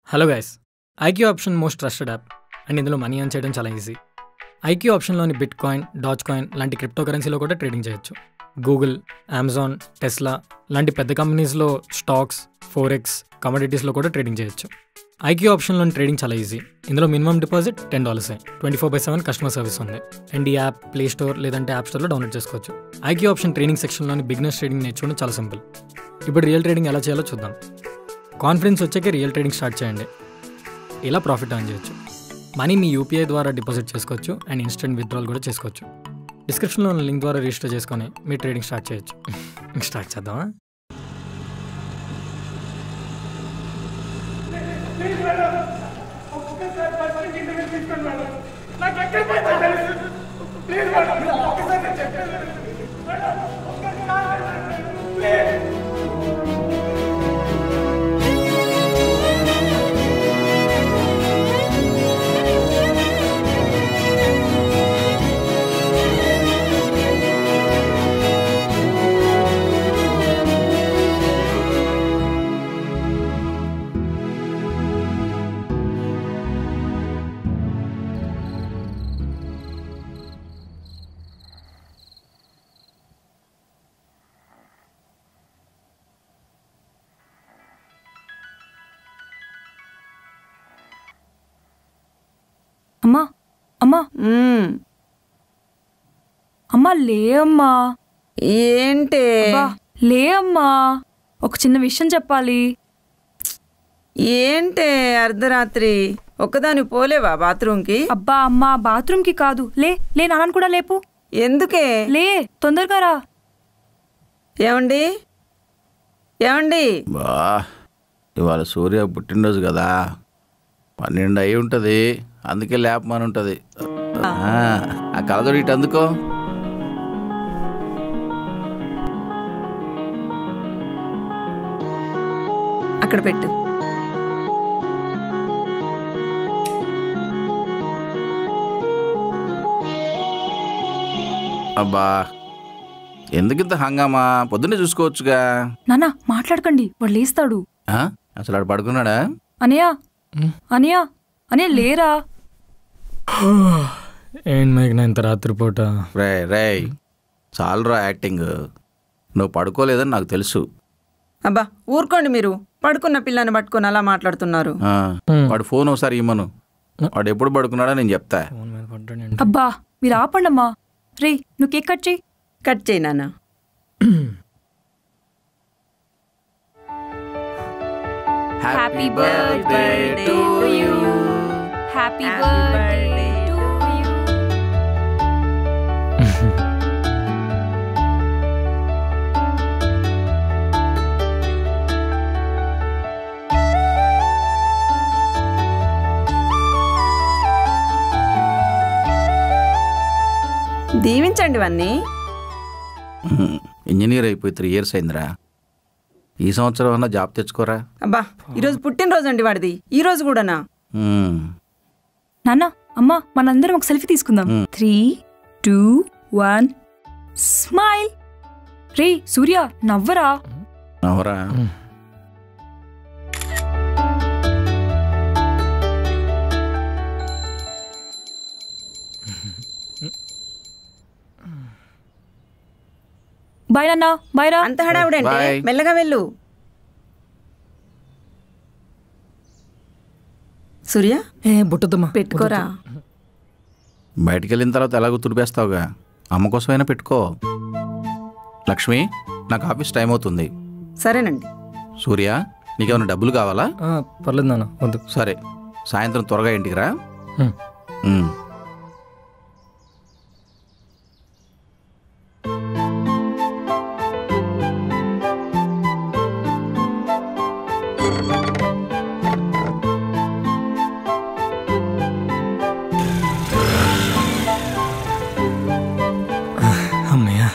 Hello guys IQ Option most trusted app and ఇందులో money earn చేయడం చాలా easy IQ ఆప్షన్లోని బిట్ కాయిన్ డాచ్ కాయిన్ లాంటి crypto కరెన్సీలో కూడా ట్రేడింగ్ చేయొచ్చు గూగుల్ అమెజాన్ టెస్లా లాంటి పెద్ద కంపెనీస్లో స్టాక్స్ ఫోరెక్స్ కమోడిటీస్లో కూడా ట్రేడింగ్ చేయొచ్చు ఐక్యూ ఆప్షన్లోని ట్రేడింగ్ చాలా ఈజీ ఇందులో minimum deposit ten dollars twenty four by seven customer service ఉంది అండ్ ఈ యాప్ ప్లే స్టోర్ లేదంటే యాప్ స్టోర్లో డౌన్లోడ్ చేసుకోవచ్చు ఐక్యూ ఆప్షన్ ట్రేడింగ్ సెక్షన్లోని బిగినర్స్ ట్రేడింగ్ నేర్చుకోవడం చాలా సింపుల్ ఇప్పుడు రియల్ ట్రేడింగ్ ఎలా చేయాలో చూద్దాం కాన్ఫిడెన్స్ వచ్చాక రియల్ ట్రేడింగ్ స్టార్ట్ చేయండి ఇలా ప్రాఫిట్ ఎర్న్ చేయొచ్చు మనీ మీ యూపీఐ ద్వారా డిపాజిట్ చేసుకోవచ్చు అండ్ ఇన్స్టెంట్ విత్డ్రాల్ కూడా చేసుకోవచ్చు డిస్క్రిప్షన్లో ఉన్న లింక్ ద్వారా రిజిస్టర్ చేసుకొని మీ ట్రేడింగ్ స్టార్ట్ చేయొచ్చు స్టార్ట్ చేద్దామా నాకు ఎక్కడ పోయిందో తెలుసు ప్లీజ్ మేడం ఒక్కసారి నేను చెప్పేది మేడం ఒక్కసారి ప్లీజ్ అమ్మా అమ్మా మ్మ్. అమ్మా లే అమ్మా ఏంటే అబ్బా, లే అమ్మా ఒక చిన్న విషయం చెప్పాలి ఏంటే అర్ధరాత్రి ఒక్కదాని పోలేవా బాత్రూంకి అబ్బా అమ్మా బాత్రూమ్ కి కాదు లే లే నాన్న కూడా లేపు ఎందుకే లే తొందరగా రా ఏమండి ఏమండి బా ఇవాళ సూర్య పుట్టినరోజు కదా పన్నెండు అయి ఉంటుంది అందుకే లేపమని ఉంటుంది ఆ, ఆ కలదోడి ఇటు అందుకో అక్కడ పెట్టు అబ్బా ఎందుకింత హంగామా పొద్దున్నే చూసుకోవచ్చుగా నాన్న మాట్లాడకండి వాడు లేస్తాడు ఆ? అసలు ఆడు పడుకున్నాడా అనయా అనయా అనే లేరా ఏంటి మేఘన ఇంత రాత్రిపూట రే రే చాలరా యాక్టింగ్ నువ్వు పడుకోలేదని నాకు తెలుసు అబ్బా ఊరుకోండి మీరు పడుకున్న పిల్లని పట్టుకొని అలా మాట్లాడుతున్నారు ఆ, వాడు ఫోన్ ఒకసారి ఇమ్మను వాడు ఎప్పుడు పడుకున్నాడో నేను చెప్తా ఫోన్ మీద పడ్డాడు అబ్బా మీరు ఆపండమ్మా రే నువ్వు కేక్ కట్ చేయి కట్ చేయి నాన్న happy birthday to you happy birthday to you దీవించండి ఇవన్నీ ఇంజనీర్ అయిపోయి త్రీ ఇయర్స్ అయిందిరా ఈ సంవత్సరం అన్నా జాబ్ తెచ్చుకోరా అబ్బా ఈరోజు పుట్టినరోజు అండి వాడిది ఈ రోజు కూడానా ఉమ్, నాన్న అమ్మా మనందరం ఒక సెల్ఫీ తీసుకుందాం మ్. త్రీ టూ వన్ స్మైల్ రే సూర్య నవ్వరా అవురా బాయ్ నాన్న బాయ్ రా అంత హడావుడంటే Bye. మెల్లగా వెళ్ళు సూర్య ఏ బుట్టదమ్మా పెట్టుకోరా బయటికి వెళ్ళిన తర్వాత ఎలాగో తుడిపేస్తావుగా అమ్మ కోసమైనా పెట్టుకో లక్ష్మి నాకు ఆఫీస్ టైం అవుతుంది సరేనండి సూర్య నీకేమైనా డబ్బులు కావాలా ఆ, పర్లేదు నాన్న వద్దు సరే సాయంత్రం త్వరగా ఇంటికి రా హ్మ్. ఉమ్. అమ్మయ్యా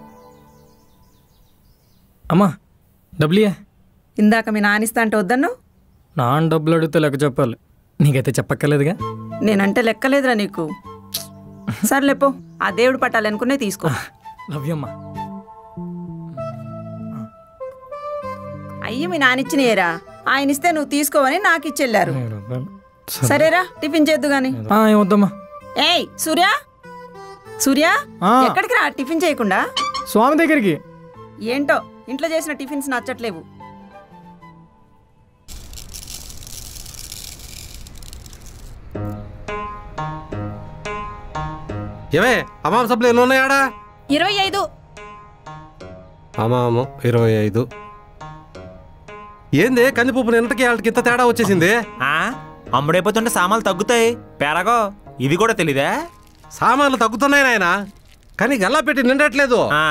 అమ్మా డబ్బులియే ఇందాక మీ నానిస్తా అంటే వద్దన్నావు నాన్న డబ్బులు అడిగితే లెక్క చెప్పాలి నీకైతే చెప్పక్కర్లేదుగా నేనంటే లెక్కలేదురా నీకు సర్లేపో ఆ దేవుడు పట్టాలనుకునే తీసుకో లవ్ యూ అమ్మా అయ్యి మీ నానిచ్చినయేరా ఆయన ఇస్తే నువ్వు తీసుకోవని నాకు ఇచ్చెళ్ళారు సరేరా టిఫిన్ చేద్దు గాని ఆ, ఏమొద్దమ్మా ఏయ్ సూర్య సూర్య ఆ. ఎక్కడికి రా టిఫిన్ చేయకుండా స్వామి దగ్గరికి ఏంటో ఇంట్లో చేసిన టిఫిన్స్ నచ్చట్లేవు ఏమే అమామ సబ్బులు ఎన్ని ఉన్నాయాడా ఇరవై ఐదు అమామం ఇరవై ఐదు ఏంది కందిపప్పు నిన్నటికి వాళ్ళకి ఇంత తేడా వచ్చేసింది ఆ అమ్ముడైపోతుంటే సామాన్లు తగ్గుతాయి పెరగో ఇది కూడా తెలీదా సామాన్లు తగ్గుతున్నాయి నాయన కానీ గల్లా పెట్టి నిండట్లేదు ఆ,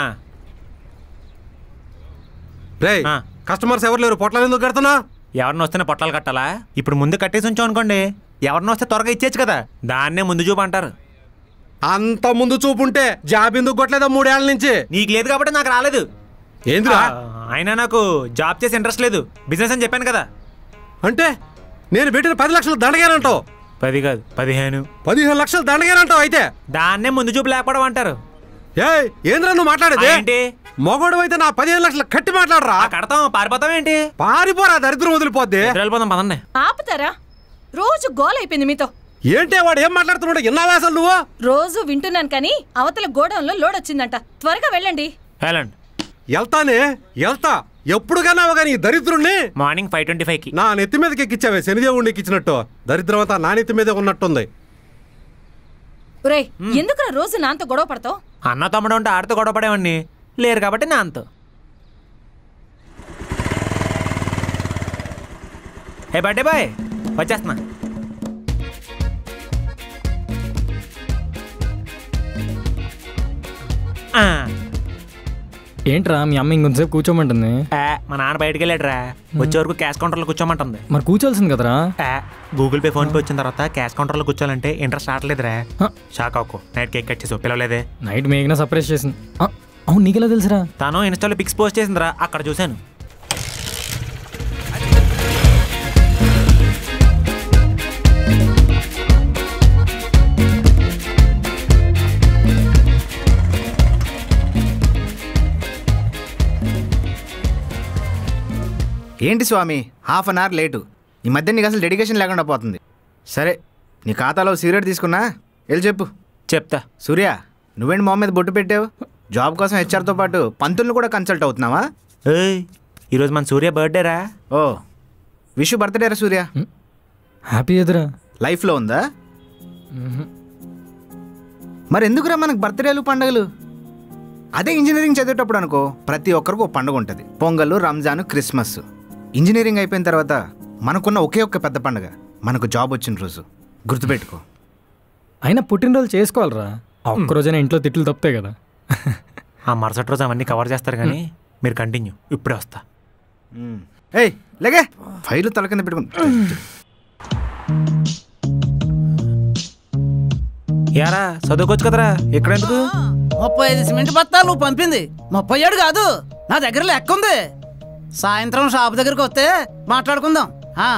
రేయ్ ఆ. కస్టమర్స్ ఎవరు లేరు పొట్లాలు ఎందుకు కడుతున్నా ఎవరిని వస్తేనే పొట్టాలు కట్టాలా ఇప్పుడు ముందు కట్టేసి ఉంచాం అనుకోండి ఎవరిని వస్తే త్వరగా ఇచ్చేచ్చు కదా దాన్నే ముందు చూపు అంటారు అంత ముందు చూపుంటే జాబ్ ఎందుకు కొట్టలేదా మూడేళ్ల నుంచి నీకు లేదు కాబట్టి నాకు రాలేదు ఏందిరా ఆ, అయినా నాకు జాబ్ చేసే ఇంట్రెస్ట్ లేదు బిజినెస్ అని చెప్పాను కదా అంటే నేను పెట్టిన పది లక్షలు దండగానంటావు పది కాదు పదిహేను పదిహేను లక్షలు దండగానంటావు అయితే దాన్నే ముందు చూపు లేకపోవడం అంటారు ఏయ్ ఏంద్రా నువ్వు మాట్లాడేది ఆ, ఏంటి? మొగోడు అయితే నా పదిహేను లక్షలు కట్టి మాట్లాడరా ఆ, కడతాం పారిపోతాం ఏంటి పారిపోరా దరిద్రం వదిలిపోద్ది వెళ్ళిపోదాం పదండి ఆపుతారా రోజు గోల్ అయిపోయింది మీతో ఏంటే వాడు ఏం మాట్లాడుతున్నాడు ఎన్నావా అసలు నువ్వు రోజు వింటున్నాను కానీ అవతల గోడౌన్లో లోడ్ వచ్చిందంట త్వరగా వెళ్ళండి వెళ్ళండి వెళ్తానే వెళ్తా ఎప్పుడు కన్నావు కానీ ఈ దరిద్రుణ్ణి మార్నింగ్ ఫైవ్ ట్వంటీ ఫైవ్కి నా నెత్తి మీదకి ఎక్కిచ్చావే శనిదేవుడిని ఎక్కించినట్టు దరిద్రం అంతా నా నెత్తి మీదే ఉన్నట్టుంది రే ఎందుకు రోజు నాంతో గొడవ పడతావు అన్న తమ్ముడు ఉంటే ఆడితో గొడవ పడేవాడిని లేరు కాబట్టి నా అంత ఏ బర్త్డే బాయ్ వచ్చేస్తున్నా ఆ, ఏంట్రా మీ అమ్మ ఇంకొంతసేపు కూర్చోమంటుంది ఆ, మా నాన్న బయటికి వెళ్ళాడురా వచ్చే వరకు క్యాష్ కౌంటర్లో కూర్చోమంటుంది మరి కూర్చోాల్సింది కదరా ఆ, గూగుల్ పే ఫోన్ పే వచ్చిన తర్వాత క్యాష్ కౌంటర్లో కూర్చోాలంటే ఇంట్రెస్ట్ రావట్లేదురా హ, షాక్ అవ్వకు నైట్ కేక్ కట్ చేసి పిలవలేదే నైట్ మేఘన సర్ప్రైజ్ చేసింది ఆ, అవును నీకెలా తెలుసురా తను ఇన్స్టాలో పిక్స్ పోస్ట్ చేసిందిరా అక్కడ చూశాను ఏంటి స్వామి హాఫ్ అన్ అవర్ లేటు ఈ మధ్య నీకు అసలు డెడికేషన్ లేకుండా పోతుంది సరే నీ ఖాతాలో సిగరెట్ తీసుకున్నా వెళ్ళి చెప్పు చెప్తా సూర్య నువ్వేంటి మొహం మీద బొట్టు పెట్టావు జాబ్ కోసం హెచ్ఆర్తో పాటు పంతుల్ని కూడా కన్సల్ట్ అవుతున్నావా ఏయ్ ఈరోజు మన సూర్య బర్త్డే రా ఓ విష్ బర్త్డే రా సూర్య హ్యాపీ ఎదురా లైఫ్లో ఉందా మరి ఎందుకురా మనకు బర్త్డేలు పండుగలు అదే ఇంజనీరింగ్ చదివేటప్పుడు అనుకో ప్రతి ఒక్కరికి ఒక పండుగ ఉంటుంది పొంగల్ రంజాన్ క్రిస్మస్ ఇంజనీరింగ్ అయిపోయిన తర్వాత మనకున్న ఒకే ఒక్క పెద్ద పండుగ మనకు జాబ్ వచ్చిన రోజు గుర్తుపెట్టుకో అయినా పుట్టినరోజు చేసుకోవాలిరా ఆ ఒక్క రోజైనా ఇంట్లో తిట్లు తప్పుతాయి కదా ఆ మరుసటి రోజు అవన్నీ కవర్ చేస్తారు కానీ మీరు కంటిన్యూ ఇప్పుడే వస్తా ఏయ్ లేగే ఫైల్ తల కింద పెట్టుకుని యారా చదువుకోవచ్చు కదరా ఇక్కడ ఎందుకు ముప్పై ఐదు సిమెంట్ బత్తాలు నువ్వు పంపింది ముప్పై ఏడు కాదు నా దగ్గర లెక్క ఉంది సాయంత్రం షాప్ దగ్గరికి వస్తే మాట్లాడుకుందాం ఆ,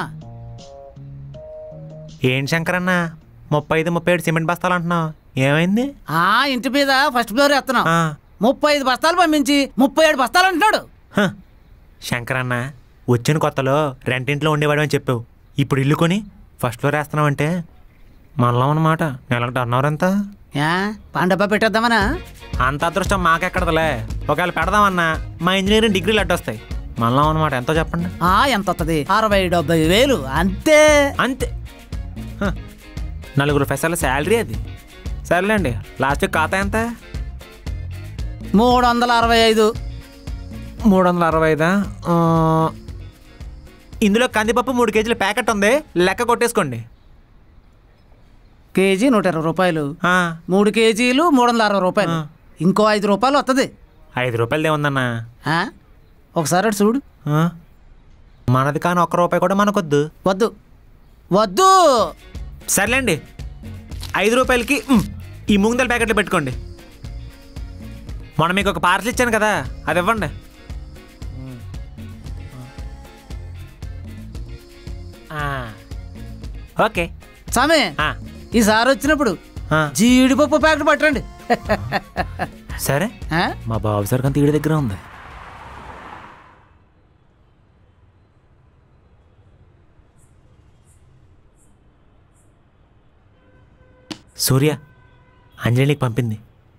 ఏంటి శంకర్ అన్న ముప్పై ఐదు ముప్పై ఏడు సిమెంట్ బస్తాలు అంటున్నావు ఏమైంది ఆ ఇంటి మీద ఫస్ట్ ఫ్లోర్ ఎత్తున్నాం ఆ, ముప్పై ఐదు బస్తాలు పంపించి ముప్పై ఏడు బస్తాలు అంటున్నాడు హ. శంకర్ అన్న వచ్చిన కొత్తలో రెంటింట్లో ఉండేవాడు అని చెప్పావు ఇప్పుడు ఇల్లు కొని ఫస్ట్ ఫ్లోర్ వేస్తున్నావంటే మనలో అన్నమాట నెలకు టర్నవర్ ఎంత ఏ పాండబ్బా పెట్టేద్దామనా అంత అదృష్టం మాకెక్కడదలే ఒకవేళ పెడదామన్నా మా ఇంజనీరింగ్ డిగ్రీలు అడ్డొస్తాయి మనలో అన్నమాట ఎంతో చెప్పండి ఆ ఎంత వస్తుంది అరవై డెబ్బై వేలు అంతే అంతే హ. నలుగురు ఫెసర్ల శాలరీ అది సర్లేండి లాస్ట్ ఖాతా ఎంత మూడు వందల అరవై ఐదు మూడు వందల అరవై ఐదా ఆ, ఇందులో కందిపప్పు మూడు కేజీల ప్యాకెట్ ఉంది లెక్క కొట్టేసుకోండి కేజీ నూట ఇరవై రూపాయలు ఆ, మూడు కేజీలు మూడు వందల అరవై రూపాయలు ఆ. ఇంకో ఐదు రూపాయలు వస్తుంది ఐదు రూపాయలదే ఉందన్నా ఆ? ఒకసారి అటు చూడు ఆ? మనది కానీ ఒక్క రూపాయి కూడా మనకొద్దు వద్దు వద్దు సర్లేండి ఐదు రూపాయలకి మ్, ఈ మూంగదల ప్యాకెట్లు పెట్టుకోండి మొన్న మీకు ఒక పార్సల్ ఇచ్చాను కదా అది ఇవ్వండి ఆ. ఓకే సామే ఆ, ఈసారి వచ్చినప్పుడు ఆ. జీడిపప్పు ప్యాకెట్ పట్టండి సరే ఆ? మా బాబు సార్ కంత ఈడి దగ్గర ఉంది సూర్య అంజలి నీకు పంపింది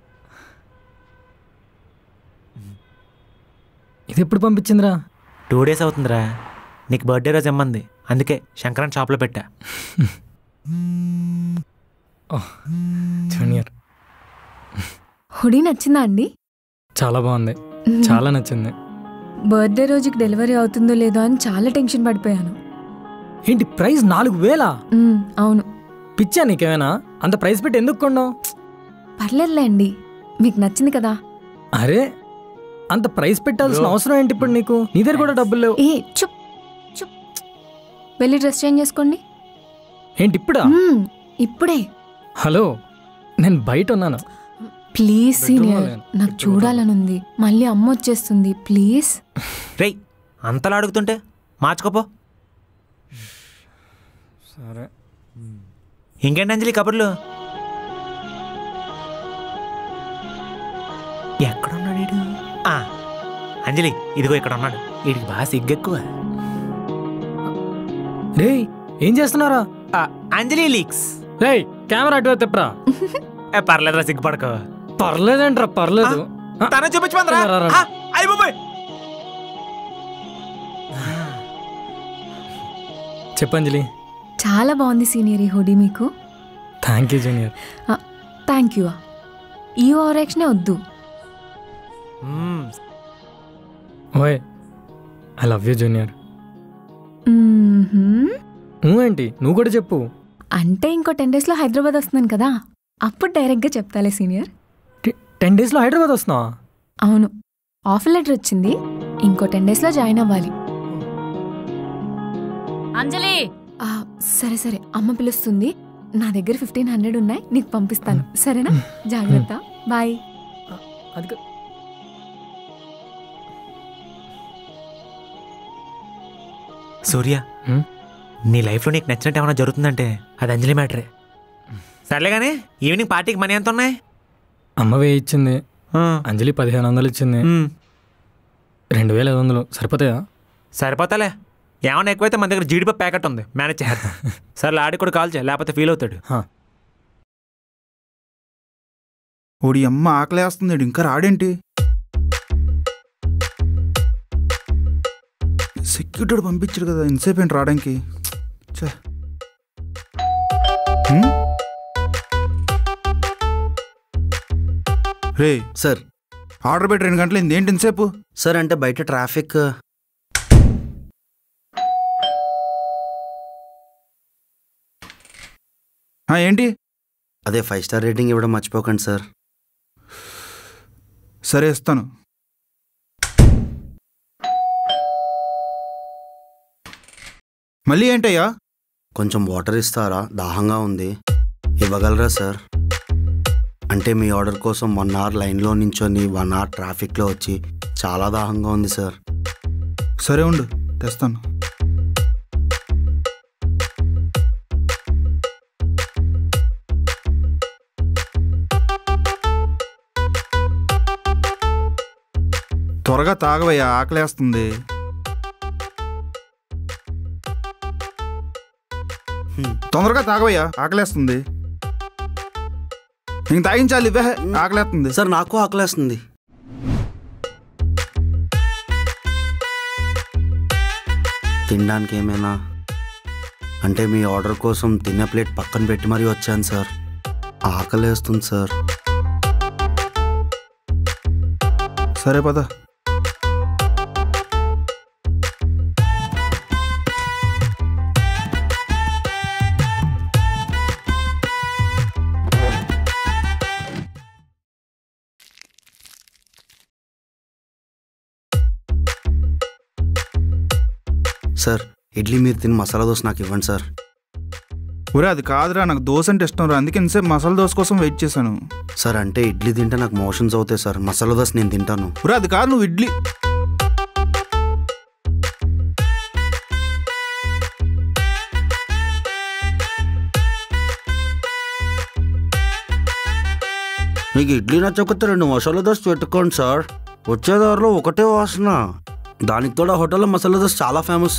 ఇది ఎప్పుడు పంపించిందిరా టూ డేస్ అవుతుందిరా నీకు బర్త్డే రోజు ఇమ్మంది అందుకే శంకరన్ షాప్లో పెట్టా జూనియర్ హుడీ నచ్చిందా అండి చాలా బాగుంది చాలా నచ్చింది బర్త్డే రోజుకి డెలివరీ అవుతుందో లేదో అని చాలా టెన్షన్ పడిపోయాను ఏంటి ప్రైస్ నాలుగు వేలా మ్మ్, అవును పిచ్చా నీకేమైనా అంత ప్రైస్ పెట్టి ఎందుకు కొన్నావు పర్లేదులే అండి మీకు నచ్చింది కదా అరే అంత ప్రైస్ పెట్టాల్సిన అవసరం ఏంటి ఇప్పుడు నీకు నీ దగ్గర కూడా డబ్బులు లేవు ఏ చుప్ చుప్ వెళ్ళి డ్రెస్ చేంజ్ చేసుకోండి ఏంటి ఇప్పుడా మ్మ్, ఇప్పుడే హలో నేను బయట ఉన్నాను ప్లీజ్ సీనియర్ లేను. నాకు చూడాలనుంది మళ్ళీ అమ్మ వచ్చేస్తుంది ప్లీజ్ రేయ్ అంతలా అడుగుతుంటే మార్చుకోపో సరే ఇంకేంటి అంజలి కబుర్లు ఎక్కడున్నాడు వీడు? ఆ, అంజలి ఇదిగో ఇక్కడ ఉన్నాడు వీడికి బాగా సిగ్గెక్కువ రే ఏం చేస్తున్నారా ఆ, అంజలి లీక్స్ రే కెమెరా అటు తిప్పరా ఏ, పర్లేదురా సిగ్గుపడకో పర్లేదేంట్రా పర్లేదు ఆ, తన చూపించమందిరా రా, రా, రా. అయ్యి బాబాయ్ చెప్పంజలి చాలా బాగుంది సీనియర్ ఈ హుడీ మీకు thank you junior thank you ఈ ఓవరాక్షనే వద్దు ఓయ్ ఐ లవ్ యూ జూనియర్ మ్మ్హ్మ్. నువ్వేంటి నువ్వు కూడా చెప్పు అంటే ఇంకో టెన్ డేస్లో హైదరాబాద్ వస్తున్నాను కదా అప్పుడు డైరెక్ట్గా చెప్తాలే సీనియర్ టెన్ డేస్లో హైదరాబాద్ వస్తున్నావా అవును ఆఫర్ లెటర్ వచ్చింది ఇంకో టెన్ డేస్లో జాయిన్ అవ్వాలి అంజలి ఆ, సరే సరే అమ్మ పిలుస్తుంది నా దగ్గర ఫిఫ్టీన్ హండ్రెడ్ ఉన్నాయి నీకు పంపిస్తాను సరేనా జాగ్రత్త బాయ్ అది కా- సూర్య హ్మ్? నీ లైఫ్లో నీకు నచ్చినట్టు ఏమైనా జరుగుతుందంటే అది అంజలి మ్యాటరే సర్లే కానీ ఈవినింగ్ పార్టీకి మనీ ఎంత ఉన్నాయి అమ్మ వెయ్యి ఇచ్చింది ఆ, అంజలి పదిహేను వందలు ఇచ్చింది మ్, రెండు వేల ఐదు వందలు సరిపోతాయా సరిపోతాలే ఏమైనా ఎక్కువైతే మన దగ్గర జీడిపప్పు ప్యాకెట్ ఉంది మేనేజ్ చేద్దాం సర్లే ఆడికి కూడా కాల్ చేయ లేకపోతే ఫీల్ అవుతాడు హా. ఓడి అమ్మ ఆకలేస్తుంది ఈడు ఇంకా రాడేంటి సెక్యూరిటీ పంపించాడు కదా ఇంతసేపు ఏంటి రావడానికి ఛే. హ్మ్? రే సార్ ఆర్డర్ పెట్టి రెండు గంటలు ఏంటి ఇంతసేపు సార్ అంటే బయట ట్రాఫిక్ ఆ, ఏంటి అదే ఫైవ్ స్టార్ రేటింగ్ ఇవ్వడం మర్చిపోకండి సార్ సరే ఇస్తాను మళ్ళీ ఏంటయ్యా కొంచెం వాటర్ ఇస్తారా దాహంగా ఉంది ఇవ్వగలరా సార్ అంటే మీ ఆర్డర్ కోసం వన్ అవర్ లైన్లో నించొని వన్ అవర్ ట్రాఫిక్లో వచ్చి చాలా దాహంగా ఉంది సార్ సరే ఉండు తెస్తాను త్వరగా తాగవయ్యా ఆకలేస్తుంది తొందరగా తాగవయ్యా ఆకలేస్తుంది ఇంక తాగించాలి ఇవే ఆకలేస్తుంది సార్ నాకు ఆకలేస్తుంది తినడానికి ఏమైనా అంటే మీ ఆర్డర్ కోసం తినే ప్లేట్ పక్కన పెట్టి మరీ వచ్చాను సార్ ఆకలేస్తుంది సార్ సరే పద సార్ ఇడ్లీ మీరు తిని మసాలా దోశ నాకు ఇవ్వండి సార్ ఒరే అది కాదురా నాకు దోశ అంటే ఇష్టం రా అందుకే ఇంతసేపు మసాలా దోశ కోసం వెయిట్ చేశాను సార్ అంటే ఇడ్లీ తింటే నాకు మోషన్స్ అవుతాయి సార్ మసాలా దోశ నేను తింటాను ఒరే అది కాదు నువ్వు ఇడ్లీ మీకు ఇడ్లీ నచ్చకపోతే రెండు మసాలా దోశ పెట్టుకోండి సార్ వచ్చే దారిలో ఒకటే వాసన దానికి తోడు ఆ హోటల్లో మసాలా దోశ చాలా ఫేమస్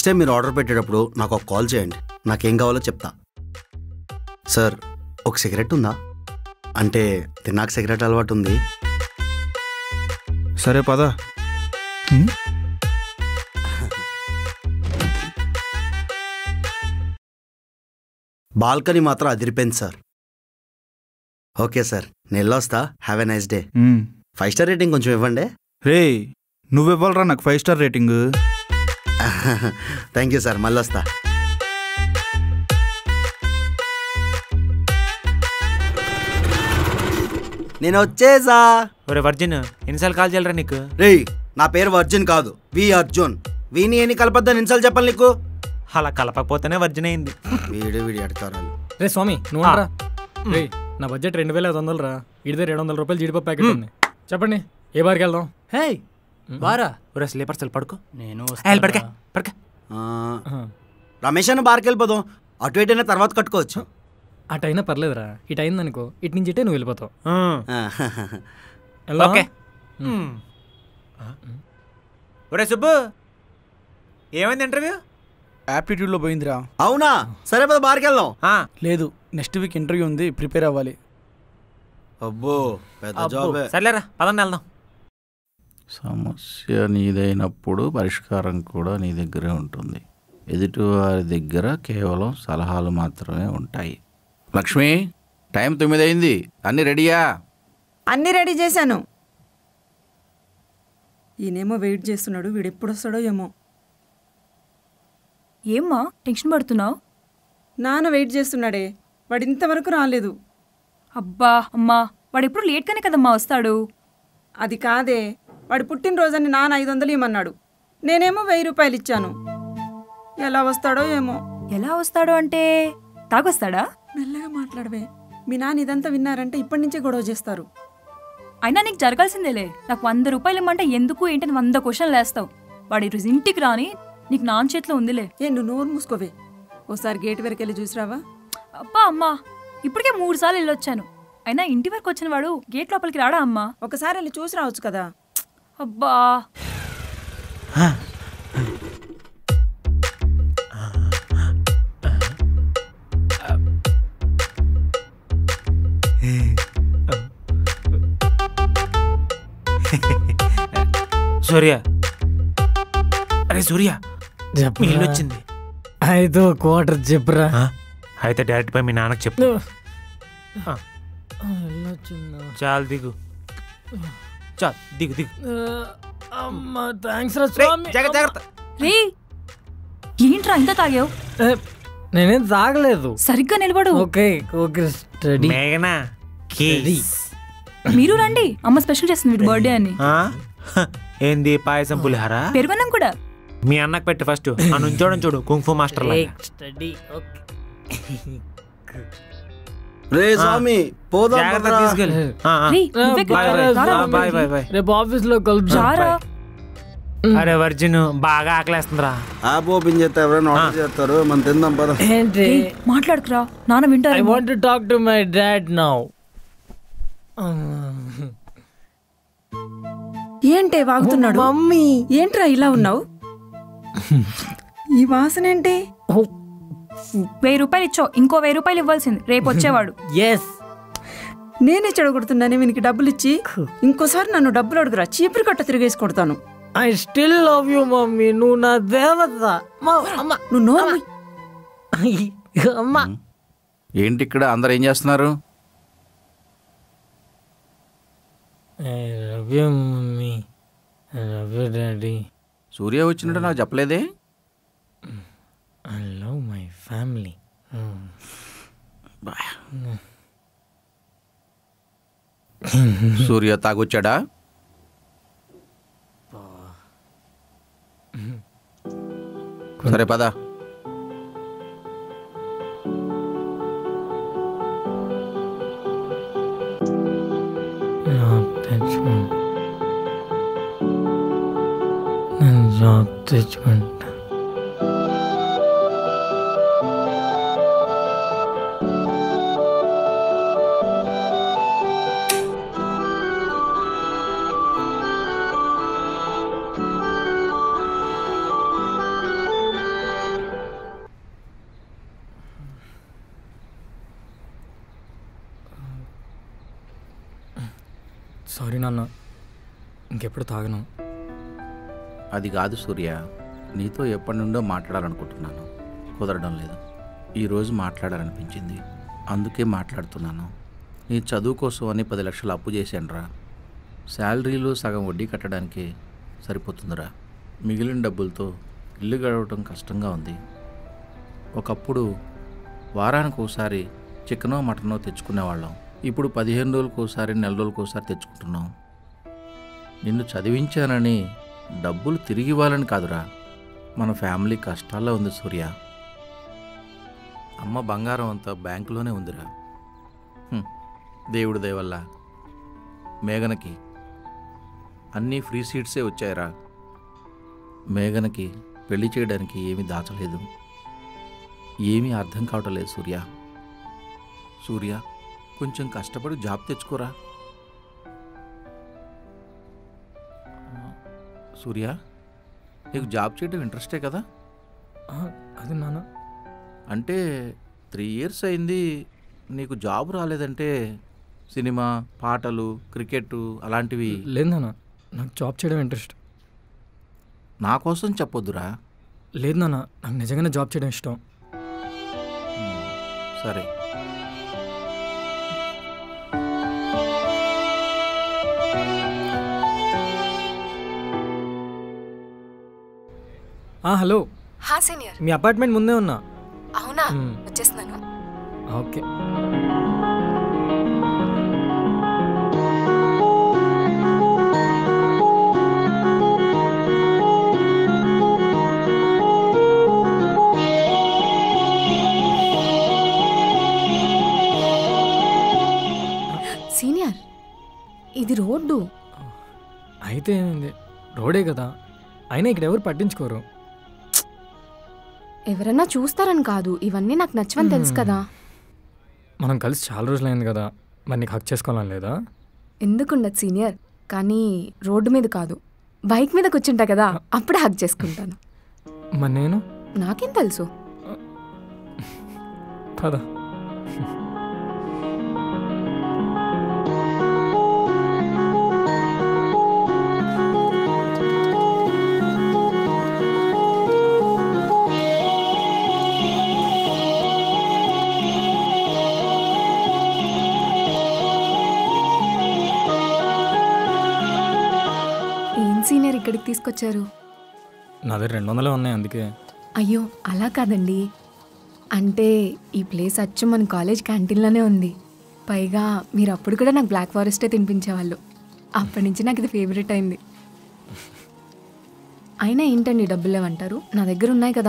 నెక్స్ట్ టైం మీరు ఆర్డర్ పెట్టేటప్పుడు నాకు ఒక కాల్ చేయండి నాకేం కావాలో చెప్తా సార్ ఒక సిగరెట్ ఉందా అంటే తిన్నాక సిగరెట్ అలవాటు ఉంది సరే పద బాల్కనీ మాత్రం అదిరిపోయింది సార్ ఓకే సార్ నేను వెళ్ళొస్తా హ్యావ్ ఎ నైస్ డే మ్మ్. ఫైవ్ స్టార్ రేటింగ్ కొంచెం ఇవ్వండి రే నువ్వివ్వాలరా నాకు five star rating thank you sir మళ్ళీ వస్తా నేను వచ్చేసా ఒరే వర్జిన్ ఎన్నిసార్లు కాల్ చేయాలరా నీకు రేయ్ నా పేరు వర్జున్ కాదు వి అర్జున్ వీని ఎన్ని కలపద్దని నిమిషాలు చెప్పాలి నీకు అలా కలపకపోతేనే వర్జిన్ అయింది వీడు వీడి అడకారాలు రే స్వామి నువ్వు రా రే నా బడ్జెట్ రెండు వేల ఐదు వందలు రా ఇడిదే రెండు వందల రూపాయలు జీడిపప్పు ప్యాకెట్ ఉంది చెప్పండి ఏ బార్కి వెళ్దాం హే బారా ఒరే స్లీపర్స్ వెళ్ళి పడుకో నేను వెళ్ళి పడకే పడకే ఆ, రమేష్ అన్న బార్కి వెళ్ళిపోదాం అటు ఇటు అయినా తర్వాత కట్టుకోవచ్చు అటు అయినా పర్లేదురా ఇటు అయిందనుకో ఇటు నుంచి ఇటే నువ్వు వెళ్ళిపోతావు ఆ, వెళ్దామా? ఓకే ఒరే సుబ్బు ఏమైంది ఇంటర్వ్యూ యాప్టిట్యూడ్లో పోయిందిరా అవునా సరే పద బార్కి వెళ్దాం లేదు నెక్స్ట్ వీక్ ఇంటర్వ్యూ ఉంది ప్రిపేర్ అవ్వాలి అబ్బో పెద్ద అబ్బో. జాబే సర్లేరా పదండి వెళ్దాం సమస్య నీదైనప్పుడు పరిష్కారం కూడా నీ దగ్గరే ఉంటుంది ఎదుటివారి దగ్గర కేవలం సలహాలు మాత్రమే ఉంటాయి లక్ష్మి టైం తొమ్మిది అయింది అన్నీ రెడీయా అన్నీ రెడీ చేశాను ఈయనేమో వెయిట్ చేస్తున్నాడు వీడు ఎప్పుడు వస్తాడో ఏమో ఏమ్మా టెన్షన్ పడుతున్నావు నాన్న వెయిట్ చేస్తున్నాడే వాడు ఇంతవరకు రాలేదు అబ్బా అమ్మా వాడు ఎప్పుడు లేట్గానే కదమ్మా వస్తాడు అది కాదే వాడి పుట్టినరోజని నాన్న ఐదు వందలు ఇమ్మన్నాడు నేనేమో వెయ్యి రూపాయలు ఇచ్చాను ఎలా వస్తాడో ఏమో ఎలా వస్తాడు అంటే తాగొస్తాడా మెల్లగా మాట్లాడవే మీ నాన్న ఇదంతా విన్నారంటే ఇప్పటి నుంచే గొడవ చేస్తారు అయినా నీకు జరగాల్సిందేలే నాకు వంద రూపాయలు ఇమ్మంటే ఎందుకు ఏంటని వంద క్వశ్చన్లు వేస్తావు వాడు ఈరోజు ఇంటికి రాని నీకు నాన్న చేతిలో ఉందిలే ఏ నువ్వు నోరు మూసుకోవే ఓసారి గేట్ వరకు వెళ్ళి చూసిరావా అబ్బా అమ్మా ఇప్పటికే మూడు సార్లు వెళ్ళొచ్చాను అయినా ఇంటి వరకు వచ్చిన వాడు గేట్ లోపలికి రాడా అమ్మా ఒకసారి వెళ్ళి చూసి రావచ్చు కదా అబ్బా సూర్య అరే సూర్య మీ చెప్పరా. ఇల్లు వచ్చింది ఐదో క్వార్టర్ చెప్పరా ఆ? అయితే డైరెక్ట్ పోయి మీ నాన్నకి చెప్పు ఆ, వెళ్ళొచ్చిందా చాలు దిగు చాలు దిగు దిగు అమ్మా థ్యాంక్స్ రా రేయ్, స్వామి జాగ్రత్త జాగ్రత్త రే ఏంట్రా ఇంత తాగావు ఏ, నేనేం తాగలేదు సరిగ్గా నిలబడు ఓకే ఓకే స్టడీ మేఘనా కేస్ మీరు రండి అమ్మ స్పెషల్ చేస్తుంది వీడి బర్త్డే అని ఆ? హ, ఏంది పాయసం పులిహార పెరుగన్నం కూడా మీ అన్నకు పెట్టి ఫస్ట్ ఆ నుంచోడం చూడు కుంఫు మాస్టర్ లాగా. స్టడీ ఓకే రే స్వామి పోదాం జాగ్రత్త పదరా. తీసుకెళ్ళి ఆ, ఆ. రేయ్, నువ్వే బాయ్ బాయ్ రారా, ఆ, బాయ్ బాయ్ బాయ్ రేపు ఆఫీస్ లో కలుపు రారా అరే వర్జిన్ బాగా ఆకలేస్తుందిరా యాప్ ఓపెన్ చేస్తే ఎవరైనా ఆర్డర్ చేస్తారు మనం తిందాం పద ఏంటి రేయ్, మాట్లాడుకురా నాన్న ఐ వింటారు want to talk to my dad now ఏంటే వాగుతున్నాడు మమ్మీ ఏంట్రా ఇలా ఉన్నావు ఈ వాసన ఏంటి వెయ్యి రూపాయలు ఇచ్చో ఇంకో వెయ్యి రూపాయలు ఇవ్వాల్సింది రేపు వచ్చేవాడు ఎస్ నేనే చెడగొడుతున్నానే వీనికి డబ్బులు ఇచ్చి ఇంకోసారి నన్ను డబ్బులు అడుగురా చీపురు కట్ట తిరిగేసి కొడతాను I still love you mummy నువ్వు నా దేవత మా- అమ్మ నువ్వు నోరు మూయ్. అమ్మ ఏంటి ఇక్కడ అందరు ఏం చేస్తున్నారు I love you mummy I love you daddy Surya వచ్చినట్టు నాకు చెప్పలేదే I love my family Surya తాగొచ్చాడా సరే పద జాబ్ తెచ్చుకుంటా నేను జాబ్ తెచ్చుకుంటా సారీ నాన్న ఇంకెప్పుడు తాగను అది కాదు సూర్య నీతో ఎప్పటి నుండో మాట్లాడాలనుకుంటున్నాను కుదరడం లేదు ఈరోజు మాట్లాడాలనిపించింది అందుకే మాట్లాడుతున్నాను నీ చదువు కోసం అని పది లక్షలు అప్పు చేశానురా శాలరీలు సగం వడ్డీ కట్టడానికి సరిపోతుందిరా మిగిలిన డబ్బులతో ఇల్లు గడవటం కష్టంగా ఉంది ఒకప్పుడు వారానికి ఒకసారి చికెనో మటనో తెచ్చుకునేవాళ్ళం ఇప్పుడు పదిహేను రోజులకు ఒకసారి నెల రోజులకు ఒకసారి తెచ్చుకుంటున్నాం నిన్ను చదివించానని డబ్బులు తిరిగి ఇవ్వాలని కాదురా మన ఫ్యామిలీ కష్టాల్లో ఉంది సూర్య అమ్మ బంగారం అంతా బ్యాంకులోనే ఉందిరా హ్మ్. దేవుడి దయ వల్ల మేఘనకి అన్నీ ఫ్రీ సీట్సే వచ్చాయిరా మేఘనకి పెళ్లి చేయడానికి ఏమీ దాచలేదు ఏమీ అర్థం కావటం లేదు సూర్య సూర్య కొంచెం కష్టపడి జాబ్ తెచ్చుకోరా సూర్య నీకు జాబ్ చేయడం ఇంట్రెస్టే కదా అది నాన్న అంటే త్రీ ఇయర్స్ అయింది నీకు జాబ్ రాలేదంటే సినిమా పాటలు క్రికెట్ అలాంటివి లేదు నాన్న నాకు జాబ్ చేయడం ఇంట్రెస్ట్ నా కోసం చెప్పొద్దురా లేదు నాన్న నాకు నిజంగానే జాబ్ చేయడం ఇష్టం సరే ఆ, హలో హా సీనియర్ మీ అపార్ట్మెంట్ ముందే ఉన్నా అవునా మ్మ్. వచ్చేస్తున్నాను ఓకే సీనియర్ ఇది రోడ్డు అయితే ఏమైంది రోడే కదా అయినా ఇక్కడ ఎవరు పట్టించుకోరు ఎవరన్నా చూస్తారని కాదు ఇవన్నీ నాకు నచ్చవని తెలుసు కదా మనం కలిసి చాలా రోజులైంది కదా మరి నీకు హక్ చేసుకోవాలని లేదా ఎందుకుండదు సీనియర్ కానీ రోడ్డు మీద కాదు బైక్ మీద కూర్చుంటా కదా అప్పుడే హక్ చేసుకుంటాను మరి నేను నాకేం తెలుసు పద ఏం సీనియర్ ఇక్కడికి తీసుకొచ్చారు నా దగ్గర రెండు వందలే ఉన్నాయి అందుకే అయ్యో అలా కాదండి అంటే ఈ ప్లేస్ అచ్చు మన కాలేజ్ క్యాంటీన్లోనే ఉంది పైగా మీరు అప్పుడు కూడా నాకు బ్లాక్ ఫారెస్టే తినిపించేవాళ్ళు అప్పటి నుంచి నాకు ఇది ఫేవరెట్ అయింది అయినా ఏంటండి డబ్బులు ఏమంటారు నా దగ్గర ఉన్నాయి కదా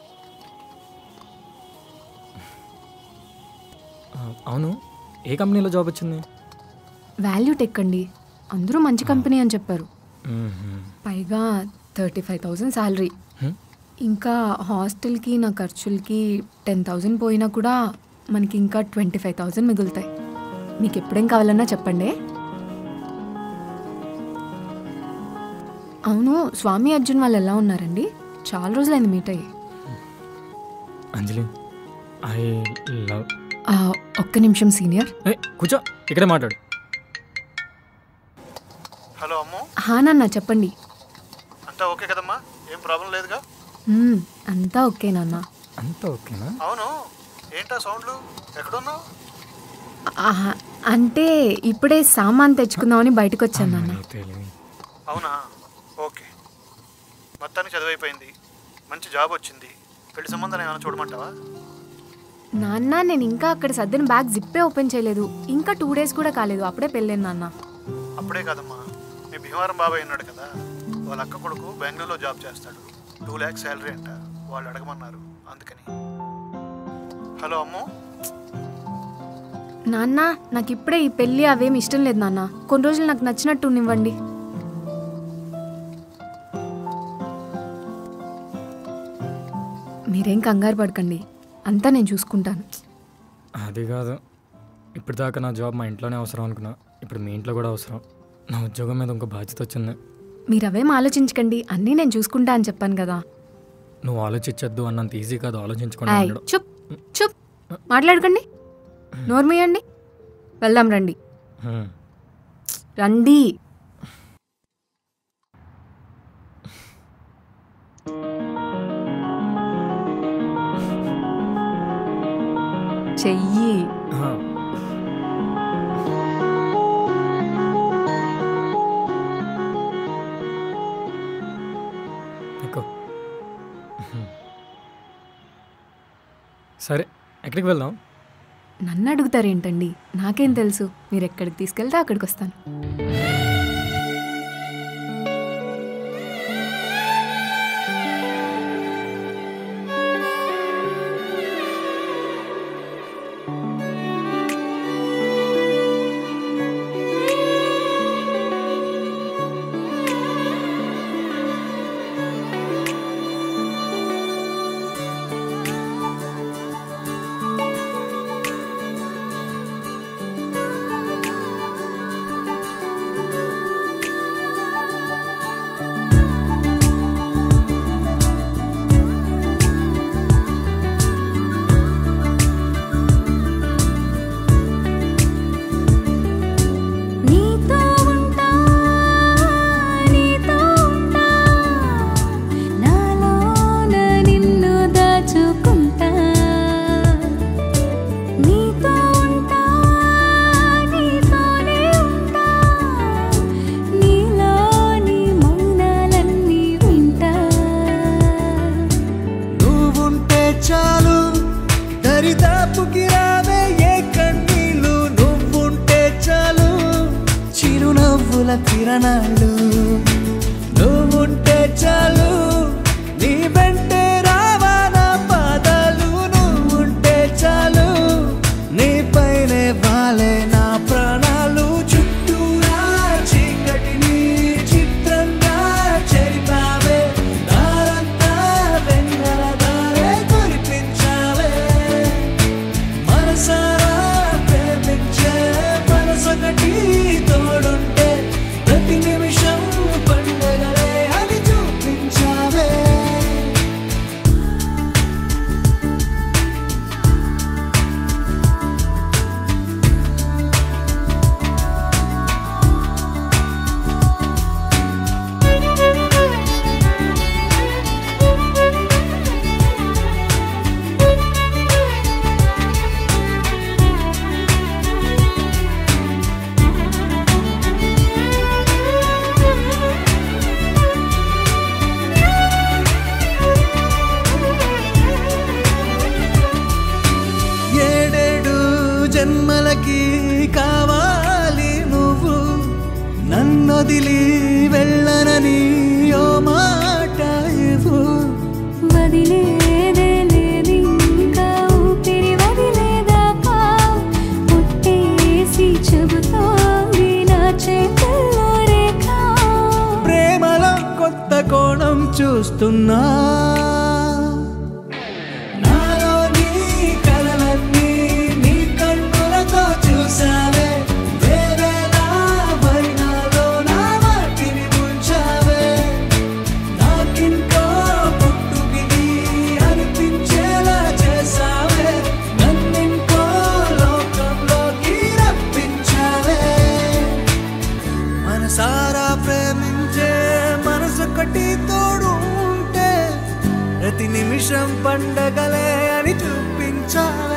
ఆ, అవును ఏ కంపెనీలో జాబ్ వచ్చింది వాల్యూ టెక్ అండి అందరూ మంచి కంపెనీ అని చెప్పారు మ్మ్. పైగా థర్టీ ఫైవ్ థౌజండ్ శాలరీ హ్మ్? ఇంకా హాస్టల్కి నా ఖర్చులకి టెన్ థౌజండ్ పోయినా కూడా మనకి ఇంకా ట్వంటీ ఫైవ్ థౌజండ్ మిగులుతాయి మీకు ఎప్పుడేం కావాలన్నా చెప్పండి అవును స్వామి అర్జున్ వాళ్ళు ఎలా ఉన్నారండి చాలా రోజులైంది మీట్ అయ్యి అంజలి ఐ లవ్ ఆ, ఒక్క నిమిషం సీనియర్ ఏ కూర్చో ఇక్కడే మాట్లాడు హలో అమ్ము హా నాన్న చెప్పండి అంతా ఓకే కదమ్మా ఏం ప్రాబ్లం లేదుగా మ్మ్, అంతా ఓకే నాన్న అంతా ఓకేనా అవును ఏంటా సౌండ్లు ఎక్కడున్నావు ఆహా, అంటే ఇప్పుడే సామాన్ తెచ్చుకుందామని బయటకు వచ్చాను నాన్న అవునా ఓకే మొత్తానికి చదువైపోయింది మంచి జాబ్ వచ్చింది పెళ్లి సంబంధం ఏమైనా చూడమంటావా నాన్న నేను ఇంకా అక్కడ సర్దిన బ్యాగ్ జిప్పే ఓపెన్ చేయలేదు ఇంకా టూ డేస్ కూడా కాలేదు అప్పుడే పెళ్ళాను నాన్న అప్పుడే కాదమ్మా మీ భీమవరం బాబాయ్ ఉన్నాడు కదా వాళ్ళ అక్క కొడుకు బెంగళూరులో జాబ్ చేస్తాడు టూ ల్యాక్స్ శాలరీ అంట వాళ్ళు అడగమన్నారు అందుకని హలో అమ్ము నాన్న నాకు ఇప్పుడే ఈ పెళ్ళి అవేమి ఇష్టం లేదు నాన్న కొన్ని రోజులు నాకు నచ్చినట్టు ఇవ్వండి మీరేం కంగారు పడకండి అంతా నేను చూసుకుంటాను అది కాదు ఇప్పటిదాకా నా జాబ్ మా ఇంట్లోనే అవసరం అనుకున్నా ఇప్పుడు మీ ఇంట్లో కూడా అవసరం నా ఉద్యోగం మీద ఇంకో బాధ్యత వచ్చింది మీరు అవేం ఆలోచించకండి అన్నీ నేను చూసుకుంటా అని చెప్పాను కదా నువ్వు ఆలోచించొద్దు అన్నంత ఈజీ కాదు ఆలోచించుకోండి ఆయ్, ఉండడం. చుప్ చుప్ మాట్లాడకండి నోర్మయ్యండి వెళ్దాం రండి హ్మ్. రండి చెయ్యి ఎక్కువ సరే ఎక్కడికి వెళ్దాం నన్ను అడుగుతారేంటండి నాకేం తెలుసు మీరు ఎక్కడికి తీసుకెళ్తే అక్కడికి వస్తాను నీతో ఉంటా నీతో ఉంటా నాలోన నిన్ను దాచుకుంటా నీతో ఉంటా నీతోనే ఉంటా నీలోని మౌనాలన్నీ వింటా నువ్వుంటే చాలు దరిదాపుకి రావే ఏ కన్నీళ్ళు నువ్వుంటే చాలు చిరునవ్వుల కిరణాలు నువ్వుంటే చాలు నీ వెంటే రావా నా పాదాలు నువ్వుంటే చాలు నీ పైనే వాలే నా ప్రాణాలు చుట్టూరా చీకటిని చిత్రంగా చెరిపావే దారంతా వెన్నెల దారే కురిపించావే మనసారా ప్రేమించే మనసొకటి తోడుంటే ప్రతి నిమిషం పండగలే అని చూపించావే ఏడేడు జన్మలకి కావాలి నువ్వు నన్నొదిలి వెళ్ళనని ఓ మాట ఇవ్వు వదిలేదే లేదు ఇంకా ఊపిరి వదిలేదాకా పుట్టేసి చెబుతోంది నా చేతుల్లో రేఖ ప్రేమలో కొత్త కోణం చూస్తున్నా నాలో నీ కలలన్నీ నీ కన్నులతో చూసావే వేరేలా వైనాలో నా వాటిని ముంచావే నాకింకో పుట్టుకిది అనిపించేలా చేసావే నన్నింకో లోకంలోకి రప్పించావే మనసారా ప్రేమించే మనసొకటి తోడు ఉంటే ప్రతి నిమిషం పండగలే అని చూపించావే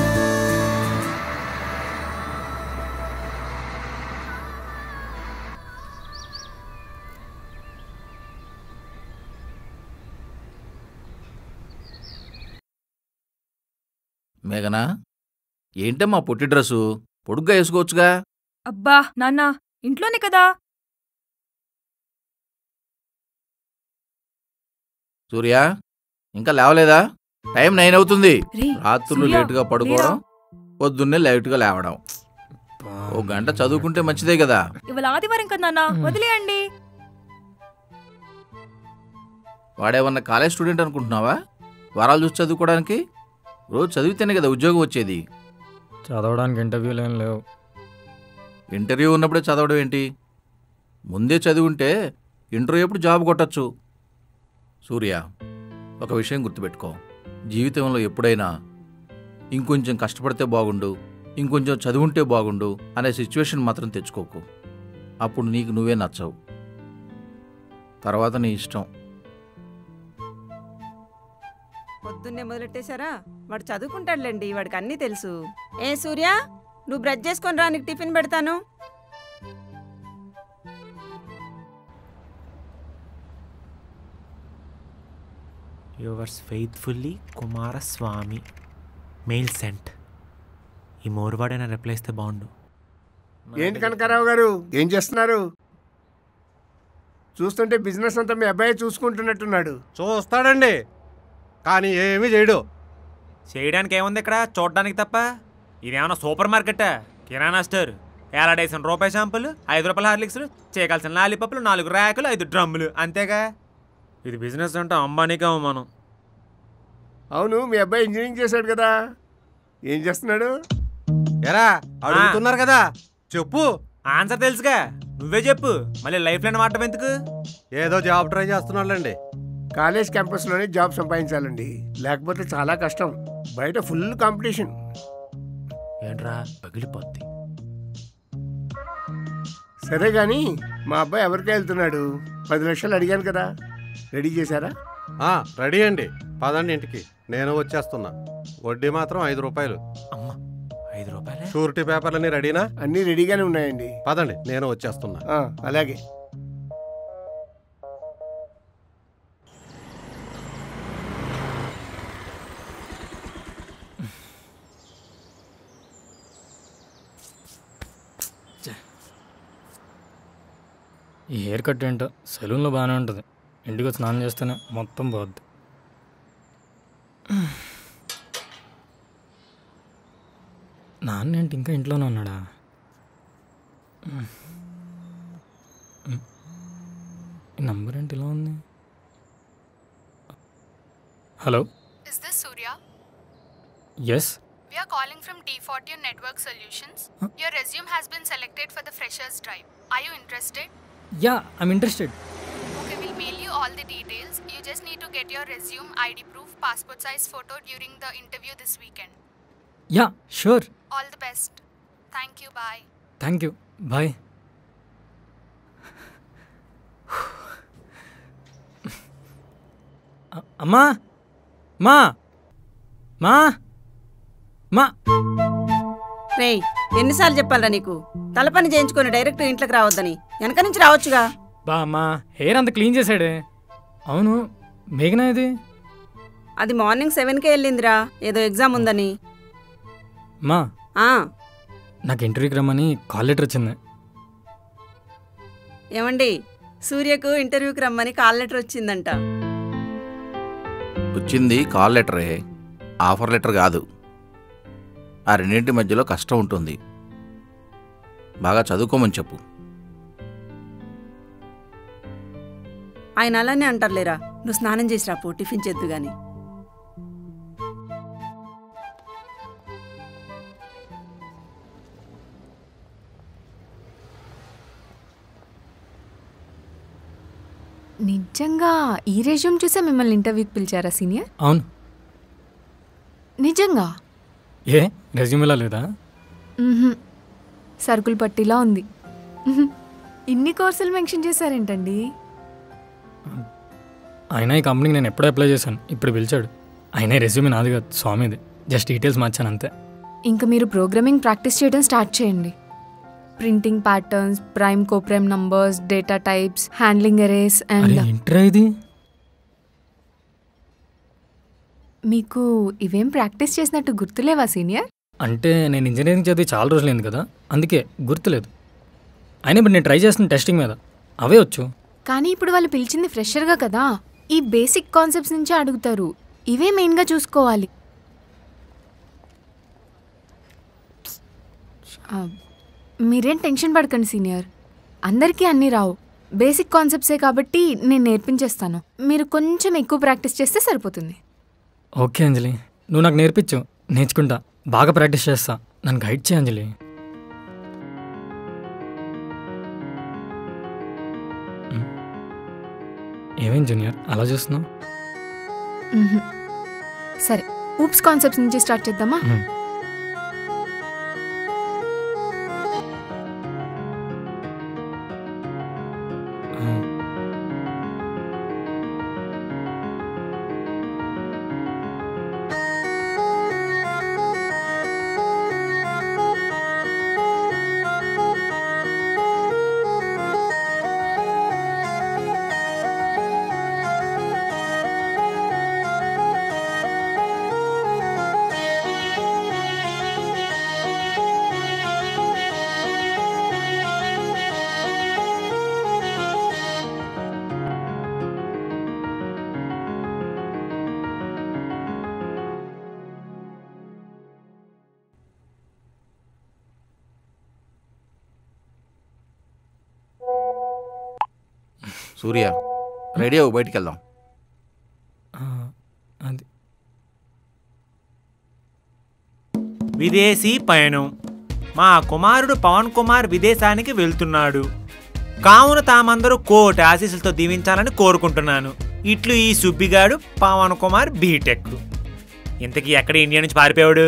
మేఘనా ఏంటమ్మా పొట్టి డ్రెస్సు పొడుగ్గా వేసుకోవచ్చుగా అబ్బా నాన్న ఇంట్లోనే కదా సూర్య ఇంకా లేవలేదా టైం నైన్ అవుతుంది రేయ్, రాత్రులు సూర్య, లేటుగా పడుకోవడం పొద్దున్నే లేటుగా లేవడం ఓ గంట చదువుకుంటే మంచిదే కదా ఇవాళ ఆదివారం కదా నాన్న వదిలేయండి వాడేమన్నా కాలేజ్ స్టూడెంట్ అనుకుంటున్నావా వారాలు చూసి చదువుకోవడానికి రోజు చదివితేనే కదా ఉద్యోగం వచ్చేది చదవడానికి ఇంటర్వ్యూలు ఏం లేవు ఇంటర్వ్యూ ఉన్నప్పుడే చదవడం ఏంటి ముందే చదివుంటే ఇంటర్వ్యూ ఎప్పుడు జాబ్ కొట్టచ్చు సూర్య ఒక విషయం గుర్తుపెట్టుకో జీవితంలో ఎప్పుడైనా ఇంకొంచెం కష్టపడితే బాగుండు ఇంకొంచెం చదువుంటే బాగుండు అనే సిచ్యువేషన్ మాత్రం తెచ్చుకోకు అప్పుడు నీకు నువ్వే నచ్చవు తర్వాత నీ ఇష్టం పొద్దున్నే మొదలెట్టేశారా వాడు చదువుకుంటాడులేండి వాడికి అన్నీ తెలుసు ఏ సూర్య నువ్వు బ్రష్ చేసుకొని రా నీకు టిఫిన్ పెడతాను yours faithfully Kumaraswamy mail sent ఈ మోరువాడైనా రిప్లై ఇస్తే బాగుండు ఏంటి కనకారావు గారు ఏం చేస్తున్నారు చూస్తుంటే బిజినెస్ అంతా మీ అబ్బాయి చూసుకుంటున్నట్టున్నాడు చూస్తాడండి కానీ ఏమీ చేయడు చేయడానికి ఏముంది ఇక్కడ చూడడానికి తప్ప ఇదేమన్నా సూపర్ మార్కెటా కిరాణా స్టోర్ ఏలాడేసిన రూపాయి షాంపులు ఐదు రూపాయల హార్లిక్స్లు చేయకాల్సిన లాలీపప్పులు నాలుగు ర్యాకులు ఐదు డ్రమ్ములు అంతేగా ఇది బిజినెస్ అంటే అంబానీకే అవమానం అవును మీ అబ్బాయి ఇంజనీరింగ్ చేశాడు కదా ఏం చేస్తున్నాడు ఎరా అడుగుతున్నారు కదా చెప్పు ఆన్సర్ తెలుసుగా నువ్వే చెప్పు మళ్ళీ లైఫ్ లైన్ మాట ఎందుకు ఏదో జాబ్ ట్రై చేస్తున్నాడులేండి కాలేజ్ క్యాంపస్లోనే జాబ్ సంపాదించాలండి లేకపోతే చాలా కష్టం బయట ఫుల్ కాంపిటీషన్ ఏంట్రా పగిలిపోద్ది సరే కానీ మా అబ్బాయి ఎవరికీ వెళ్తున్నాడు పది లక్షలు అడిగాను కదా రెడీ చేశారా ఆ, రెడీ అండి పదండి ఇంటికి నేను వచ్చేస్తున్నా వడ్డీ మాత్రం ఐదు రూపాయలు ఐదు రూపాయలు షూరిటీ పేపర్లన్నీ రెడీనా అన్నీ రెడీగానే ఉన్నాయండి పదండి నేను వచ్చేస్తున్నా ఆ, అలాగే ఈ హెయిర్ కట్ ఏంటో సెలూన్లో బాగానే ఉంటుంది ఇంటికి వచ్చి స్నానం చేస్తేనే మొత్తం పోద్ది నాన్న ఏంటి ఇంకా ఇంట్లోనే ఉన్నాడా ఈ నంబర్ ఏంటి ఇలా ఉంది hello Is this Surya? Yes We are calling from T40 Network Solutions. Your resume has been selected for the freshers drive. Are you interested? Yeah I'm interested Okay, we'll mail you all the details. You just need to get your resume, ID proof, passport size photo during the interview this weekend. Yeah sure All the best. Thank you. Bye. Thank you bye అమ్మా మా మా మా రేయ్ ఎన్నిసార్లు చెప్పాలరా నీకు తలపని చేయించుకొని direct ఇంట్లోకి రావద్దని వెనక నుంచి రావచ్చుగా బా అమ్మా హెయిర్ అంత క్లీన్ చేశాడే అవును మేఘనా ఇది అది మార్నింగ్ సెవెన్కే వెళ్ళిందిరా ఏదో ఎగ్జామ్ ఉందని మా ఆ, నాకు ఇంటర్వ్యూకి రమ్మని కాల్ లెటర్ వచ్చింది ఏమండి సూర్యకు ఇంటర్వ్యూకి రమ్మని కాల్ లెటర్ వచ్చిందంట వచ్చింది కాల్ లెటరే ఆఫర్ లెటర్ కాదు ఆ రెండింటి మధ్యలో కష్టం ఉంటుంది బాగా చదువుకోమని చెప్పు ఆయన అలానే అంటారులేరా నువ్వు స్నానం చేసి రాపో టిఫిన్ చేద్దు గాని నిజంగా ఈ రెజ్యూమ్ చూసే మిమ్మల్ని ఇంటర్వ్యూకి పిలిచారా సీనియర్ అవును నిజంగా ఏ రెజ్యూమేలా లేదా మ్మ్హ్మ్. సరుకులు పట్టిలా ఉంది మ్మ్హ్మ్. ఇన్ని కోర్సులు మెన్షన్ చేశారేంటండి అయినా ఈ కంపెనీకి నేను ఎప్పుడో అప్లై చేశాను ఇప్పుడు పిలిచాడు అయినా రెజ్యూమే నాది కాదు స్వామిది జస్ట్ డీటెయిల్స్ మార్చాను అంతే ఇంకా మీరు ప్రోగ్రామింగ్ ప్రాక్టీస్ చేయడం స్టార్ట్ చేయండి printing patterns prime coprime numbers data types handling arrays అరే అండ్ ఏంట్రా ఇది మీకు ఇవేం ప్రాక్టీస్ చేసినట్టు గుర్తులేవా సీనియర్ అంటే నేను ఇంజనీరింగ్ చదివి చాలా రోజులైంది కదా అందుకే గుర్తులేదు అయినా ఇప్పుడు నేను ట్రై చేస్తున్న టెస్టింగ్ మీద అవే వచ్చు కానీ ఇప్పుడు వాళ్ళు పిలిచింది ఫ్రెషర్గా కదా ఈ బేసిక్ కాన్సెప్ట్స్ నుంచే అడుగుతారు ఇవే మెయిన్గా చూసుకోవాలి ఆ, మీరేం టెన్షన్ పడకండి సీనియర్ అందరికీ అన్నీ రావు బేసిక్ కాన్సెప్ట్సే కాబట్టి నేను నేర్పించేస్తాను మీరు కొంచెం ఎక్కువ ప్రాక్టీస్ చేస్తే సరిపోతుంది ఓకే అంజలి నువ్వు నాకు నేర్పించు నేర్చుకుంటా బాగా ప్రాక్టీస్ చేస్తా నన్ను గైడ్ చేయి అంజలి ఉమ్. ఏమేం జూనియర్ అలా చూస్తున్నావు మ్మ్హ్. సరే ఊప్స్ కాన్సెప్ట్స్ నుంచి స్టార్ట్ చేద్దామా మ్మ్. సూర్య రెడీ అవ్వు బయటికి వెళ్దాం అది విదేశీ పయనం మా కుమారుడు పవన్ కుమార్ విదేశానికి వెళ్తున్నాడు కావున తామందరూ కోటి ఆశీస్సులతో దీవించాలని కోరుకుంటున్నాను ఇట్లు ఈ సుబ్బిగాడు పవన్ కుమార్ బీటెక్ ఇంతకీ ఎక్కడ ఇండియా నుంచి పారిపోయాడు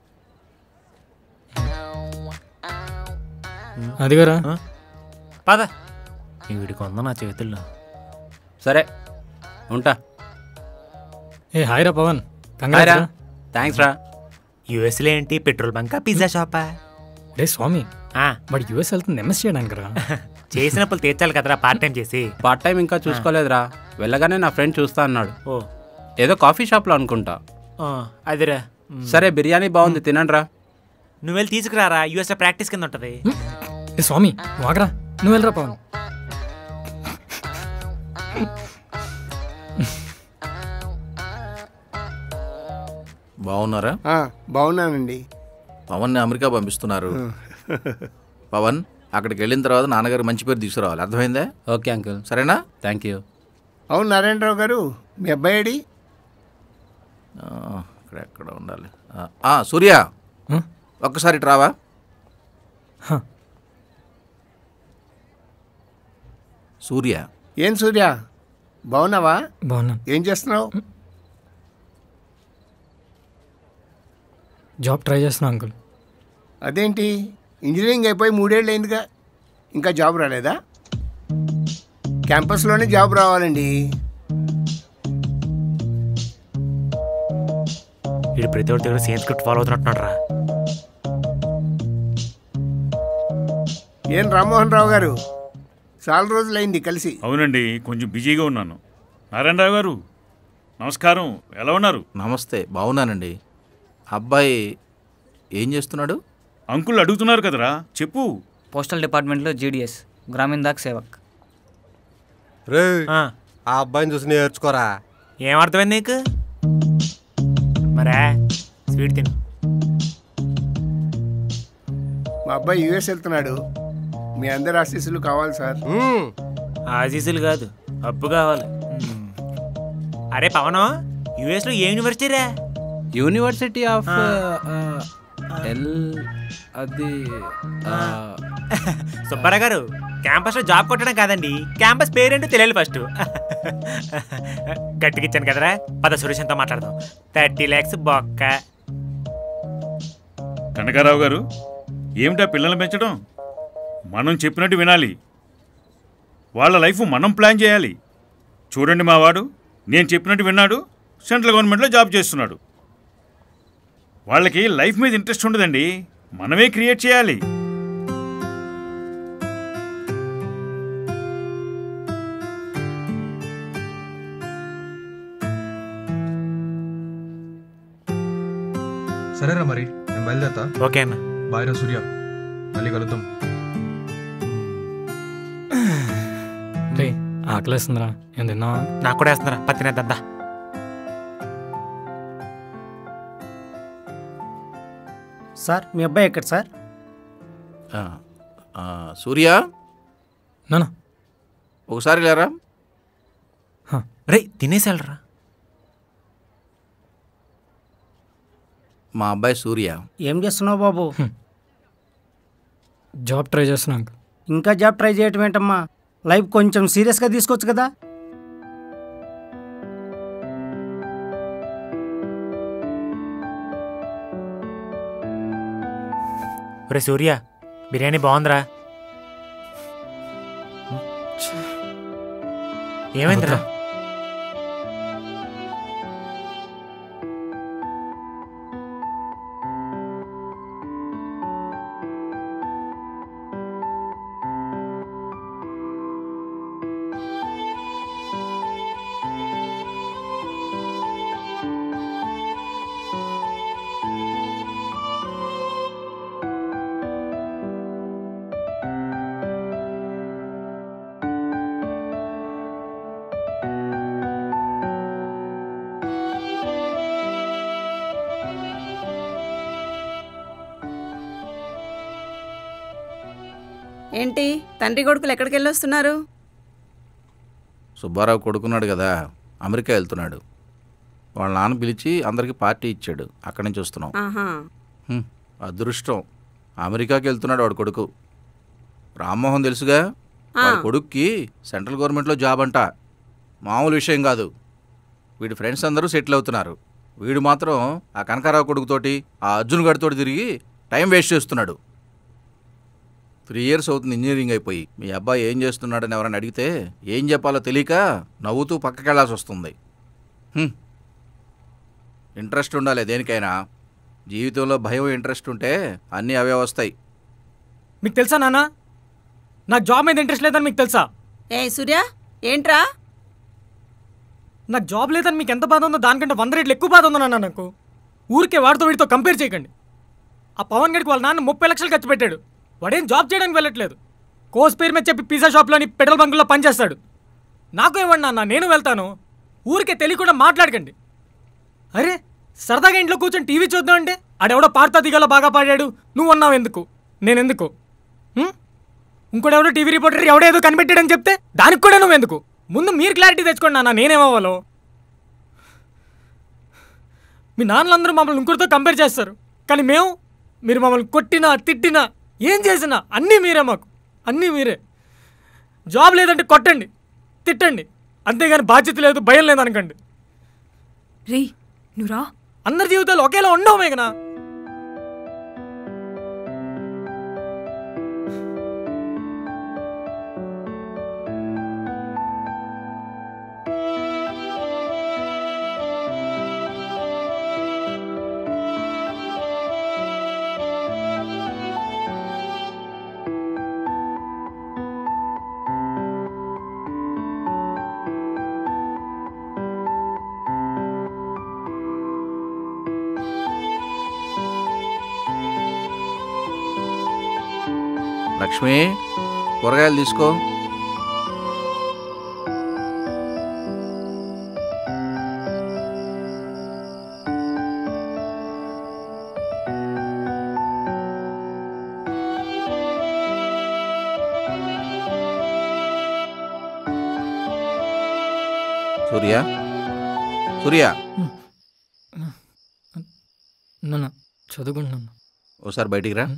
అదిగోరా పద వీడికి ఉందా నా చేతుల్లో సరే ఉంటా ఏ హాయ్ రా పవన్ హాయ్ రా కంగారా థ్యాంక్స్ రా యుఎస్లో ఏంటి పెట్రోల్ బంకా పిజ్జా షాపా రే స్వామి వాడు యుఎస్ వెళ్తుంది ఎంఎస్ చేయడానికి రా చేసినప్పుడు తీర్చాలి కదరా పార్ట్ టైం చేసి పార్ట్ టైం ఇంకా చూసుకోలేదురా వెళ్ళగానే నా ఫ్రెండ్ చూస్తా అన్నాడు ఓ ఏదో కాఫీ షాప్లో అనుకుంటా ఆ, అదిరా సరే బిర్యానీ బాగుంది తినండి రా నువ్వు వెళ్ళి తీసుకురారా యుఎస్లో ప్రాక్టీస్ కింద ఉంటుంది ఏ స్వామి వాగరా నువ్వు వెళ్ళరా పవన్ బాగున్నారా ఆ, బాగున్నానండి పవన్ని అమెరికా పంపిస్తున్నారు పవన్ అక్కడికి వెళ్ళిన తర్వాత నాన్నగారు మంచి పేరు తీసుకురావాలి అర్థమైందా ఓకే అంకుల్ సరేనా థ్యాంక్ యూ అవును నారాయణరావు గారు మీ అబ్బాయి ఆ, ఇక్కడ ఎక్కడ ఉండాలి ఆ, ఆ, సూర్య ఒక్కసారి ఇటు రావా సూర్య ఏం సూర్య బాగున్నావా బాగున్నాను ఏం చేస్తున్నావు జాబ్ ట్రై చేస్తున్నా అంకుల్ అదేంటి ఇంజనీరింగ్ అయిపోయి మూడేళ్ళు అయిందిగా ఇంకా జాబ్ రాలేదా క్యాంపస్లోనే జాబ్ రావాలండి వీడు ప్రతి ఒక్కరి దగ్గర సేమ్ స్క్రిప్ట్ ఫాలో అవుతున్నట్టున్నాడు రా ఏం రామ్మోహన్ రావు గారు చాలా రోజులైంది కలిసి అవునండి కొంచెం బిజీగా ఉన్నాను నారాయణరావు గారు నమస్కారం ఎలా ఉన్నారు నమస్తే బాగున్నానండి అబ్బాయి ఏం చేస్తున్నాడు అంకుల్ అడుగుతున్నారు కదరా చెప్పు పోస్టల్ డిపార్ట్మెంట్లో జీడిఎస్ గ్రామీణ దాక్ సేవక్ రే ఆ అబ్బాయిని చూసి నేర్చుకోరా ఏం అర్థమైంది నీకు మరే స్వీట్ తిను మా అబ్బాయి యూఎస్ వెళ్తున్నాడు మీ అందరి ఆశీస్సులు కావాలి సార్ ఆశీస్సులు కాదు అప్పు కావాలి అరే పవన్ యుఎస్లో ఏ యూనివర్సిటీ రా యూనివర్సిటీ ఆఫ్ ఎల్ అది ఆ, సుబ్బారావు గారు క్యాంపస్లో జాబ్ కొట్టడం కాదండి క్యాంపస్ పేరేంటో తెలియాలి ఫస్ట్ గట్టిగా ఇచ్చాను కదరా పద సురేషన్తో మాట్లాడదాం థర్టీ ల్యాక్స్ బొక్క కనకారావు గారు ఏమిటా పిల్లల్ని పెంచడం మనం చెప్పినట్టు వినాలి వాళ్ళ లైఫ్ మనం ప్లాన్ చేయాలి చూడండి మా వాడు నేను చెప్పినట్టు విన్నాడు సెంట్రల్ గవర్నమెంట్లో జాబ్ చేస్తున్నాడు వాళ్ళకి లైఫ్ మీద ఇంట్రెస్ట్ ఉండదండి మనమే క్రియేట్ చేయాలి సరేరా మరి నేను బయలుదేరతా ఓకే అన్న బాయ్ రా సూర్య మళ్ళీ కలుద్దాం రే ఆకలేస్తుందిరా ఏం తిన్నావా నాకు కూడా వేస్తున్నారా పత్తినేద్దా సార్ మీ అబ్బాయి ఎక్కడ సార్ ఆ, ఆ, సూర్య నానా ఒకసారి లేరా రే తినేసాలరా మా అబ్బాయి సూర్య ఏం చేస్తున్నావు బాబు జాబ్ ట్రై చేస్తున్నా అంకుల్ ఇంకా జాబ్ ట్రై చేయటం ఏంటమ్మా లైఫ్ కొంచెం సీరియస్గా తీసుకోవచ్చు కదా ఒరే సూర్య బిర్యానీ బాగుందిరా ఏమైందిరా ఏంటి తండ్రి కొడుకులు ఎక్కడికి వెళ్ళొస్తున్నారు సుబ్బారావు కొడుకున్నాడు కదా అమెరికా వెళ్తున్నాడు వాళ్ళ నాన్న పిలిచి అందరికి పార్టీ ఇచ్చాడు అక్కడి నుంచి వస్తున్నాం ఆహా హ్మ్, అదృష్టం అమెరికాకి వెళ్తున్నాడు వాడు కొడుకు రామ్మోహన్ తెలుసుగా వాడి కొడుక్కి సెంట్రల్ గవర్నమెంట్లో జాబ్ అంట మామూలు విషయం కాదు వీడి ఫ్రెండ్స్ అందరూ సెటిల్ అవుతున్నారు వీడు మాత్రం ఆ కనకారావు కొడుకుతోటి ఆ అర్జున్ గడితోటి తిరిగి టైం వేస్ట్ చేస్తున్నాడు త్రీ ఇయర్స్ అవుతుంది ఇంజనీరింగ్ అయిపోయి మీ అబ్బాయి ఏం చేస్తున్నాడని ఎవరైనా అడిగితే ఏం చెప్పాలో తెలియక నవ్వుతూ పక్కకి వెళ్ళాల్సి వస్తుంది హ్మ్. ఇంట్రెస్ట్ ఉండాలి దేనికైనా జీవితంలో భయం ఇంట్రెస్ట్ ఉంటే అన్నీ అవే వస్తాయి మీకు తెలుసా నాన్న నాకు జాబ్ మీద ఇంట్రెస్ట్ లేదని మీకు తెలుసా ఏ సూర్య ఏంట్రా నాకు జాబ్ లేదని మీకు ఎంత బాధ ఉందో దానికంటే వంద రేట్లు ఎక్కువ బాధ ఉందో నాన్న నాకు ఊరికే వాడితో వీడితో కంపేర్ చేయకండి ఆ పవన్ గడికి వాళ్ళ నాన్న ముప్పై లక్షలు ఖర్చు పెట్టాడు వాడేం జాబ్ చేయడానికి వెళ్ళట్లేదు కోర్స్ పేరు మీద చెప్పి పిజ్జా షాప్లోని పెట్రోల్ బంకుల్లో పనిచేస్తాడు నాకు ఇవ్వండి నాన్న నేను వెళ్తాను ఊరికే తెలియకుండా మాట్లాడకండి అరే సరదాగా ఇంట్లో కూర్చొని టీవీ చూద్దాం అంటే ఆడెవడో పాడతా దిగాలో బాగా పాడాడు నువ్వు ఉన్నావు ఎందుకు నేనెందుకు హ్మ్? ఇంకోడెవడో టీవీ రిపోర్టర్ ఎవడేదో కనిపెట్టాడని చెప్తే దానికి కూడా నువ్వు ఎందుకు ముందు మీరు క్లారిటీ తెచ్చుకోండి నాన్న నేనేమవ్వాలో మీ నాన్నలందరూ మమ్మల్ని ఇంకొకరితో కంపేర్ చేస్తారు కానీ మేము మీరు మమ్మల్ని కొట్టినా తిట్టినా ఏం చేసినా అన్నీ మీరే మాకు అన్నీ మీరే జాబ్ లేదంటే కొట్టండి తిట్టండి అంతేగాని బాధ్యత లేదు భయం లేదు అనకండి రే నువ్వురా అందరి జీవితాలు ఒకేలా ఉండవు మేఘనా లక్ష్మి కూరగాయలు తీసుకో సూర్య సూర్య నాన్న చదువుకుంటున్నాను ఓసారి బయటికి రా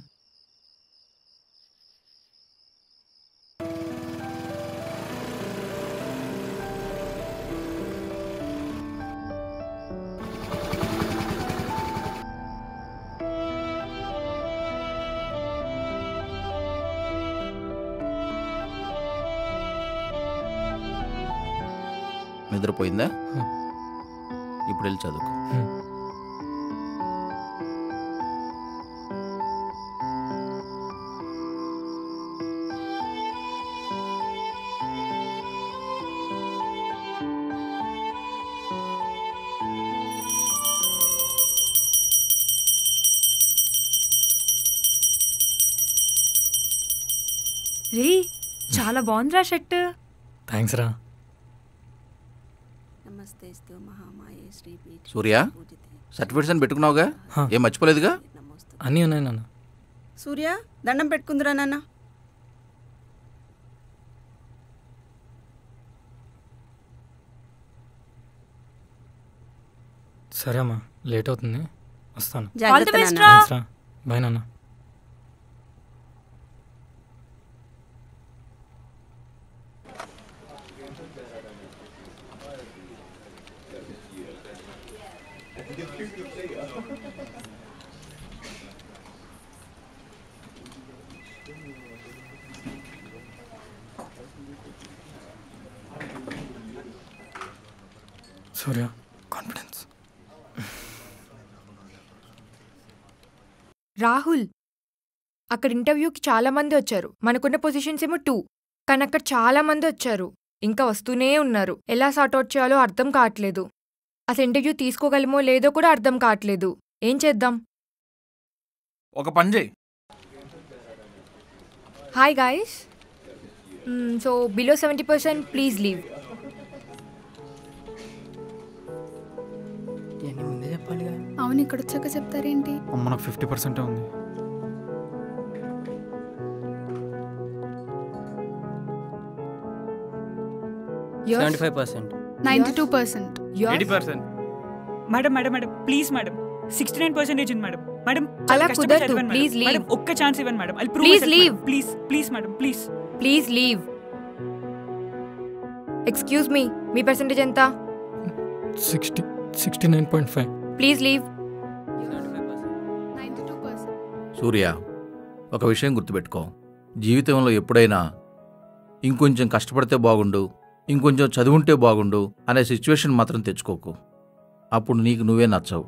నిద్రపోయిందా ఇప్పుడు వెళ్ళి చదువుకో రే చాలా బాగుందిరా షర్ట్ థ్యాంక్స్ రా నమస్తేస్తు మహామాయే శ్రీపీఠ సూర్య సర్టిఫికేట్స్ అని పెట్టుకున్నావుగా ఏం మర్చిపోలేదుగా అన్నీ ఉన్నాయి నాన్న సూర్య దండం పెట్టుకుందిరా నాన్న సరే అమ్మా లేట్ అవుతుంది వస్తాను జాగ్రత్త All the best నాన్న. రా. థాంక్స్ రా బాయ్ నాన్న సూర్య కాన్ఫిడెన్స్ రాహుల్ అక్కడ ఇంటర్వ్యూకి చాలా మంది వచ్చారు మనకున్న పొజిషన్స్ ఏమో టూ కానీ అక్కడ చాలా మంది వచ్చారు ఇంకా వస్తూనే ఉన్నారు ఎలా సార్ట్అవుట్ చేయాలో అర్థం కావట్లేదు అసలు ఇంటర్వ్యూ తీసుకోగలమో లేదో కూడా అర్థం కావట్లేదు ఏం చేద్దాం ఒక పని చేయి hi guys so below seventy percent please leave అవును ఇక్కడ వచ్చాక చెప్తారేంటి అమ్మ నాకు ఫిఫ్టీ పర్సెంటే ఉంది seventy five percent ninety two percent eighty percent madam madam madam please madam sixty nine percentage ఉంది మేడం మేడం అలా కుదరదు. Please leave. మేడం ఒక్క ఛాన్స్ ఇవ్వండి madam I Please leave. Please please madam please please leave excuse me మీ percentage ఎంత sixty sixty nine point five please leave సూర్య ఒక విషయం గుర్తుపెట్టుకో జీవితంలో ఎప్పుడైనా ఇంకొంచెం కష్టపడితే బాగుండు ఇంకొంచెం చదువుంటే బాగుండు అనే సిచ్యువేషన్ మాత్రం తెచ్చుకోకు అప్పుడు నీకు నువ్వే నచ్చవు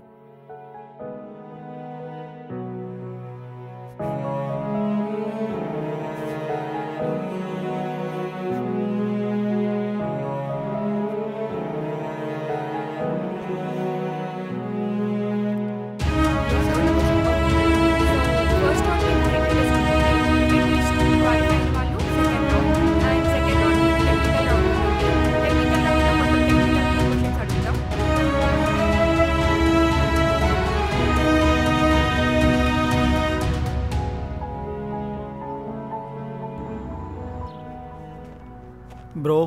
బ్రో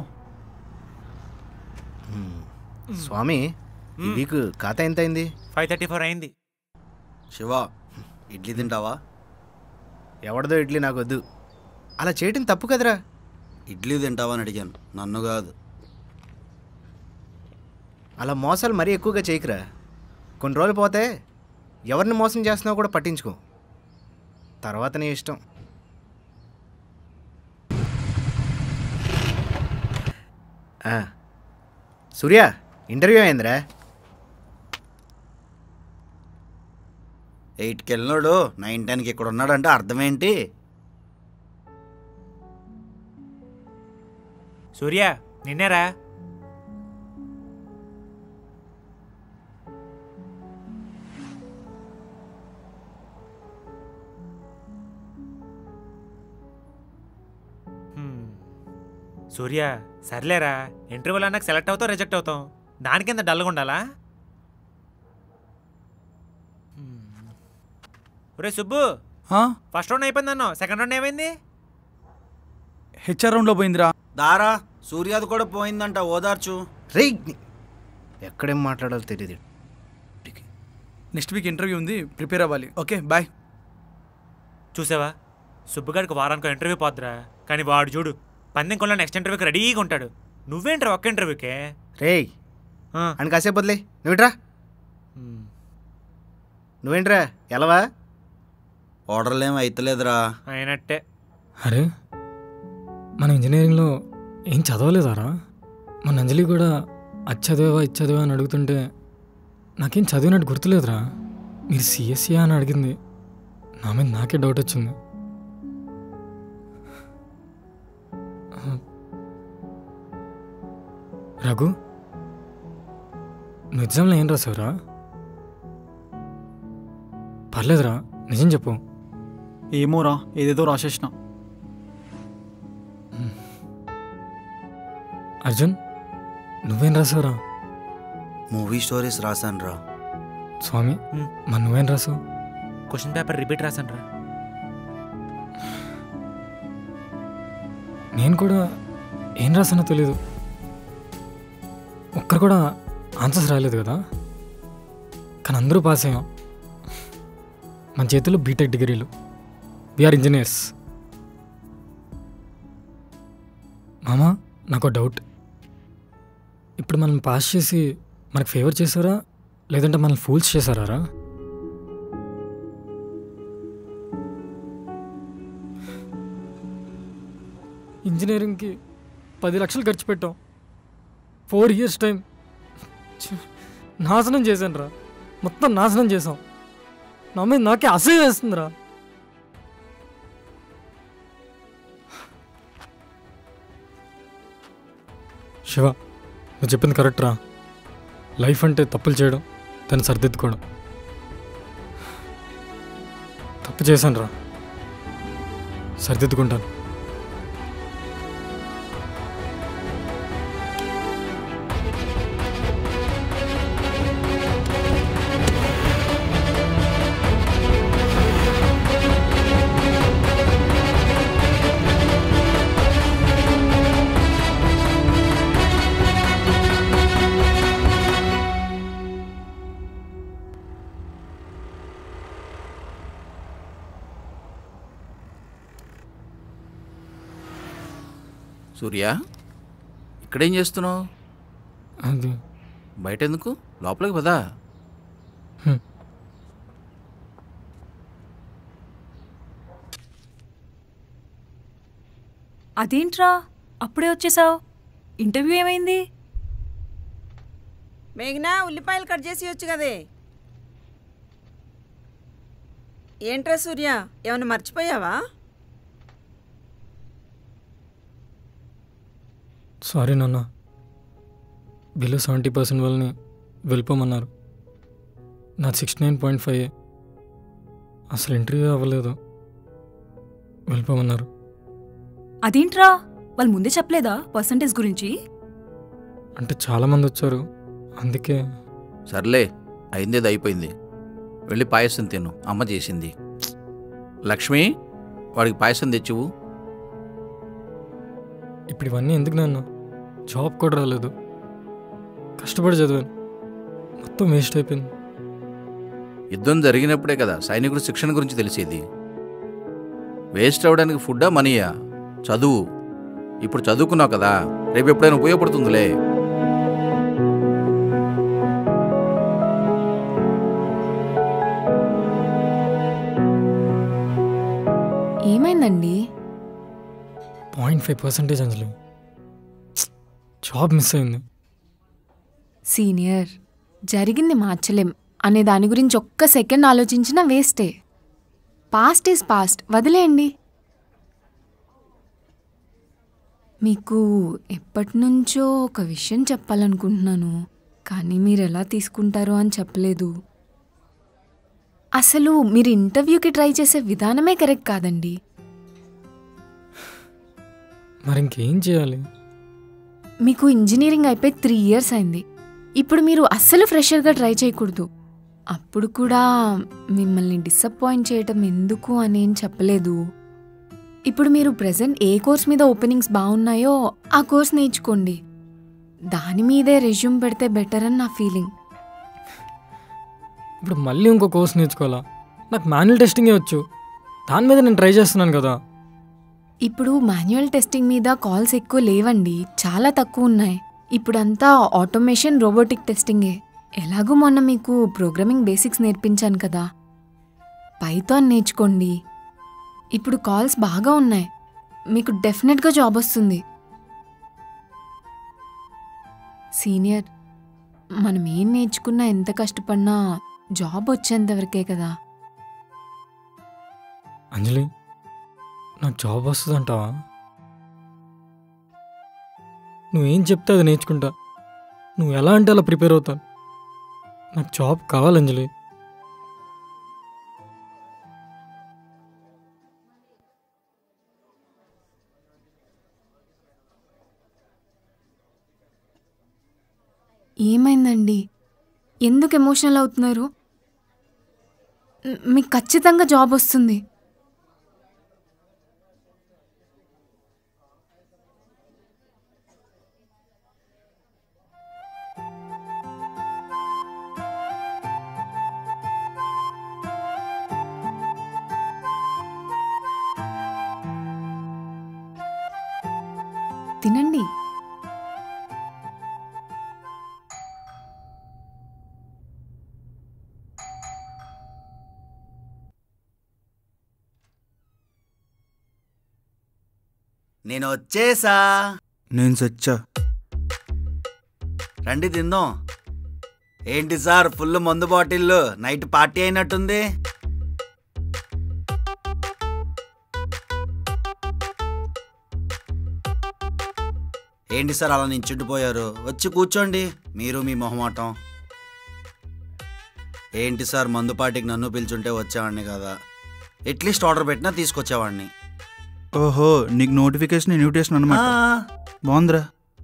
స్వామి ఈ వీక్ ఖాతా ఎంత అయింది ఫైవ్ థర్టీ ఫోర్ అయింది శివ ఇడ్లీ తింటావా ఎవరిదో ఇడ్లీ నాకు వద్దు అలా చేయటం తప్పు కదరా ఇడ్లీ తింటావా అని అడిగాను నన్ను కాదు అలా మోసాలు మరీ ఎక్కువగా చేయకురా కొన్ని రోజులు పోతే ఎవరిని మోసం చేస్తున్నావో కూడా పట్టించుకో తర్వాత నీ ఇష్టం ఆ, సూర్య ఇంటర్వ్యూ అయిందిరా ఎయిట్కి వెళ్ళినాడు నైన్ టెన్కి ఇక్కడ ఉన్నాడంటే అర్థం ఏంటి సూర్య నిన్నేరా హ్మ్. సూర్య సర్లేరా ఇంటర్వ్యూలో నాకు సెలెక్ట్ అవుతావు రిజెక్ట్ అవుతాం దానికింత డల్గా ఉండాలా హ్మ్. ఒరే సుబ్బు ఫస్ట్ రౌండ్ అయిపోయింది అన్నావు సెకండ్ రౌండ్ ఏమైంది హెచ్ఆర్ రౌండ్లో పోయిందిరా దారా సూర్యాది కూడా పోయిందంట ఓదార్చు రే ఎక్కడేం మాట్లాడాలో తెలియదు నెక్స్ట్ వీక్ ఇంటర్వ్యూ ఉంది ప్రిపేర్ అవ్వాలి ఓకే బాయ్ చూసావా సుబ్బుగాడికి వారానికి ఇంటర్వ్యూ పోద్దురా కానీ వాడు చూడు పందెం కొల్ల నెక్స్ట్ ఇంటర్వ్యూకి రెడీగా ఉంటాడు నువ్వేంట్రా ఒక్క ఇంటర్వ్యూకే రేయ్ అని కాసేపు వదిలే నువ్వేంట్రా నువ్వేంట్రా ఎలవా ఆర్డర్లు ఏమి అయితలేదురా అయినట్టే అరే మన ఇంజనీరింగ్లో ఏం చదవలేదారా మన అంజలి కూడా అది చదివావా ఇది చదివా అని అడుగుతుంటే నాకేం చదివినట్టు గుర్తులేదురా మీరు సిఎస్సి అని అడిగింది నా మీద నాకే డౌట్ వచ్చింది రఘు నువ్వు ఎగ్జామ్లో ఏం రాసావురా పర్లేదురా నిజం చెప్పు ఏమోరా ఏదేదో రాసేసిన అర్జున్ నువ్వేం రాసావురా మూవీ స్టోరీస్ రాశాను రా స్వామి మరి నువ్వేం రాసావు క్వశ్చన్ పేపర్ రిపీట్ రాసాను రా నేను కూడా ఏం రాసానో తెలీదు ఒక్కరు కూడా ఆన్సర్స్ రాలేదు కదా కానీ అందరూ పాస్ అయ్యాం మన చేతిలో బీటెక్ డిగ్రీలు వీఆర్ ఇంజనీర్స్ మామా నాకు డౌట్ ఇప్పుడు మనం పాస్ చేసి మనకు ఫేవర్ చేశారా లేదంటే మనల్ని ఫూల్స్ చేశారా ఇంజనీరింగ్కి పది లక్షలు ఖర్చు పెట్టాం ఫోర్ ఇయర్స్ టైం ఛ, నాశనం చేశాను రా మొత్తం నాశనం చేసాం నా మీద నాకే అసహ్యం వేస్తుందిరా శివ నువ్వు చెప్పింది కరెక్ట్ రా లైఫ్ అంటే తప్పులు చేయడం దాన్ని సరిదిద్దుకోవడం తప్పు చేశాను రా సరిదిద్దుకుంటాను సూర్య ఇక్కడేం చేస్తున్నావు అది బయట ఎందుకు లోపలికి పదా హ్మ్. అదేంట్రా అప్పుడే వచ్చేసావు ఇంటర్వ్యూ ఏమైంది మేఘనా ఉల్లిపాయలు కట్ చేసి వచ్చు కదే ఏంట్రా సూర్య ఏమైనా మర్చిపోయావా సారీ నాన్న బిలో సెవెంటీ పర్సెంట్ వాళ్ళని వెళ్ళిపోమన్నారు నాది సిక్స్టీ నైన్ పాయింట్ ఫైవ్ అసలు ఇంటర్వ్యూ అవ్వలేదు వెళ్ళిపోమన్నారు అదేంట్రా వాళ్ళు ముందే చెప్పలేదా పర్సంటేజ్ గురించి అంటే చాలామంది వచ్చారు అందుకే సర్లే అయిందేది అయిపోయింది వెళ్ళి పాయసం తిను అమ్మ చేసింది లక్ష్మి వాడికి పాయసం తెచ్చివు ఇప్పుడు ఇవన్నీ ఎందుకు నాన్న జాబ్ కూడా రాలేదు కష్టపడి చదివాను మొత్తం వేస్ట్ అయిపోయింది యుద్ధం జరిగినప్పుడే కదా సైనికుడు శిక్షణ గురించి తెలిసేది వేస్ట్ అవ్వడానికి ఫుడ్డా మనీయా చదువు ఇప్పుడు చదువుకున్నావు కదా రేపు ఎప్పుడైనా ఉపయోగపడుతుందిలే ఏమైందండి point five percentage Anjali job miss అయింది సీనియర్ జరిగింది మార్చలేం అనే దాని గురించి ఒక్క సెకండ్ ఆలోచించినా వేస్టే పాస్ట్ ఈజ్ పాస్ట్ వదిలేయండి మీకు ఎప్పటి నుంచో ఒక విషయం చెప్పాలనుకుంటున్నాను కానీ మీరు ఎలా తీసుకుంటారో అని చెప్పలేదు అసలు మీరు ఇంటర్వ్యూకి ట్రై చేసే విధానమే కరెక్ట్ కాదండి మరి ఇంకేం చేయాలి మీకు ఇంజనీరింగ్ అయిపోయి త్రీ ఇయర్స్ అయింది ఇప్పుడు మీరు అస్సలు ఫ్రెషర్గా ట్రై చేయకూడదు అప్పుడు కూడా మిమ్మల్ని డిసప్పాయింట్ చేయటం ఎందుకు అని ఏం చెప్పలేదు ఇప్పుడు మీరు ప్రెసెంట్ ఏ కోర్స్ మీద ఓపెనింగ్స్ బాగున్నాయో ఆ కోర్స్ నేర్చుకోండి దాని మీదే రెజ్యూమ్ పెడితే బెటర్ అని నా ఫీలింగ్ ఇప్పుడు మళ్ళీ ఇంకో కోర్స్ నేర్చుకోవాలా నాకు మాన్యువల్ టెస్టింగే వచ్చు దాని మీద నేను ట్రై చేస్తున్నాను కదా ఇప్పుడు మాన్యువల్ టెస్టింగ్ మీద కాల్స్ ఎక్కువ లేవండి చాలా తక్కువ ఉన్నాయి ఇప్పుడంతా ఆటోమేషన్ రోబోటిక్ టెస్టింగే ఎలాగూ మొన్న మీకు ప్రోగ్రామింగ్ బేసిక్స్ నేర్పించాను కదా పైథాన్ నేర్చుకోండి ఇప్పుడు కాల్స్ బాగా ఉన్నాయి మీకు డెఫినెట్గా జాబ్ వస్తుంది సీనియర్ మనం ఏం నేర్చుకున్నా ఎంత కష్టపడినా జాబ్ వచ్చేంతవరకే కదా అంజలి నాకు జాబ్ వస్తుందంటావా నువ్వేం చెప్తే అది నేర్చుకుంటా నువ్వు ఎలా అంటే అలా ప్రిపేర్ అవుతాను నాకు జాబ్ కావాలి అంజలి ఏమైందండి ఎందుకు ఎమోషనల్ అవుతున్నారు మ్, మీకు ఖచ్చితంగా జాబ్ వస్తుంది తినండి నేను వచ్చేసా నేను సచ్చా రండి తిందాం ఏంటి సార్ ఫుల్ మందు బాటిల్లు నైట్ పార్టీ అయినట్టుంది ఏంటి సార్ అలా నించుండిపోయారు వచ్చి కూర్చోండి మీరు మీ మొహమాటం ఏంటి సార్ మందు పార్టీకి నన్ను పిలుచుంటే వచ్చేవాడిని కదా అట్లీస్ట్ ఆర్డర్ పెట్టినా తీసుకొచ్చేవాడిని ఓహో నీకు నోటిఫికేషన్ ఇన్విటేషన్ అనమాట ఆ. బాగుందిరా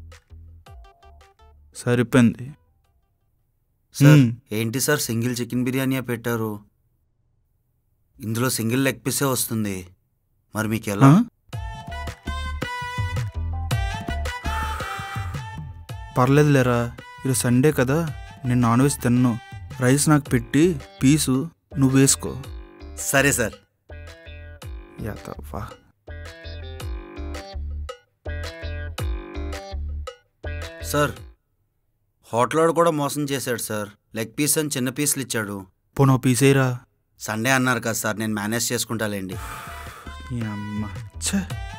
సరిపోయింది సార్ మ్మ్. ఏంటి సార్ సింగిల్ చికెన్ బిర్యానీ పెట్టారు ఇందులో సింగిల్ లెగ్ పీసే వస్తుంది మరి మీకు ఎలా ఆ? పర్లేదులేరా ఈరోజు సండే కదా నేను నాన్ వెజ్ తిన్ను రైస్ నాకు పెట్టి పీసు నువ్వు వేసుకో సరే సార్ యాతవ్వా సార్ హోటల్ కూడా మోసం చేశాడు సార్ లెగ్ పీస్ అని చిన్న పీసులు ఇచ్చాడు పోనో పీసేయరా సండే అన్నారు కదా సార్ నేను మేనేజ్ చేసుకుంటాలేండి ఈ అమ్మ ఛే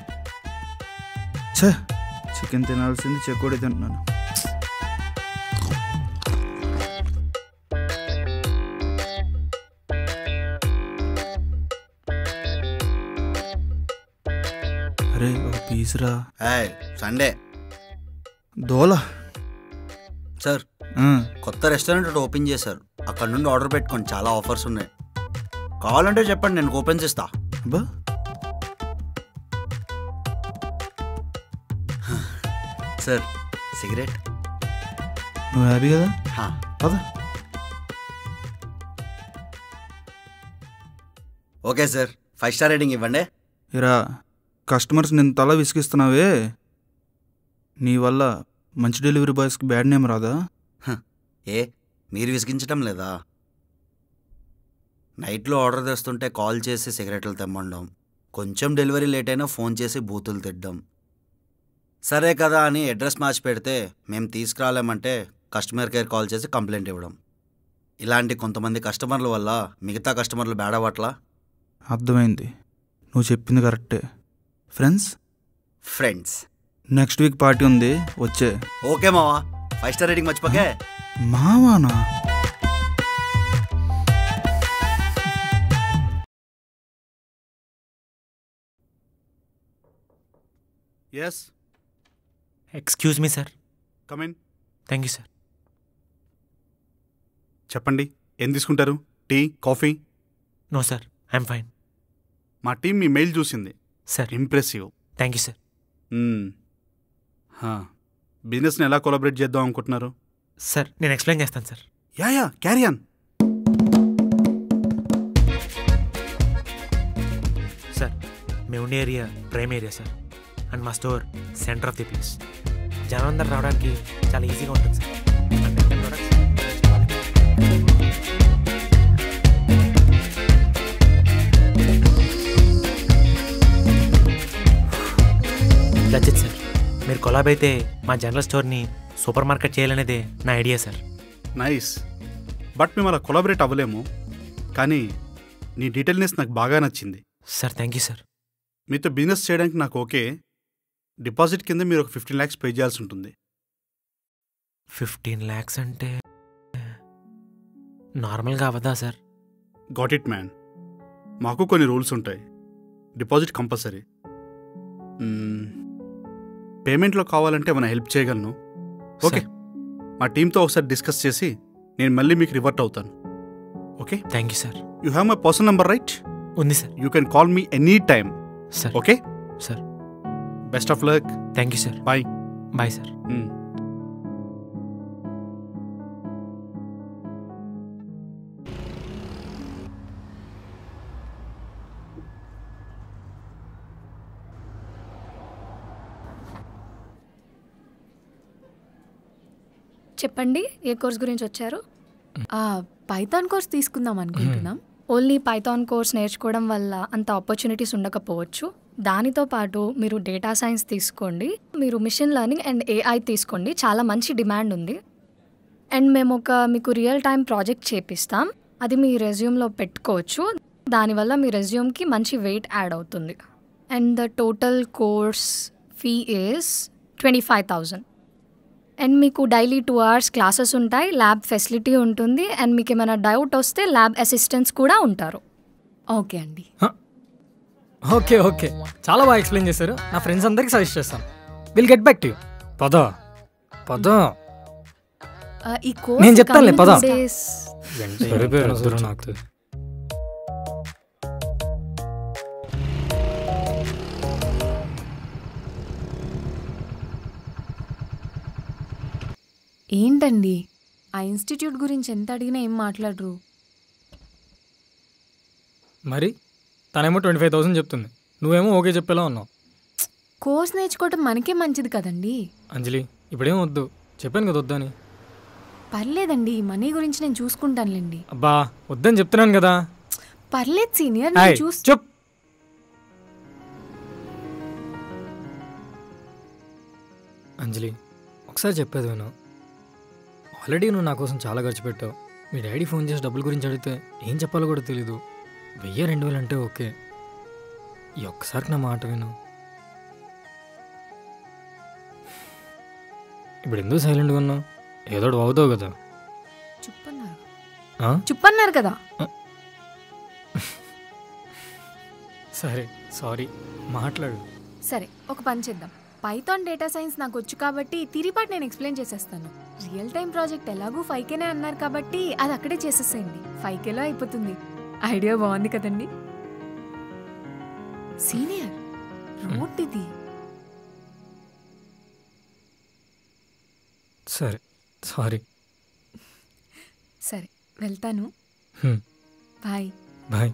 ఛే చికెన్ తినాల్సింది చెకోడి తింటున్నాను అరే ఒక పీస్ రా ఏయ్ సండే దోల సార్ ఆ. కొత్త రెస్టారెంట్ ఒకటి ఓపెన్ చేశారు అక్కడ నుండి ఆర్డర్ పెట్టుకోండి చాలా ఆఫర్స్ ఉన్నాయి కావాలంటే చెప్పండి నేను ఓపెన్ చేస్తా అబ్బా సార్ సిగరెట్ నువ్వు హ్యాపీ కదా హా. పద okay sir five star rating ఇవ్వండి ఇరా కస్టమర్స్ నేను తల విసిగిస్తున్నావే నీ వల్ల మంచి డెలివరీ బాయ్స్కి బ్యాడ్ నేమ్ రాదా ఏ మీరు విసిగించటం లేదా నైట్లో ఆర్డర్ తెస్తుంటే కాల్ చేసి సిగరెట్లు తెమ్మండం కొంచెం డెలివరీ లేట్ అయినా ఫోన్ చేసి బూతులు తిట్టడం సరే కదా అని అడ్రస్ మార్చి పెడితే మేము తీసుకురాలేమంటే కస్టమర్ కేర్ కాల్ చేసి కంప్లైంట్ ఇవ్వడం ఇలాంటి కొంతమంది కస్టమర్ల వల్ల మిగతా కస్టమర్లు బేడవట్లా అర్థమైంది నువ్వు చెప్పింది కరెక్టే friends friends next week party ఉంది వచ్చే ఓకే మావా ఫైవ్ స్టార్ రేటింగ్ మర్చిపోకే మావానా yes excuse me sir come in thank you sir చెప్పండి ఏం తీసుకుంటారు tea coffee no sir I'm fine మా టీం మీ మెయిల్ చూసింది sir impressive thank you sir బిజినెస్ని ఎలా కొలాబరేట్ చేద్దాం అనుకుంటున్నారు సార్ నేను ఎక్స్ప్లెయిన్ చేస్తాను sir yeah yeah carry on sir మేము ఉండే area prime area sir and మా store centre of the place జనం అందరు రావడానికి చాలా ఈజీగా ఉంటుంది సార్ అన్ని రకాల products దట్స్ సార్ మీరు కొలాబ్ అయితే మా జనరల్ స్టోర్ని సూపర్ మార్కెట్ చేయాలనేదే నా ఐడియా సార్ నైస్ బట్ మేము అలా కొలాబరేట్ అవ్వలేము కానీ నీ డీటెయిల్నెస్ నాకు బాగా నచ్చింది సార్ థ్యాంక్ యూ సార్ మీతో బిజినెస్ చేయడానికి నాకు ఓకే డిపాజిట్ కింద మీరు ఒక ఫిఫ్టీన్ ల్యాక్స్ పే చేయాల్సి ఉంటుంది ఫిఫ్టీన్ ల్యాక్స్ అంటే నార్మల్గా అవ్వదా సార్ గాట్ ఇట్ మ్యాన్ మాకు కొన్ని రూల్స్ ఉంటాయి డిపాజిట్ కంపల్సరీ పేమెంట్లో కావాలంటే ఏమైనా హెల్ప్ చేయగలను ఓకే మా టీంతో ఒకసారి డిస్కస్ చేసి నేను మళ్ళీ మీకు రివర్ట్ అవుతాను okay thank you sir you have my personal number right ఉంది sir you can call me any time sir okay sir best of luck thank you sir bye bye sir చెప్పండి ఏ course గురించి వచ్చారు Python course తీసుకుందాం అనుకుంటున్నాం only Python course నేర్చుకోవడం వల్ల అంత ఆపర్చునిటీస్ ఉండకపోవచ్చు దానితో పాటు మీరు డేటా సైన్స్ తీసుకోండి మీరు మిషన్ లెర్నింగ్ అండ్ ఏఐ తీసుకోండి చాలా మంచి డిమాండ్ ఉంది అండ్ మేము ఒక మీకు రియల్ టైం ప్రాజెక్ట్ చేపిస్తాం అది మీ రెజ్యూమ్లో పెట్టుకోవచ్చు దానివల్ల మీ రెజ్యూమ్కి మంచి వెయిట్ యాడ్ అవుతుంది and the total course fee is twenty five thousand and మీకు డైలీ టూ అవర్స్ క్లాసెస్ ఉంటాయి ల్యాబ్ ఫెసిలిటీ ఉంటుంది అండ్ మీకు ఏమైనా డౌట్ వస్తే ల్యాబ్ అసిస్టెంట్స్ కూడా ఉంటారు ఓకే అండి ఓకే ఓకే చాలా బాగా ఎక్స్ప్లెయిన్ చేశారు నా ఫ్రెండ్స్ అందరికి సజెస్ట్ చేస్తాను will get back to you పద పద ఈ నేను చెప్తానులే, పద. డేస్ సరిపోయారు ఇద్దరు నాకు ఏంటండి ఆ ఇన్స్టిట్యూట్ గురించి ఎంత అడిగినా ఏం మాట్లాడరు మరి తనేమో ట్వంటీ ఫైవ్ థౌసండ్ చెప్తుంది నువ్వేమో ఓకే చెప్పేలా ఉన్నావు కోర్స్ నేర్చుకోవటం మనకే మంచిది కదండి అంజలి ఇప్పుడేం వద్దు చెప్పాను కదా వద్దని పర్లేదండి మనీ గురించి నేను చూసుకుంటానులేండి అబ్బా వద్దని చెప్తున్నాను కదా పర్లేదు సీనియర్ హాయ్, నేను చూస్ చెప్ అంజలి ఒకసారి చెప్పేది విను ఆల్రెడీ నువ్వు నా కోసం చాలా ఖర్చు పెట్టావు మీ డాడీ ఫోన్ చేసి డబ్బుల గురించి అడిగితే ఏం చెప్పాలో కూడా తెలీదు వెయ్యి రెండు వేలు అంటే ఓకే ఈ ఒక్కసారికి నా మాట విను ఇప్పుడు ఎందుకు సైలెంట్గా ఉన్నావు ఏదో ఒకటి అవుతావు కదా చుప్పన్నారు ఆ? చుప్పన్నారు కదా సరే సారీ మాట్లాడు సరే ఒక పని చేద్దాం పైథాన్ డేటా సైన్స్ నాకు వచ్చు కాబట్టి తిరిపాటు నేను ఎక్స్ప్లెయిన్ చేసేస్తాను రియల్ టైం ప్రాజెక్ట్ ఎలాగూ ఫైవ్ కేనే అన్నారు కాబట్టి అది అక్కడే చేసేసేయండి ఫైవ్ కేలో అయిపోతుంది ఐడియా బాగుంది కదండి సీనియర్ రోడ్ ఇది సరే సారీ సరే వెళ్తాను హ్మ్. బాయ్ బాయ్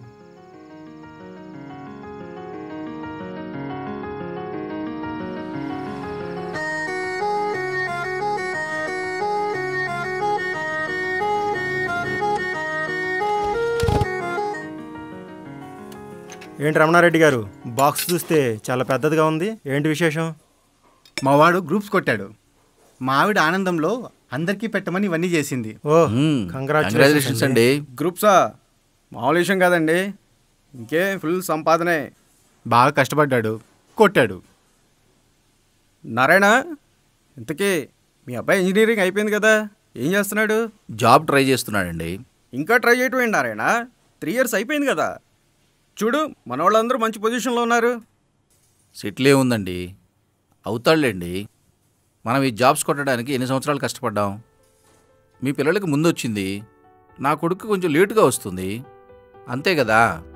ఏంటి రమణారెడ్డి గారు బాక్స్ చూస్తే చాలా పెద్దదిగా ఉంది ఏంటి విశేషం మా వాడు గ్రూప్స్ కొట్టాడు మా ఆవిడ ఆనందంలో అందరికీ పెట్టమని ఇవన్నీ చేసింది ఓ కంగ్రాచులేషన్స్ అండి గ్రూప్సా మామూలు విషయం కాదండి ఇంకే ఫుల్ సంపాదనే బాగా కష్టపడ్డాడు కొట్టాడు నారాయణ ఇంతకీ మీ అబ్బాయి ఇంజనీరింగ్ అయిపోయింది కదా ఏం చేస్తున్నాడు జాబ్ ట్రై చేస్తున్నాడండి ఇంకా ట్రై చేయటం ఏంటి నారాయణ త్రీ ఇయర్స్ అయిపోయింది కదా చూడు మన వాళ్ళందరూ మంచి పొజిషన్లో ఉన్నారు సెటిలే ఉందండి అవుతాడులేండి మనం ఈ జాబ్స్ కొట్టడానికి ఎన్ని సంవత్సరాలు కష్టపడ్డాం మీ పిల్లలకి ముందు వచ్చింది నా కొడుకు కొంచెం లేటుగా వస్తుంది అంతే కదా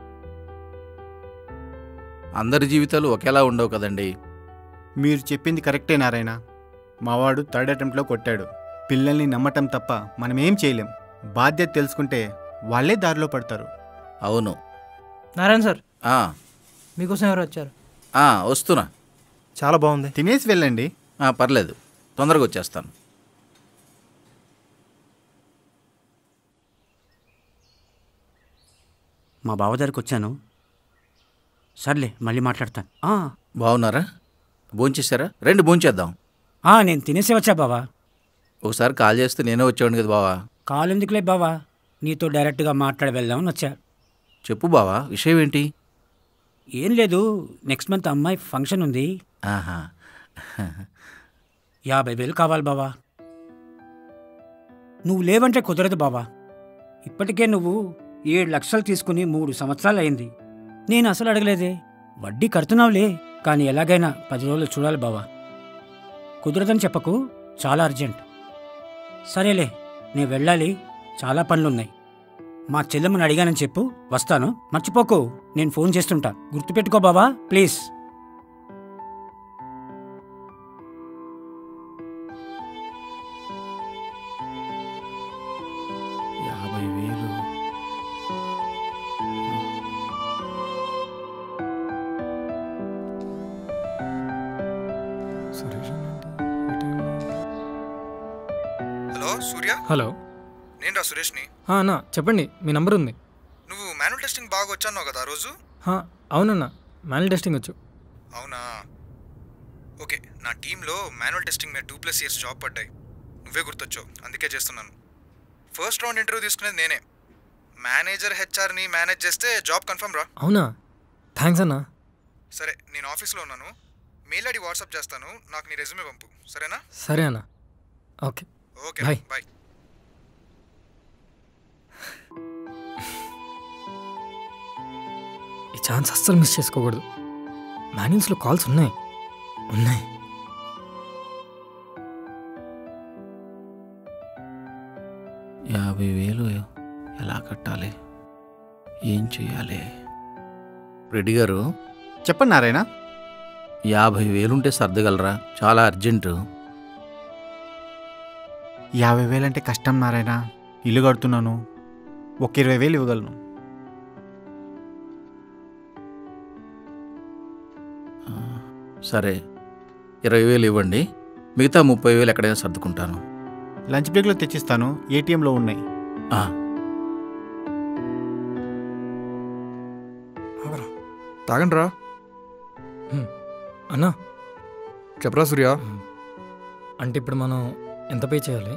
అందరి జీవితాలు ఒకేలా ఉండవు కదండి మీరు చెప్పింది కరెక్టే నారాయణ మావాడు థర్డ్ అటెంప్ట్లో కొట్టాడు పిల్లల్ని నమ్మటం తప్ప మనం ఏం చేయలేం బాధ్యత తెలుసుకుంటే వాళ్ళే దారిలో పడతారు అవును నారాయణ సార్ ఆ, మీకోసం ఎవరు వచ్చారు ఆ, వస్తున్నా చాలా బాగుంది తినేసి వెళ్ళండి ఆ, పర్లేదు తొందరగా వచ్చేస్తాను మా బావ దగ్గరికి వచ్చాను సర్లే మళ్ళీ మాట్లాడతాను ఆ, బాగున్నారా భోంచేశారా రెండు భోంచేద్దాం ఆ, నేను తినేసి వచ్చా బావా ఒకసారి కాల్ చేస్తే నేనే వచ్చేవాడిని కదా బావా కాల్ ఎందుకులే బావా నీతో డైరెక్ట్గా మాట్లాడి వెళ్దామని వచ్చా చెప్పు బావా విషయం ఏంటి ఏం లేదు నెక్స్ట్ మంత్ అమ్మాయి ఫంక్షన్ ఉంది ఆహా యాభై వేలు కావాలి బావా నువ్వు లేవంటే కుదరదు బావా ఇప్పటికే నువ్వు ఏడు లక్షలు తీసుకుని మూడు సంవత్సరాలు అయింది నేను అసలు అడగలేదే వడ్డీ కడుతున్నావులే కానీ ఎలాగైనా పది రోజులు చూడాలి బావా కుదరదని చెప్పకు చాలా అర్జెంట్ సరేలే నేను వెళ్ళాలి చాలా పనులున్నాయి మా చెల్లెమ్మని అడిగానని చెప్పు వస్తాను మర్చిపోకు నేను ఫోన్ చేస్తుంటా గుర్తుపెట్టుకో బావా ప్లీజ్ యాభై వేలు హలో సూర్య హలో నేను రా సురేష్ని ఆ, అన్న చెప్పండి మీ నంబర్ ఉంది నువ్వు మాన్యువల్ టెస్టింగ్ బాగా వచ్చాన్నావు కదా ఆ రోజు ఆ, అవునన్న మాన్యువల్ టెస్టింగ్ వచ్చు అవునా ఓకే నా టీంలో మాన్యువల్ టెస్టింగ్ మీద టూ ప్లస్ ఇయర్స్ జాబ్ పడ్డాయి నువ్వే గుర్తొచ్చావు అందుకే చేస్తున్నాను ఫస్ట్ రౌండ్ ఇంటర్వ్యూ తీసుకునేది నేనే మేనేజర్ హెచ్ఆర్ని మేనేజ్ చేస్తే జాబ్ కన్ఫర్మ్ రా అవునా థ్యాంక్స్ అన్న సరే నేను ఆఫీస్లో ఉన్నాను మెయిల్ ఐడి వాట్సాప్ చేస్తాను నాకు నీ రెజ్యూమే పంపు సరేనా సరే అన్న ఓకే ఓకే బాయ్ బాయ్ ఈ ఛాన్స్ అస్సలు మిస్ చేసుకోకూడదు మాన్యూల్స్లో కాల్స్ ఉన్నాయి ఉన్నాయి యాభై వేలు ఎలా కట్టాలి ఏం చేయాలి రెడ్డి గారు చెప్పండి నారాయణ యాభై వేలుంటే సర్దగలరా చాలా అర్జెంటు యాభై వేలంటే కష్టం నారాయణ ఇల్లు కడుతున్నాను ఒక ఇరవై వేలు ఇవ్వగలను సరే ఇరవై వేలు ఇవ్వండి మిగతా ముప్పై వేలు ఎక్కడైనా సర్దుకుంటాను లంచ్ బ్రేక్లో తెచ్చిస్తాను ఏటీఎంలో ఉన్నాయి ఆ, తాగండి రా అన్నా చెప్పరా సూర్య అంటే ఇప్పుడు మనం ఎంత పే చేయాలి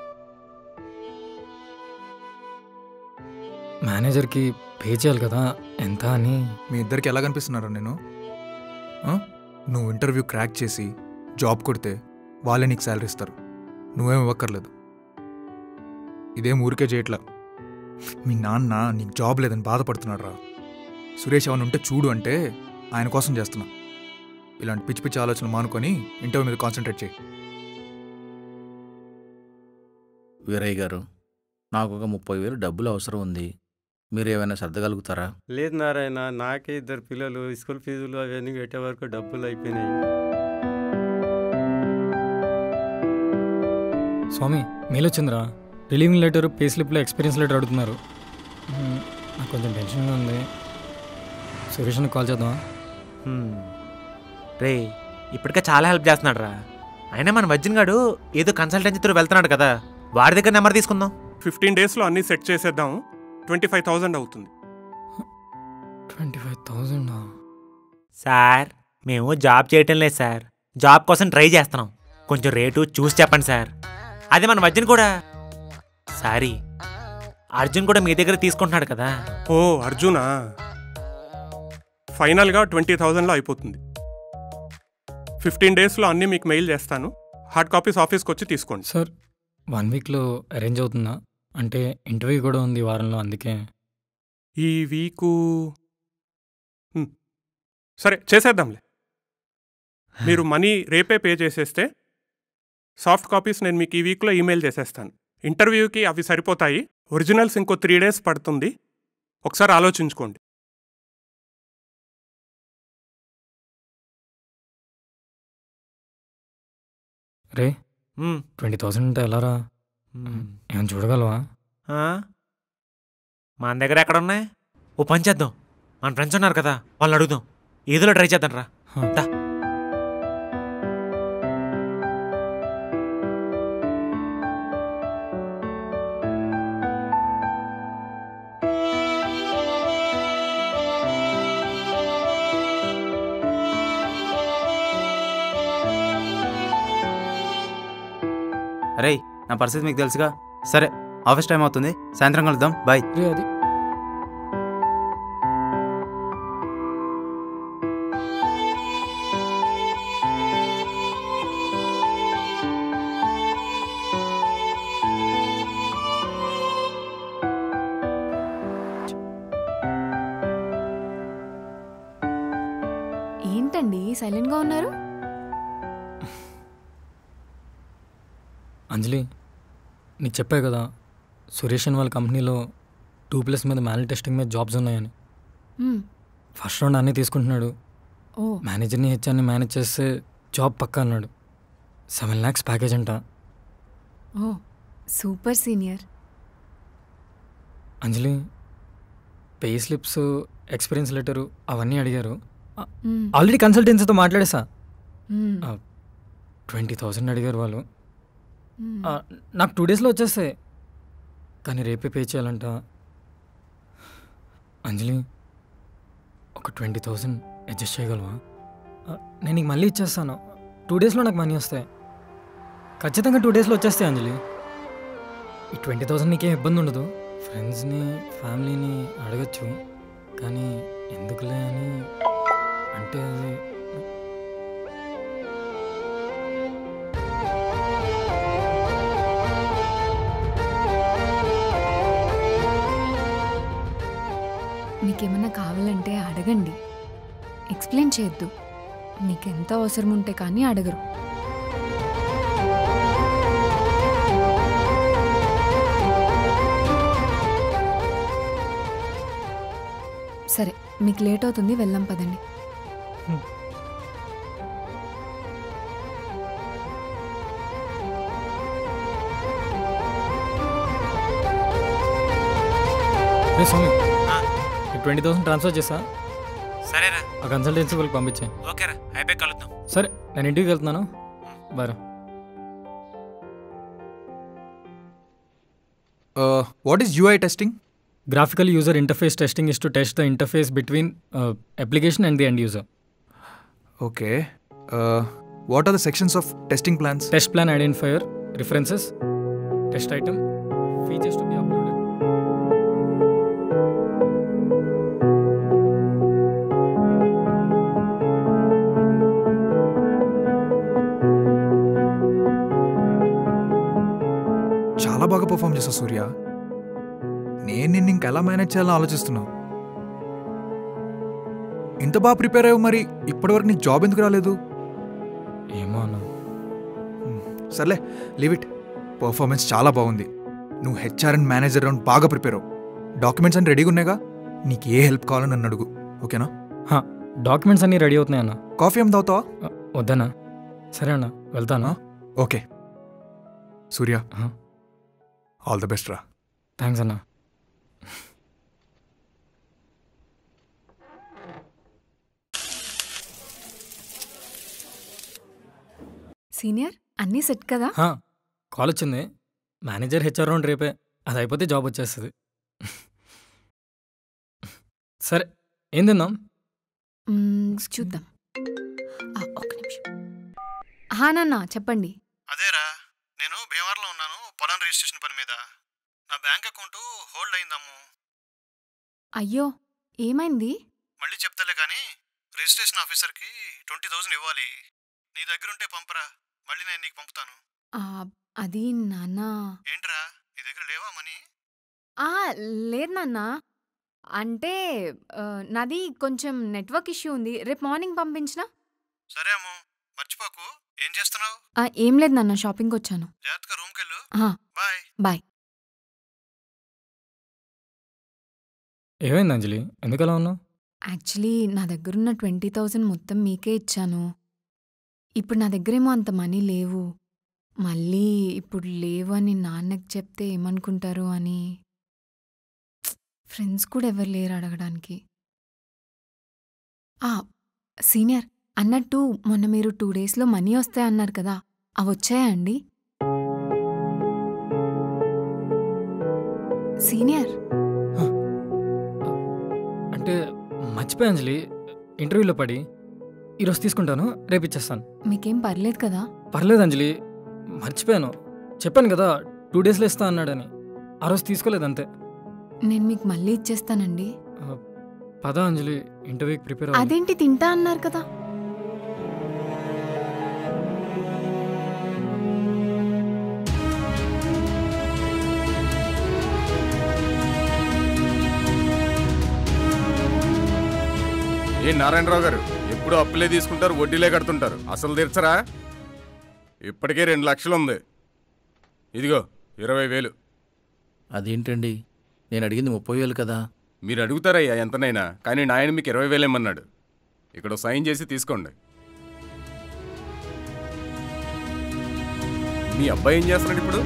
మేనేజర్కి పే చేయాలి కదా ఎంత అని మీ ఇద్దరికి ఎలా కనిపిస్తున్నారా నేను ఆ? నువ్వు ఇంటర్వ్యూ క్రాక్ చేసి జాబ్ కొడితే వాళ్ళే నీకు శాలరీ ఇస్తారు నువ్వేం ఇవ్వక్కర్లేదు ఇదేం ఊరికే చేయట్లా మీ నాన్న నీకు జాబ్ లేదని బాధపడుతున్నాడు రా సురేష్ ఏమైనా ఉంటే చూడు అంటే ఆయన కోసం చేస్తున్నా ఇలాంటి పిచ్చి పిచ్చి ఆలోచనలు మానుకొని ఇంటర్వ్యూ మీద కాన్సన్ట్రేట్ చేయి వీరయ్య గారు నాకు ఒక ముప్పై వేలు డబ్బులు అవసరం ఉంది మీరు ఏమైనా సర్దగలుగుతారా లేదు నారాయణ నాకే ఇద్దరు పిల్లలు స్కూల్ ఫీజులు అవన్నీ పెట్టే వరకు డబ్బులు అయిపోయినాయి స్వామి మెయిల్ వచ్చిందిరా రిలీవింగ్ లెటర్ పే స్లిప్లో ఎక్స్పీరియన్స్ లెటర్ అడుగుతున్నారు మ్మ్, నాకు కొంచెం టెన్షన్గా ఉంది సురేష్ని కాల్ చేద్దామా రే ఇప్పటికే చాలా హెల్ప్ చేస్తున్నాడు రా అయినా మన వజ్జన్ గాడు ఏదో కన్సల్టెన్సీ త్రూ వెళ్తున్నాడు కదా వాడి దగ్గర నెంబర్ తీసుకుందాం ఫిఫ్టీన్ డేస్లో అన్నీ సెట్ చేసేద్దాం ట్వంటీ ఫైవ్ థౌజండ్ అవుతుంది ట్వంటీ ఫైవ్ థౌజండ్ సార్ మేము జాబ్ చేయటం లేదు సార్ జాబ్ కోసం ట్రై చేస్తున్నాం కొంచెం రేటు చూసి చెప్పండి సార్ అదే మన వజ్జన్ కూడా సారీ అర్జున్ కూడా మీ దగ్గర తీసుకుంటున్నాడు కదా ఓ అర్జునా ఫైనల్గా ట్వంటీ థౌజండ్లో అయిపోతుంది ఫిఫ్టీన్ డేస్లో అన్నీ మీకు మెయిల్ చేస్తాను హార్డ్ కాపీస్ ఆఫీస్కి వచ్చి తీసుకోండి సార్ వన్ వీక్లో అరేంజ్ అవుతుందా అంటే ఇంటర్వ్యూ కూడా ఉంది ఈ వారంలో అందుకే ఈ వీకు హ్మ్. సరే చేసేద్దాంలే మీరు మనీ రేపే పే చేసేస్తే సాఫ్ట్ కాపీస్ నేను మీకు ఈ వీక్లో ఈమెయిల్ చేసేస్తాను ఇంటర్వ్యూకి అవి సరిపోతాయి ఒరిజినల్స్ ఇంకో త్రీ డేస్ పడుతుంది ఒకసారి ఆలోచించుకోండి రే మ్మ్. ట్వంటీ థౌసండ్ అంటే ఎలా రా ఏమైనా చూడగలవా ఆ? మన దగ్గర ఎక్కడ ఉన్నాయి ఓ పని చేద్దాం మన ఫ్రెండ్స్ ఉన్నారు కదా వాళ్ళని అడుగుదాం ఏదో ట్రై చేద్దాం రా దా. అరే నా పరిస్థితి మీకు తెలుసుగా సరే ఆఫీస్ టైం అవుతుంది సాయంత్రం కలుద్దాం బాయ్ అది ఏంటండి సైలెంట్గా ఉన్నారు అంజలి నీకు చెప్పా కదా సురేష్ అని వాళ్ళ కంపెనీలో టూ ప్లస్ మీద మాన్యువల్ టెస్టింగ్ మీద జాబ్స్ ఉన్నాయని మ్మ్. ఫస్ట్ రౌండ్ అన్నీ తీసుకుంటున్నాడు ఓ మేనేజర్ని హెచ్ఆర్ని మేనేజ్ చేస్తే జాబ్ పక్కా అన్నాడు సెవెన్ ల్యాక్స్ ప్యాకేజ్ అంట ఓ super senior Anjali pay slips experience letter అవన్నీ అడిగారు మ్మ్. ఆల్రెడీ కన్సల్టెన్సీతో మాట్లాడేసా మ్మ్. ట్వంటీ థౌసండ్ అడిగారు వాళ్ళు మ్మ్. ఆ, నాకు టూ డేస్లో వచ్చేస్తాయి కానీ రేపే పే చేయాలంట అంజలి ఒక ట్వంటీ థౌసండ్ అడ్జస్ట్ చేయగలవా ఆ, నేను నీకు మళ్ళీ ఇచ్చేస్తాను టూ డేస్లో నాకు మనీ వస్తాయి ఖచ్చితంగా టూ డేస్లో వచ్చేస్తాయి అంజలి ఈ ట్వంటీ థౌసండ్ నీకేం ఇబ్బంది ఉండదు ఫ్రెండ్స్ని ఫ్యామిలీని అడగచ్చు కానీ ఎందుకులే అని అంటే అది మీకేమన్నా కావాలంటే అడగండి ఎక్స్ప్లెయిన్ చేయొద్దు మీకు ఎంత అవసరం ఉంటే కానీ అడగరు సరే మీకు లేట్ అవుతుంది వెళ్దాం పదండి రే స్వామి ట్వంటీ థౌసండ్ ట్రాన్స్ఫర్ చేసా సరేరా ఆ కన్సల్టెన్సీ వాళ్ళకి పంపించాయి ఓకేరా అయిపోయి కలుద్దాం సరే నేను ఇంటికి వెళ్తున్నాను bye what is UI testing Graphical user interface testing is to test the interface between uh, application and the end user. Okay what are the sections of testing plans test plan identifier references test item features to be uploaded చాలా బాగా perform చేసావు సూర్య నేను నిన్ను ఇంకెలా manage చేయాలని ఆలోచిస్తున్నావు ఇంత బాగా ప్రిపేర్ అయ్యావు మరి ఇప్పటివరకు నీకు జాబ్ ఎందుకు రాలేదు ఏమో అన్న సర్లే లీవ్ ఇట్ పర్ఫార్మెన్స్ చాలా బాగుంది నువ్వు హెచ్ఆర్ అండ్ మేనేజర్ రౌండ్ బాగా ప్రిపేర్ అవ్వు డాక్యుమెంట్స్ అన్ని రెడీగా ఉన్నాయిగా నీకు ఏ హెల్ప్ కావాలని నన్ను అడుగు ఓకేనా డాక్యుమెంట్స్ అన్నీ రెడీ అవుతున్నాయి అన్న కాఫీ ఏం తాగుతావా వద్దన్నా సరే అన్న వెళ్తానా okay Surya all the best రా థ్యాంక్స్ అన్న సీనియర్ అన్నీ సెట్ కదా హా, కాల్ వచ్చింది మేనేజర్ హెచ్ఆర్ రౌండ్ రేపే అది అయిపోతే జాబ్ వచ్చేస్తుంది సరే ఏం తిందాం మ్మ్, చూద్దాం ఆ, ఒక్క నిమిషం హా నాన్న చెప్పండి అదేరా నేను భీమవరంలో ఉన్నాను పొలం రిజిస్ట్రేషన్ పని మీద నా బ్యాంక్ అకౌంట్ హోల్డ్ అయిందమ్ము అయ్యో ఏమైంది మళ్ళీ చెప్తాలే కానీ రిజిస్ట్రేషన్ ఆఫీసర్కి ట్వంటీ థౌసండ్ ఇవ్వాలి నీ దగ్గర ఉంటే పంపరా మళ్ళీ నేను నీకు పంపుతాను ఆ, అది నాన్న ఏంట్రా నీ దగ్గర లేవా మనీ ఆ, లేదు నాన్న అంటే ఆ, నాది కొంచెం నెట్వర్క్ ఇష్యూ ఉంది రేపు మార్నింగ్ పంపించిన సరే అమ్ము మర్చిపోకు ఏం చేస్తున్నావు ఏం లేదు నాన్న షాపింగ్కి వచ్చాను జాగ్రత్తగా రూమ్కి వెళ్ళు ఆ, బాయ్ బాయ్ ఏమైంది అంజలి ఎందుకు అలా ఉన్నావు యాక్చువల్లీ నా దగ్గరున్న ట్వంటీ థౌజండ్ మొత్తం మీకే ఇచ్చాను ఇప్పుడు నా దగ్గరేమో అంత మనీ లేవు మళ్ళీ ఇప్పుడు లేవు అని నాన్నకి చెప్తే ఏమనుకుంటారు అని ఫ్రెండ్స్ కూడా ఎవరు లేరు అడగడానికి ఆ, సీనియర్ అన్నట్టు మొన్న మీరు టూ డేస్లో మనీ వస్తాయన్నారు కదా అవి వచ్చాయా అండి సీనియర్ అంటే మర్చిపోయా అంజలి ఇంటర్వ్యూలో పడి ఈరోజు తీసుకుంటాను రేపు ఇచ్చేస్తాను మీకేం పర్లేదు కదా పర్లేదు అంజలి మర్చిపోయాను చెప్పాను కదా టూ డేస్లో ఇస్తా అన్నాడని ఆ రోజు తీసుకోలేదు అంతే నేను మీకు మళ్ళీ ఇచ్చేస్తానండి పద అంజలి ఇంటర్వ్యూకి ప్రిపేర్ అదేంటి తింటా అన్నారు కదా ఏ నారాయణరావు గారు ఎప్పుడు అప్పులే తీసుకుంటారు వడ్డీలే కడుతుంటారు అసలు తీర్చరా ఇప్పటికే రెండు లక్షలు ఉంది ఇదిగో ఇరవై వేలు అదేంటండి నేను అడిగింది ముప్పై వేలు కదా మీరు అడుగుతారయ్యా ఎంతనైనా కానీ నాయన మీకు ఇరవై వేలు ఇమ్మన్నాడు ఇక్కడ సైన్ చేసి తీసుకోండి మీ అబ్బాయి ఏం చేస్తున్నాడు ఇప్పుడు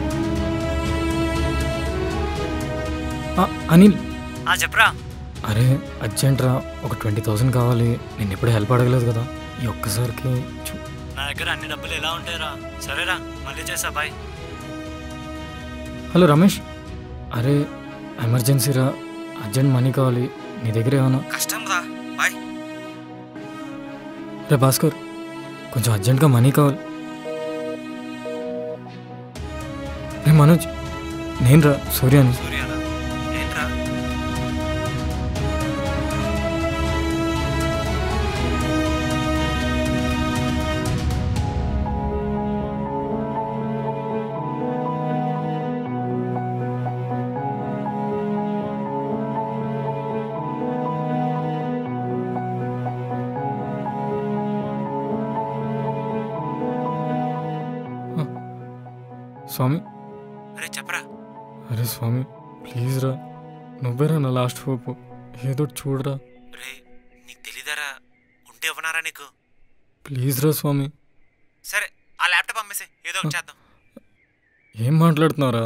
ఆ, అనిల్ చెప్పరా అరే అర్జెంట్ రా ఒక ట్వంటీ థౌసండ్ కావాలి నేను ఎప్పుడు హెల్ప్ అడగలేదు కదా ఈ ఒక్కసారికి చూ- నా దగ్గర అన్ని డబ్బులు ఎలా ఉంటాయిరా సరేరా మళ్ళీ చేసా బాయ్ హలో రమేష్ అరే ఎమర్జెన్సీ రా అర్జెంట్ మనీ కావాలి నీ దగ్గర ఏమన్నా కష్టం రా బాయ్ రే భాస్కర్ కొంచెం అర్జెంట్గా మనీ కావాలి రే మనోజ్ నేను రా సూర్యాని సూర్యానా ఏంట్రా స్వామి అరే చెప్పరా అరే స్వామి ప్లీజ్ రా నువ్వేరా నా లాస్ట్ హోప్ ఏదో ఒకటి చూడరా రే నీకు తెలీదారా ఉంటే ఇవ్వనారా నీకు ప్లీజ్ రా స్వామి సరే ఆ ల్యాప్టాప్ అమ్మేసి ఏదో ఒకటి చేద్దాం ఏం మాట్లాడుతున్నారా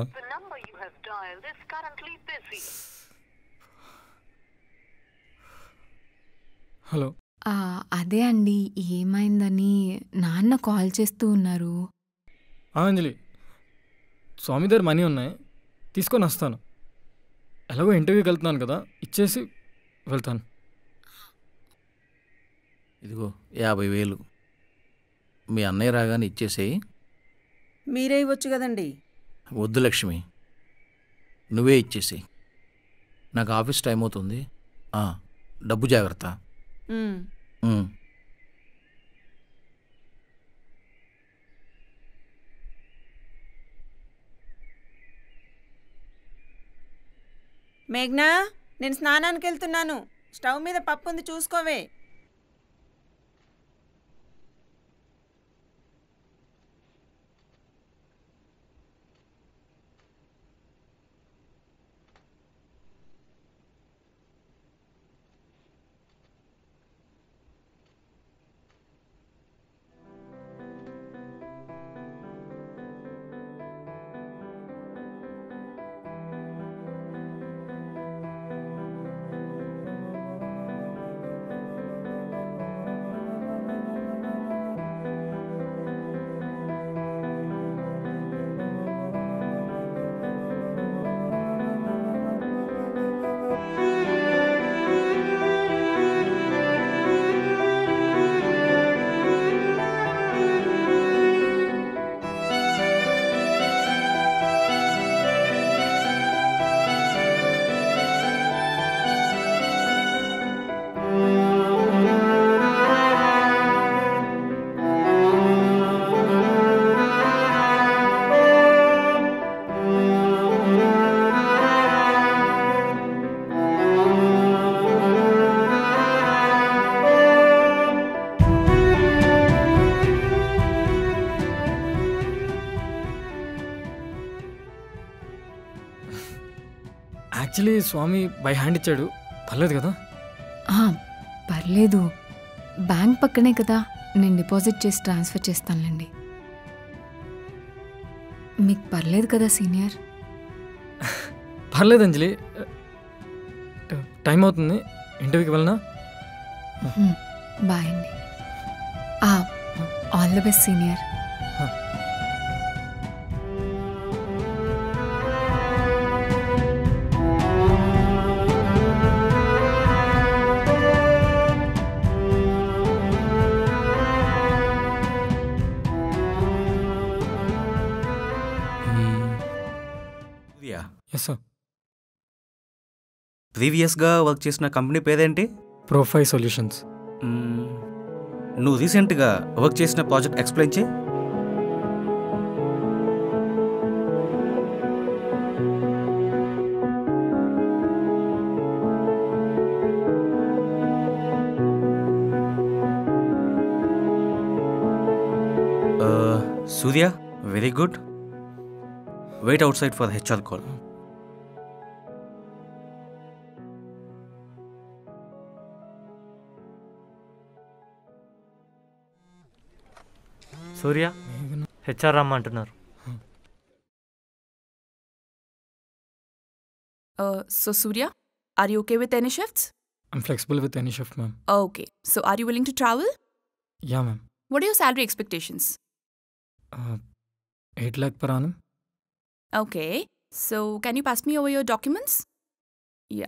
హలో ఆ, అదే అండి ఏమైందని నాన్న కాల్ చేస్తూ ఉన్నారు ఆ, అంజలి స్వామి దగ్గర మనీ ఉన్నాయి తీసుకొని వస్తాను ఎలాగో ఇంటర్వ్యూకి వెళ్తున్నాను కదా ఇచ్చేసి వెళ్తాను ఇదిగో యాభై వేలు మీ అన్నయ్య రాగానే ఇచ్చేసేయి మీరే ఇవ్వచ్చు కదండి వద్దు లక్ష్మి నువ్వే ఇచ్చేసేయి నాకు ఆఫీస్ టైం అవుతుంది ఆ, డబ్బు జాగ్రత్త ఉమ్. ఉమ్. మేఘ్నా నేను స్నానానికి వెళ్తున్నాను స్టవ్ మీద పప్పు ఉంది చూసుకోవే యాక్చువల్లీ స్వామి బై హ్యాండ్ ఇచ్చాడు పర్లేదు కదా ఆ, పర్లేదు బ్యాంక్ పక్కనే కదా నేను డిపాజిట్ చేసి ట్రాన్స్ఫర్ చేస్తానులేండి మీకు పర్లేదు కదా సీనియర్ పర్లేదు అంజలి టైం అవుతుంది ఇంటర్వ్యూకి వెళ్ళనా హ్మ్, బాయ్ అండి ఆ, all the best senior yes sir ప్రీవియస్గా వర్క్ చేసిన కంపెనీ పేరేంటి ప్రొఫైల్ సొల్యూషన్స్ మ్మ్. నువ్వు రీసెంట్గా వర్క్ చేసిన ప్రాజెక్ట్ ఎక్స్ప్లెయిన్ చేయి Surya very good wait outside for HR call Surya HR రమ్మంటున్నారు Uh, so, Surya, are you okay with any shifts? I'm flexible with any shift ma'am Okay. So, are you willing to travel? Yeah ma'am What are your salary expectations? Eight lakh per annum Okay. So, can you pass me over your documents? Yeah.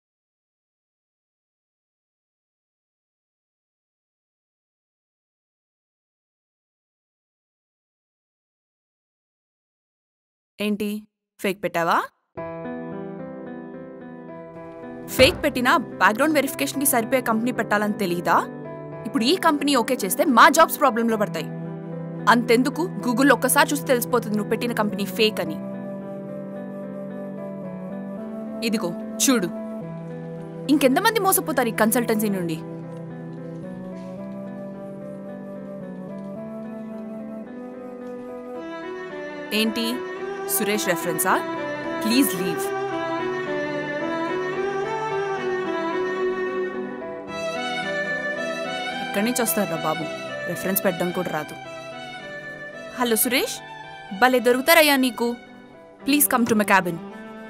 ఏంటి fake పెట్టావా fake పెట్టినా background వెరిఫికేషన్కి సరిపోయే company పెట్టాలని తెలియదా ఇప్పుడు ఈ company okay చేస్తే మా జాబ్స్ ప్రాబ్లంలో పడతాయి అంతెందుకు గూగుల్లో ఒక్కసారి చూసి తెలిసిపోతుంది నువ్వు పెట్టిన కంపెనీ ఫేక్ అని ఇదిగో చూడు ఇంకెంతమంది మోసపోతారు ఈ కన్సల్టెన్సీ నుండి ఏంటి సురేష్ రెఫరెన్సా ప్లీజ్ లీవ్ ఇక్కడి నుంచి వస్తారా బాబు రెఫరెన్స్ పెట్టడం కూడా రాదు హలో సురేష్ భలే దొరుకుతారయ్యా నీకు please come to my cabin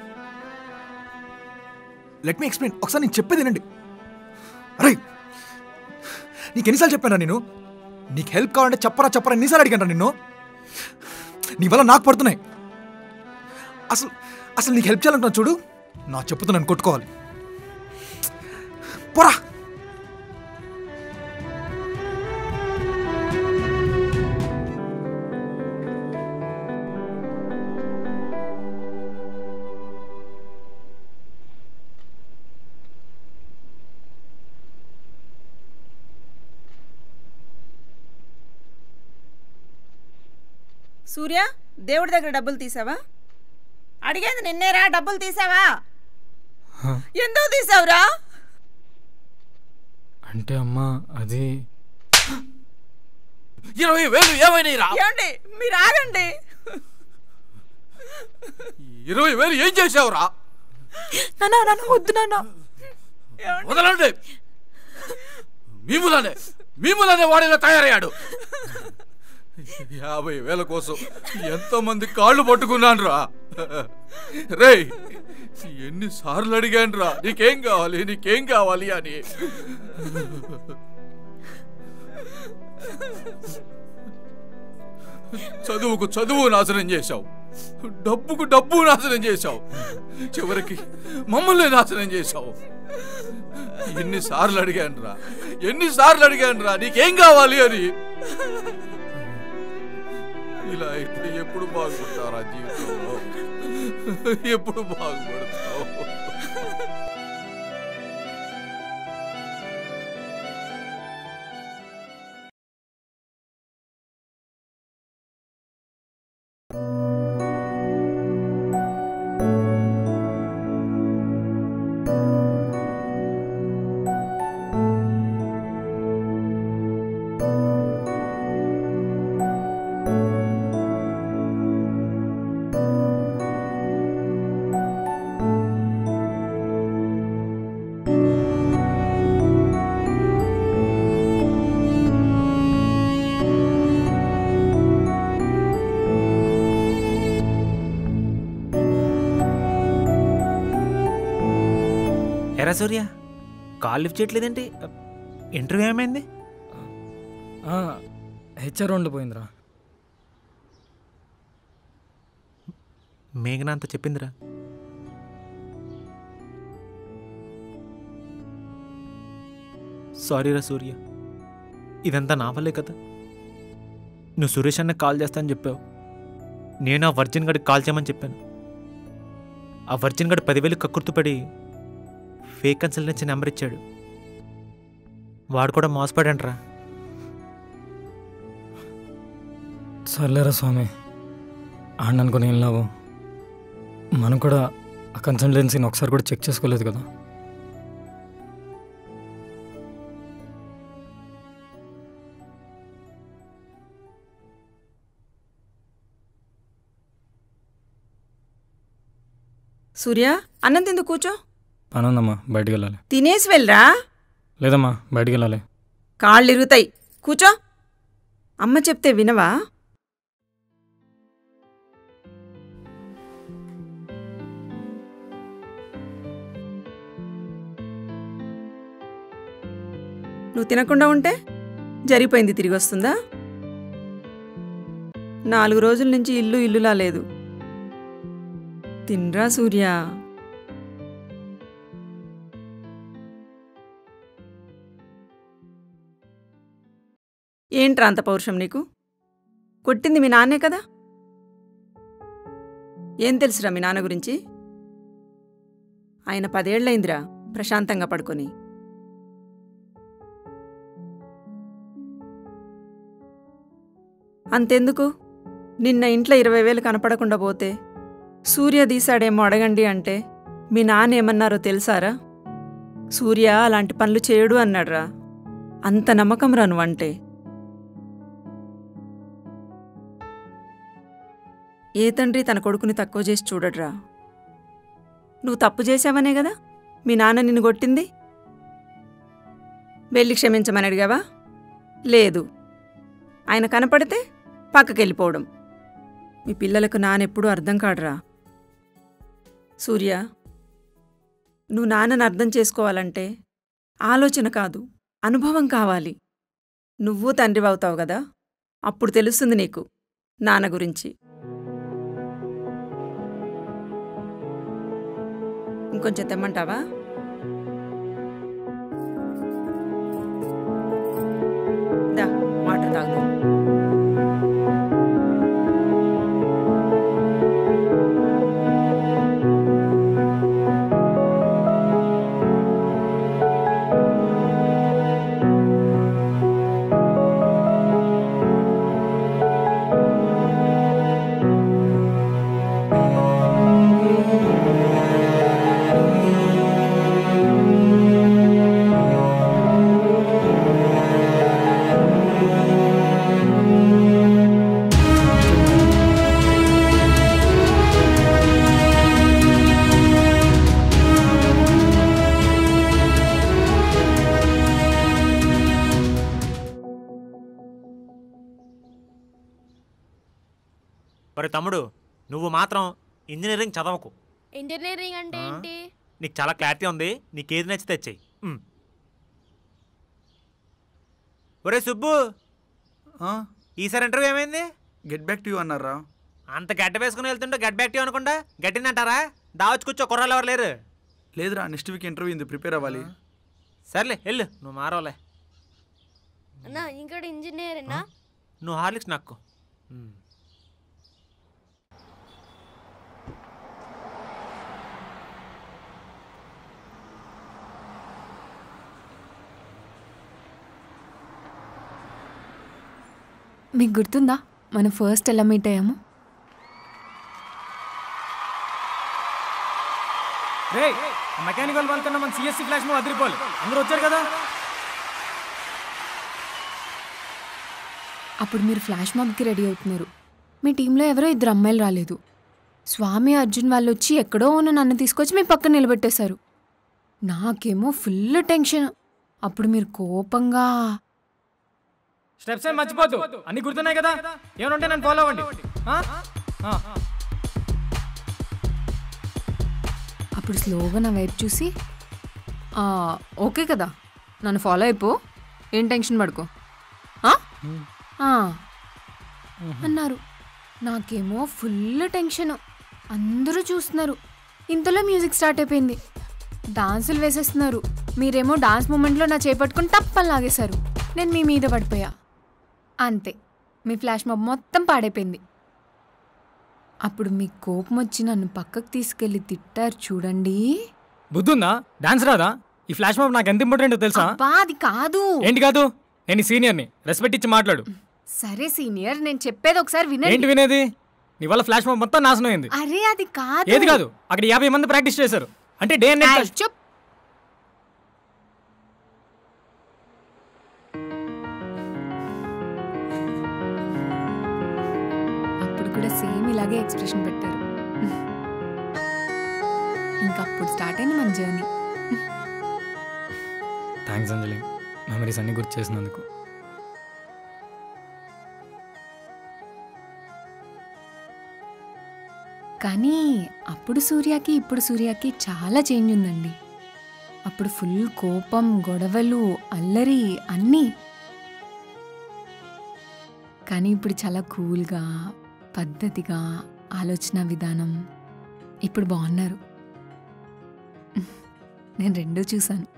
let me explain ఒకసారి నేను చెప్పేది వినండి అరే నీకు ఎన్నిసార్లు చెప్పానా నేను నీకు హెల్ప్ కావాలంటే చెప్పరా చెప్పరా ఎన్నిసార్లు అడిగాను నిన్ను నీ వల్ల నాకు పడుతున్నాయి అసలు అసలు నీకు హెల్ప్ చేయాలంటున్నా చూడు నా చెప్పుతో నన్ను కొట్టుకోవాలి పోరా సూర్య దేవుడి దగ్గర డబ్బులు తీసావా అడిగేది నిన్నేరా డబ్బులు తీసావా ఎందుకు తీసావురా అంటే అమ్మా అది ఇరవై వేలు ఏమైనాయిరా ఏమండి మీరు ఆగండి ఇరవై వేలు ఏం చేసావురా నాన్న నాన్న వద్దు నాన్న వదలండి మీములనే మీములనే వాడిలా తయారయ్యాడు యాభై వేల కోసం ఎంతో మంది కాళ్ళు పట్టుకున్నాను రా రేయ్ ఎన్నిసార్లు అడిగాను రా నీకేం కావాలి నీకేం కావాలి అని చదువుకు చదువు నాశనం చేశావు డబ్బుకు డబ్బు నాశనం చేశావు చివరికి మమ్మల్ని నాశనం చేశావు ఎన్నిసార్లు అడిగాను రా ఎన్నిసార్లు అడిగాను రా నీకేం కావాలి అని ఇలా అయితే ఎప్పుడు బాగుపడతారా జీవితంలో ఎప్పుడు బాగుపడతావు ఎరా సూర్య కాల్ లిఫ్ట్ చేయట్లేదేంటి ఇంటర్వ్యూ ఏమైంది హెచ్ఆర్ రౌండ్లో పోయిందిరా మేఘన అంత చెప్పిందిరా సారీరా సూర్య ఇదంతా నా వల్లే కదా నువ్వు సురేష్ అన్న కాల్ చేస్తానని చెప్పావు నేను ఆ వర్జిన్ గడికి కాల్ చేయమని చెప్పాను ఆ వర్జిన్ గడి పదివేలు కక్కుర్తుపడి ఫేక్ కన్సల్టెన్సీ నెంబర్ ఇచ్చాడు వాడు కూడా మోసపడంట్రా సర్లేరా స్వామి ఆడిని అనుకుని ఏం లాభం మనం కూడా ఆ కన్సల్టెన్సీని ఒకసారి కూడా చెక్ చేసుకోలేదు కదా సూర్య అన్నం తిందు కూర్చో పని ఉందమ్మా బయటికి వెళ్ళాలి తినేసి వెళ్ళరా లేదమ్మా బయటికి వెళ్ళాలి కాళ్ళు ఇరుగుతాయి కూర్చో అమ్మ చెప్తే వినవా నువ్వు తినకుండా ఉంటే జరిగిపోయింది తిరిగి వస్తుందా నాలుగు రోజుల నుంచి ఇల్లు ఇల్లులా లేదు తిన్రా సూర్య ఏంట్రా అంత పౌరుషం నీకు కొట్టింది మీ నాన్నే కదా ఏం తెలుసురా మీ నాన్న గురించి ఆయన పదేళ్లైందిరా ప్రశాంతంగా పడుకొని అంతెందుకు నిన్న ఇంట్లో ఇరవై వేలు కనపడకుండా పోతే సూర్య తీశాడేమో అడగండి అంటే మీ నాన్న ఏమన్నారో తెలుసారా సూర్య అలాంటి పనులు చేయడు అన్నాడురా అంత నమ్మకం రా నువ్వంటే ఏ తండ్రి తన కొడుకుని తక్కువ చేసి చూడడ్రా నువ్వు తప్పు చేశావనే కదా మీ నాన్న నిన్ను కొట్టింది వెళ్ళి క్షమించమని అడిగావా లేదు ఆయన కనపడితే పక్కకెళ్ళిపోవడం మీ పిల్లలకు నానెప్పుడూ అర్థం కాడురా సూర్య నువ్వు నాన్నని అర్థం చేసుకోవాలంటే ఆలోచన కాదు అనుభవం కావాలి నువ్వు తండ్రి అవుతావు కదా అప్పుడు తెలుస్తుంది నీకు నాన్న గురించి ఇంకొంచెం తెమ్మంటావా దా వాటర్ తాగు మరి తమ్ముడు నువ్వు మాత్రం ఇంజనీరింగ్ చదవకు ఇంజనీరింగ్ అంటే ఆ? ఏంటి నీకు చాలా క్లారిటీ ఉంది నీకు ఏది నచ్చితే చెయ్యి ఉమ్. ఒరే సుబ్బు ఈసారి ఇంటర్వ్యూ ఏమైంది గెట్ బ్యాక్ టు యూ అన్నారా అంత గడ్డ వేసుకుని వెళ్తుంటే గట్ బ్యాక్ అనుకుంటా గట్టిందంటారా దావచ్చు కూర్చో కుర్రాలు ఎవరు లేరు లేదురా నెక్స్ట్ వీక్ ఇంటర్వ్యూ ఉంది ప్రిపేర్ అవ్వాలి సర్లే వెళ్ళు నువ్వు మారవలే అన్నా ఇంకా ఇంజనీరేనా నువ్వు హార్లిక్స్ నాకు మీకు గుర్తుందా మనం ఫస్ట్ ఎలా మీట్ అయ్యాము రే మెకానికల్ వాళ్ళకన్నా మన సిఎస్సి ఫ్లాష్ మూవ్ అదిరిపోవాలి అందరూ వచ్చారు కదా అప్పుడు మీరు ఫ్లాష్ మాబ్కి రెడీ అవుతున్నారు మీ టీంలో ఎవరో ఇద్దరు అమ్మాయిలు రాలేదు స్వామి అర్జున్ వాళ్ళు వచ్చి ఎక్కడో ఉన్న నన్ను తీసుకొచ్చి మీ పక్కన నిలబెట్టేశారు నాకేమో ఫుల్ టెన్షన్ అప్పుడు మీరు కోపంగా స్టెప్స్ ఏం మర్చిపోద్దు అన్ని గుర్తున్నాయి కదా ఏమనుంటే నన్ను ఫాలో అవ్వండి ఆ? ఆ. అప్పుడు స్లోగా నా వైపు చూసి "ఆ, ఓకే కదా నన్ను ఫాలో అయిపో ఏం టెన్షన్ పడుకో ఆ? ఆ." అన్నారు నాకేమో ఫుల్ టెన్షన్ అందరూ చూస్తున్నారు ఇంతలో మ్యూజిక్ స్టార్ట్ అయిపోయింది డాన్సులు వేసేస్తున్నారు మీరేమో డాన్స్ మూమెంట్లో నా చేపట్టుకుని తప్పని లాగేశారు నేను మీ మీద పడిపోయా అంతే మీ ఫ్లాష్ మాబ్ మొత్తం పాడైపోయింది అప్పుడు మీ కోపం వచ్చి నన్ను పక్కకు తీసుకెళ్ళి తిట్టారు చూడండి బుద్ధుందా డాన్స్ రాదా ఈ ఫ్లాష్ మాబ్ నాకు ఎంత ఇంపార్టెంట్ తెలుసా అబ్బా అది కాదు ఏంటి కాదు నేను ఈ సీనియర్ని రెస్పెక్ట్ ఇచ్చి మాట్లాడు సరే సీనియర్ నేను చెప్పేది ఒకసారి ఏంటి వినండి వినేది నీ వల్ల ఫ్లాష్ మాబ్ మొత్తం నాశనం అయింది అరే అది కాదు ఏది కాదు అక్కడ యాభై మంది ప్రాక్టీస్ చేశారు అంటే డే అండ్ ఏయ్, నైట్ చెప్ అప్పుడు కూడా సేమ్ ఇలాగే ఎక్స్ప్రెషన్ పెట్టారు ఇంకా అప్పుడు స్టార్ట్ అయింది మన జర్నీ థ్యాంక్స్ అంజలి మెమరీస్ అన్ని గుర్తు చేసినందుకు కానీ అప్పుడు సూర్యకి ఇప్పుడు సూర్యకి చాలా చేంజ్ ఉందండి అప్పుడు ఫుల్ కోపం గొడవలు అల్లరి అన్నీ కానీ ఇప్పుడు చాలా కూల్గా పద్ధతిగా ఆలోచన విధానం ఇప్పుడు బాగున్నారు నేను రెండూ చూశాను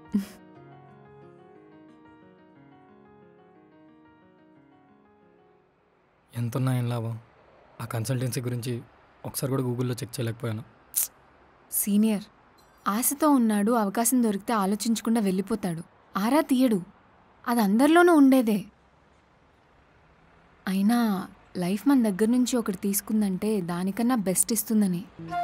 ఎంత ఉన్నా ఏం లాభం ఆ కన్సల్టెన్సీ గురించి ఒకసారి కూడా గూగుల్లో చెక్ చేయలేకపోయాను సీనియర్ ఆశతో ఉన్నాడు అవకాశం దొరికితే ఆలోచించకుండా వెళ్ళిపోతాడు ఆరా తీయడు అది అందరిలోనూ ఉండేదే అయినా లైఫ్ మన దగ్గర నుంచి ఒకటి తీసుకుందంటే దానికన్నా బెస్ట్ ఇస్తుందని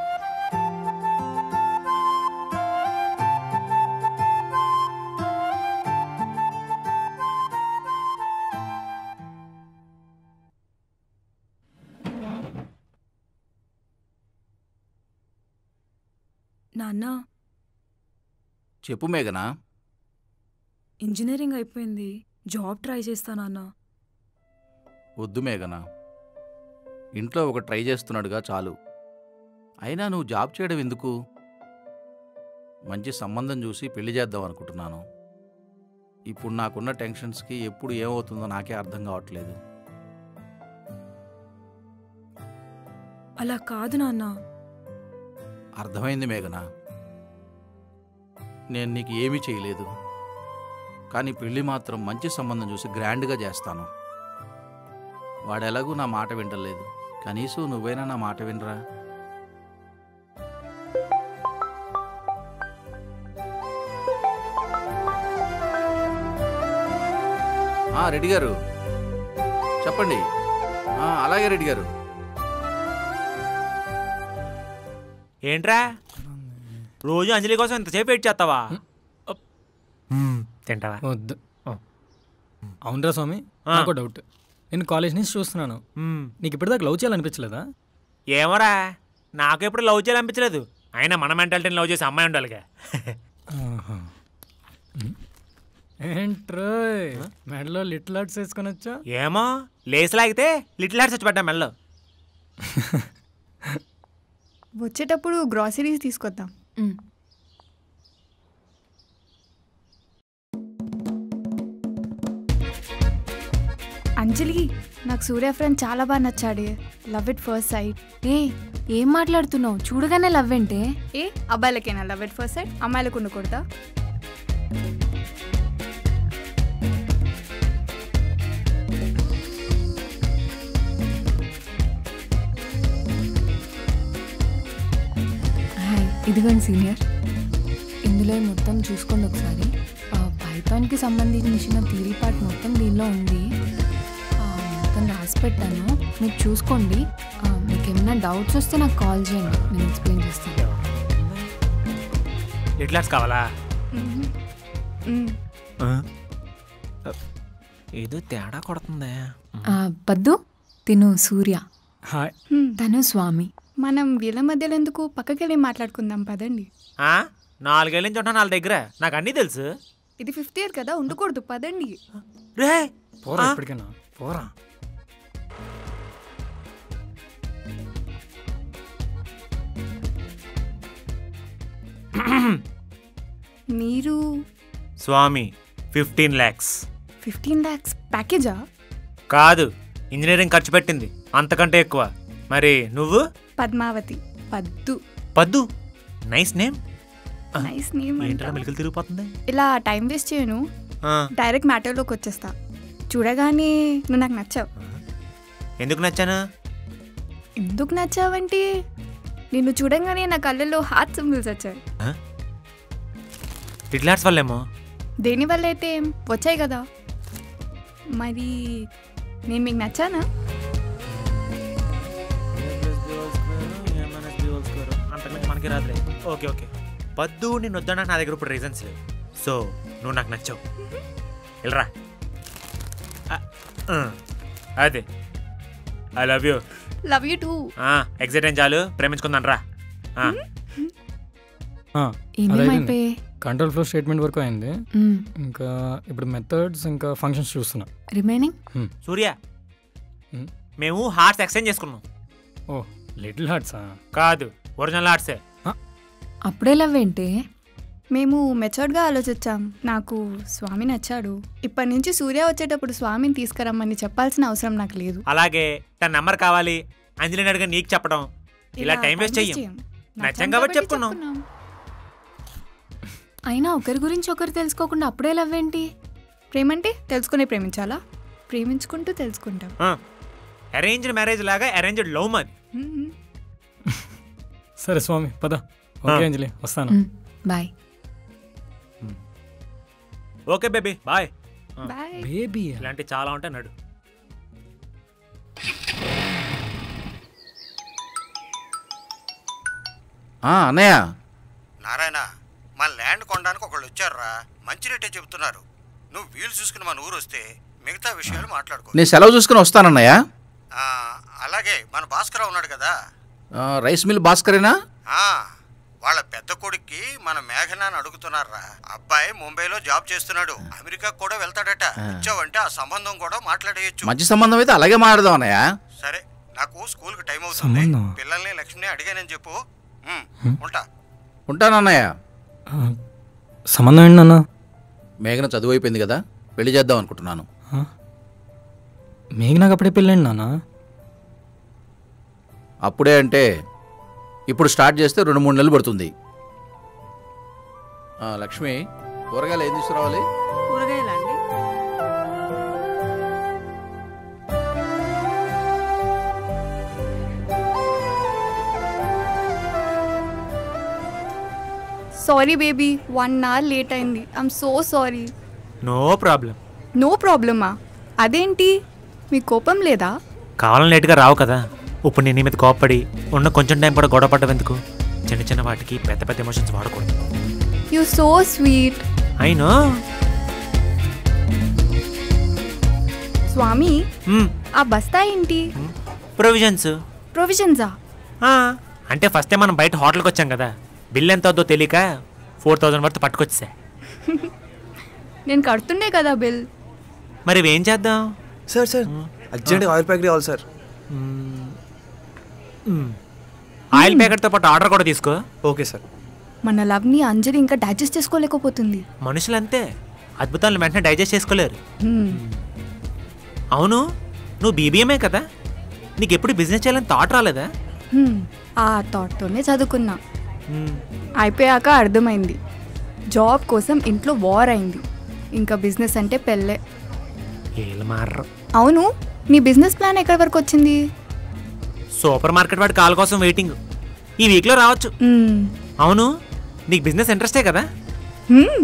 నాన్న చెప్పు మేఘనా ఇంజనీరింగ్ అయిపోయింది జాబ్ ట్రై చేస్తా నాన్న వద్దు మేఘనా ఇంట్లో ఒక ట్రై చేస్తున్నాడుగా చాలు అయినా నువ్వు జాబ్ చేయడం ఎందుకు మంచి సంబంధం చూసి పెళ్లి చేద్దాం అనుకుంటున్నాను ఇప్పుడు నాకున్న టెన్షన్స్కి ఎప్పుడు ఏమవుతుందో నాకే అర్థం కావట్లేదు అలా కాదు నాన్న అర్థమైంది మేఘనా నేను నీకు ఏమీ చేయలేదు కానీ పెళ్ళి మాత్రం మంచి సంబంధం చూసి గ్రాండ్గా చేస్తాను వాడు ఎలాగూ నా మాట వింటలేదు కనీసం నువ్వైనా నా మాట వినరా ఆ, రెడ్డి గారు చెప్పండి ఆ, అలాగే రెడ్డి గారు ఏంట్రా రోజు అంజలి కోసం ఇంతసేపు వెయిట్ చేస్తావా తింటావా వద్దు అవునరా స్వామి ఆ. నాకు డౌట్ నేను కాలేజ్ నుంచి చూస్తున్నాను నీకు ఇప్పటిదాకా లవ్ చేయాలనిపించలేదా ఏమోరా నాకు ఎప్పుడు లవ్ చేయాలనిపించలేదు అయినా మన మెంటాలిటీని లవ్ చేసే అమ్మాయి ఉండాలిగా ఏంట్రో మెడలో లిటిల్ ఆర్ట్స్ వేసుకొని వచ్చా ఏమో లేస్ లాగితే లిటిల్ హార్ట్స్ వచ్చి పడ్డా మెల్లో వచ్చేటప్పుడు గ్రాసరీస్ తీసుకొద్దాం అంజలి నాకు సూర్య ఫ్రెండ్ చాలా బాగా నచ్చాడే లవ్ ఇట్ ఫస్ట్ సైట్ ఏ ఏం మాట్లాడుతున్నావు చూడగానే లవ్ ఏంటే ఏ అబ్బాయిలకేనా లవ్ ఇట్ ఫస్ట్ సైట్ అమ్మాయిలకు ఉండకూడదా హాయ్ ఇదిగోండి సీనియర్ ఇందులో మొత్తం చూసుకోండి ఒకసారి పైథాన్కి సంబంధించిన థియరీ పార్ట్ మొత్తం దీనిలో ఉంది ఆ, మొత్తం రాసి పెట్టాను మీరు చూసుకోండి ఆ, మీకు ఏమైనా డౌట్స్ వస్తే నాకు కాల్ చేయండి నేను ఎక్స్ప్లెయిన్ చేస్తాను ఎట్లాస్ కావాలా ఏదో తేడా కొడుతుందే ఆ, పద్దు తిను సూర్య హాయ్ తను స్వామి మనం వీళ్ళ మధ్యలో ఎందుకు పక్కకెళ్ళి మాట్లాడుకుందాం పదండి ఆ? నాలుగేళ్ళ నుంచి ఉంటాను వాళ్ళ దగ్గర నాకు అన్నీ తెలుసు ఇది ఫిఫ్త్ ఇయర్ కదా ఉండకూడదు పదండి రే పోరా ఇప్పటికైనా పోరా మీరు స్వామి ఫిఫ్టీన్ ల్యాక్స్ ఫిఫ్టీన్ ల్యాక్స్ ప్యాకేజా కాదు ఇంజనీరింగ్ ఖర్చు పెట్టింది అంతకంటే ఎక్కువ మరి నువ్వు పద్మావతి పద్దు పద్దు నైస్ నేమ్ నైస్ నేమ్ ఏంట్రా మెలికలు తిరిగిపోతుంది ఇలా టైం వేస్ట్ చేయను ఆ, డైరెక్ట్ మ్యాటర్లోకి వచ్చేస్తా చూడగానే నువ్వు నాకు నచ్చావు ఎందుకు నచ్చాను ఎందుకు నచ్చావంటే నిన్ను చూడంగానే నా కళ్ళల్లో హార్ట్ సింబల్స్ వచ్చాయి టిట్లాట్స్ వల్లేమో దేనివల్ల అయితే ఏం? వచ్చాయి కదా మరి నేను మీకు నచ్చానా అంతకుమించి మనకి రాదులే ఓకే ఓకే పద్దు నేను వద్దడానికి నా దగ్గర ఇప్పుడు రీజన్స్ లేవు సో నువ్వు నాకు నచ్చావు వెళ్ళరా ఆ, ఆ, అదే I love you love you too excite అయిన చాలు ప్రేమించుకుందాను రా ఆ. ఏమేమైపోయాయి కంట్రోల్ ఫ్లో స్టేట్మెంట్ వరకు అయింది మ్మ్. ఇంకా ఇప్పుడు మెథడ్స్ ఇంకా ఫంక్షన్స్ చూస్తున్నా రిమైనింగ్ హ్మ్. సూర్య మేము హార్ట్స్ ఎక్స్చేంజ్ చేసుకున్నాం ఓ లిటిల్ హార్ట్సా కాదు ఒరిజినల్ హార్ట్సే అప్పుడే లవ్ ఏంటే మేము మెచోర్డ్గా ఆలోచించాం నాకు స్వామి నచ్చాడు ఇప్పటి నుంచి సూర్య వచ్చేటప్పుడు స్వామిని తీసుకురమ్మని చెప్పాల్సిన అవసరం నాకు లేదు అలాగే తన నెంబర్ కావాలి అంజలిని అడిగా నీకు చెప్పడం ఇలా టైం వేస్ట్ చెయ్యం నచ్చాం కాబట్టి చెప్పుకున్నాం అయినా ఒకరి గురించి ఒకరు తెలుసుకోకుండా అప్పుడే లవ్ ఏంటి ప్రేమంటే తెలుసుకునే ప్రేమించాలా ప్రేమించుకుంటూ తెలుసుకుంటాం అరేంజ్డ్ మ్యారేజ్ లాగా అరేంజ్డ్ లవ్ మాది మ్మ్. సరే స్వామి పద ఓకే అంజలి వస్తాను bye okay baby bye bye baby ఇలాంటివి చాలా ఉంటాయి నడు ఆ, అన్నయ్య నారాయణ మా ల్యాండ్ కొనడానికి ఒకళ్ళు వచ్చారురా మంచి రేటే చెబుతున్నారు నువ్వు వీలు చూసుకుని మన ఊరు వస్తే మిగతా విషయాలు మాట్లాడుకో నేను సెలవు చూసుకుని వస్తానన్నయ్య ఆ, అలాగే మన భాస్కర్ ఉన్నాడు కదా ఆ, రైస్ మిల్ భాస్కరేనా ఆ, వాళ్ళ పెద్ద కొడుక్కి మన మేఘనాన్ని అడుగుతున్నారా అబ్బాయి ముంబైలో జాబ్ చేస్తున్నాడు అమెరికా కూడా వెళ్తాడట వచ్చావంటే ఆ సంబంధం కూడా మాట్లాడేయచ్చు మంచి సంబంధం అయితే అలాగే మాట్లాడదాం అన్నయ్య సరే నాకు స్కూల్ కి టైం అవుతుంది సంబంధం? పిల్లల్ని లక్ష్మిని అడిగానని చెప్పు ఉమ్, ఉంటా ఉంటానన్నయ్య సంబంధం ఏంటి నాన్న మేఘన చదువు అయిపోయింది కదా పెళ్లి చేద్దాం అనుకుంటున్నాను మీకు నాకు అప్పుడే పెళ్ళండి నాన్న అప్పుడే అంటే ఇప్పుడు స్టార్ట్ చేస్తే రెండు మూడు నెలలు పడుతుంది ఆ, లక్ష్మి కూరగాయలు ఏం తీసుకురావాలి కూరగాయలండి sorry baby one hour late అయింది I'm so sorry no problem no ప్రాబ్లమా అదేంటి మీ కోపం లేదా కావాలని లేట్గా రావు కదా ఇప్పుడు నేను నీ మీద కోప్పడి ఉన్న కొంచెం టైం కూడా గొడవ పడ్డం ఎందుకు చిన్న చిన్న వాటికి పెద్ద పెద్ద ఎమోషన్స్ వాడకూడదు యూ సో స్వీట్ అయినో స్వామి ఆ బస్తా ఏంటి ప్రొవిజన్స్ ప్రొవిజన్సా అంటే ఫస్ట్ టైం మనం బయట హోటల్కి వచ్చాం కదా బిల్ ఎంత అవుద్దో తెలియక ఫోర్ థౌజండ్ వరకు పట్టుకొచ్చా నేను కడుతుండే కదా బిల్ మరి ఇవేం చేద్దాం సార్ సార్ అర్జెంట్గా ఆయిల్ ప్యాక్ కావాలి సార్ ఆయిల్ ప్యాకెట్తో పాటు ఆర్డర్ కూడా తీసుకో ఓకే సార్ మన లవ్ని అంజలి ఇంకా డైజెస్ట్ చేసుకోలేకపోతుంది మనుషులు అంతే అద్భుతాలను వెంటనే డైజెస్ట్ చేసుకోలేరు హ్మ్. అవును నువ్వు బీబీఎంఏ కదా నీకు ఎప్పుడు బిజినెస్ చేయాలని థాట్ రాలేదా హ్మ్. ఆ థాట్తోనే చదువుకున్నా అయిపోయాక అర్థమైంది జాబ్ కోసం ఇంట్లో వార్ అయింది ఇంకా బిజినెస్ అంటే పెళ్ళే ఏళ్ళు మారరు అవును నీ బిజినెస్ ప్లాన్ ఎక్కడి వరకు వచ్చింది సూపర్ మార్కెట్ వాడి కాల్ కోసం వెయిటింగ్ ఈ వీక్లో రావచ్చు మ్మ్. అవును నీకు బిజినెస్ ఇంట్రెస్టే కదా హ్మ్.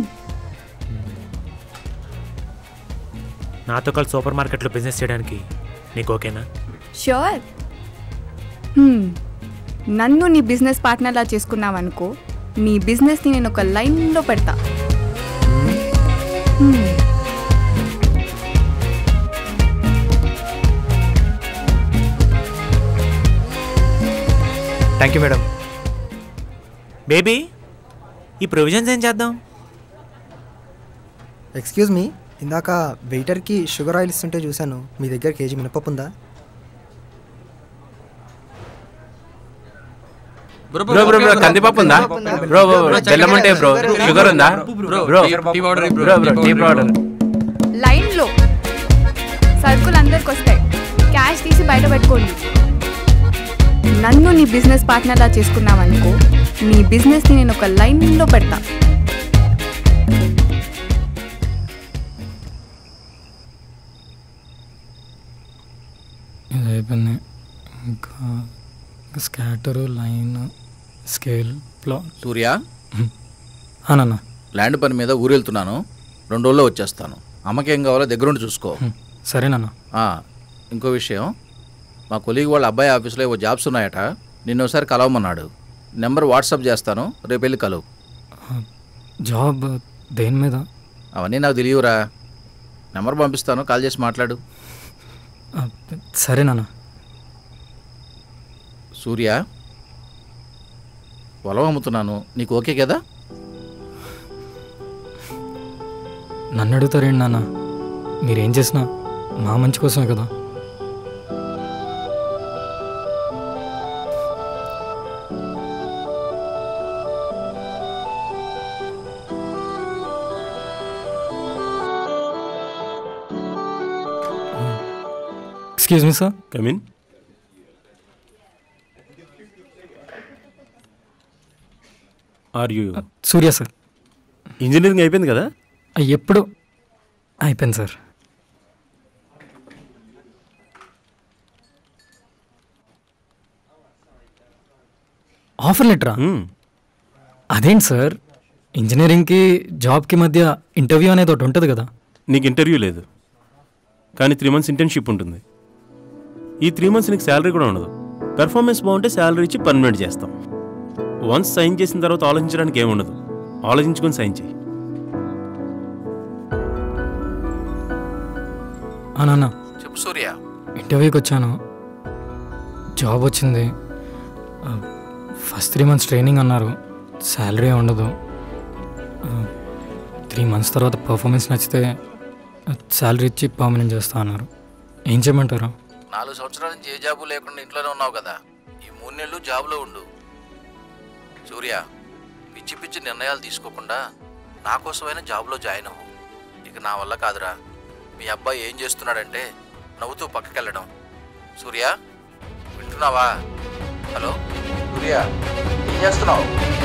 నాతో కలిసి సూపర్ మార్కెట్లో బిజినెస్ చేయడానికి నీకు ఓకేనా షూర్ హ్మ్. నన్ను నీ బిజినెస్ పార్ట్నర్లా చేసుకున్నావనుకో నీ బిజినెస్ని నేను ఒక లైన్లో పెడతా హ్మ్. థ్యాంక్ యూ మేడం బేబీ ఈ ప్రొవిజన్స్ ఏం చేద్దాం ఎక్స్క్యూజ్ మీ ఇందాక వెయిటర్కి షుగర్ ఆయిల్ ఇస్తుంటే చూశాను మీ దగ్గర కేజీ మినపప్పు ఉందా బ్రో బ్రో బ్రో కందిపప్పు ఉందా బ్రో బ్రో బ్రో బెల్లం ఉంటే బ్రో షుగర్ ఉందా bro bro bro bro tea powder లైన్లో సరుకులు అందరికి వస్తాయి క్యాష్ తీసి బయట పెట్టుకోండి నన్ను నీ బిజినెస్ పార్ట్నర్లా చేసుకున్నావనుకో నీ బిజినెస్ని నేను ఒక లైన్లో పెడతా ఇది అయిపోయింది ఇంకా ఇంకా స్కాటరు లైన్ స్కేల్ ప్లా సూర్య నాన్న ల్యాండ్ పని మీద ఊరెళ్తున్నాను రెండు రోజుల్లో వచ్చేస్తాను అమ్మకి ఏం కావాలో దగ్గరుండి చూసుకో సరే నాన్న ఆ, ఇంకో విషయం మా కొలీగ్ వాళ్ళ అబ్బాయి ఆఫీస్లో ఏవో జాబ్స్ ఉన్నాయట నిన్న ఒకసారి కలవమన్నాడు నెంబర్ వాట్సాప్ చేస్తాను రేపు వెళ్ళి కలువు జాబ్ దేని మీద అవన్నీ నాకు తెలియవురా నెంబర్ పంపిస్తాను కాల్ చేసి మాట్లాడు ఆ, సరే నాన్న సూర్య పొలం అమ్ముతున్నాను నీకు ఓకే కదా నన్ను అడుగుతారేంటి నాన్న మీరేం చేసినా మా మంచి కోసమే కదా excuse me sir come in are you Surya sir engineering అయిపోయింది కదా ఎప్పుడు అయిపోయింది సార్ ఆఫర్ లెటరా అదేంటి సార్ ఇంజనీరింగ్కి జాబ్కి మధ్య ఇంటర్వ్యూ అనేది ఒకటి ఉంటుంది కదా నీకు ఇంటర్వ్యూ లేదు కానీ త్రీ మంత్స్ ఇంటర్న్షిప్ ఉంటుంది ఈ త్రీ మంత్స్ నీకు శాలరీ కూడా ఉండదు పెర్ఫార్మెన్స్ బాగుంటే శాలరీ ఇచ్చి పర్మనెంట్ చేస్తాం వన్స్ సైన్ చేసిన తర్వాత ఆలోచించడానికి ఏముండదు ఆలోచించుకొని సైన్ చేయి ఆ నాన్న చెప్పు సూర్య ఇంటర్వ్యూకి వచ్చాను జాబ్ వచ్చింది ఆ, ఫస్ట్ త్రీ మంత్స్ ట్రైనింగ్ అన్నారు శాలరీ ఉండదు ఆ, త్రీ మంత్స్ తర్వాత పర్ఫార్మెన్స్ నచ్చితే శాలరీ ఇచ్చి పర్మనెంట్ చేస్తా అన్నారు ఏం చేయమంటారు నాలుగు సంవత్సరాల నుంచి ఏ జాబు లేకుండా ఇంట్లోనే ఉన్నావు కదా ఈ మూడు నెలలు జాబ్లో ఉండు సూర్య పిచ్చి పిచ్చి నిర్ణయాలు తీసుకోకుండా నా కోసమైనా జాబ్లో జాయిన్ అవ్వు ఇక నా వల్ల కాదురా మీ అబ్బాయి ఏం చేస్తున్నాడంటే నవ్వుతూ పక్కకెళ్ళడం సూర్య వింటున్నావా హలో సూర్య ఏం చేస్తున్నావు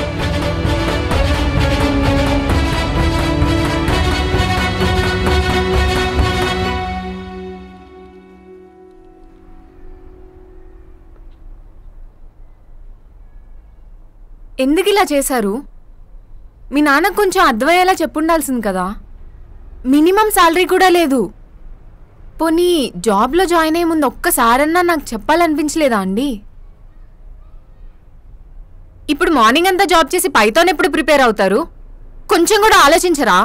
ఎందుకు ఇలా చేశారు మీ నాన్నకు కొంచెం అర్థమయ్యేలా చెప్పుండాల్సింది కదా మినిమం శాలరీ కూడా లేదు పోనీ జాబ్లో జాయిన్ అయ్యే ముందు ఒక్కసారన్నా నాకు చెప్పాలనిపించలేదా అండి ఇప్పుడు మార్నింగ్ అంతా జాబ్ చేసి పైథాన్ ఎప్పుడు ప్రిపేర్ అవుతారు కొంచెం కూడా ఆలోచించరా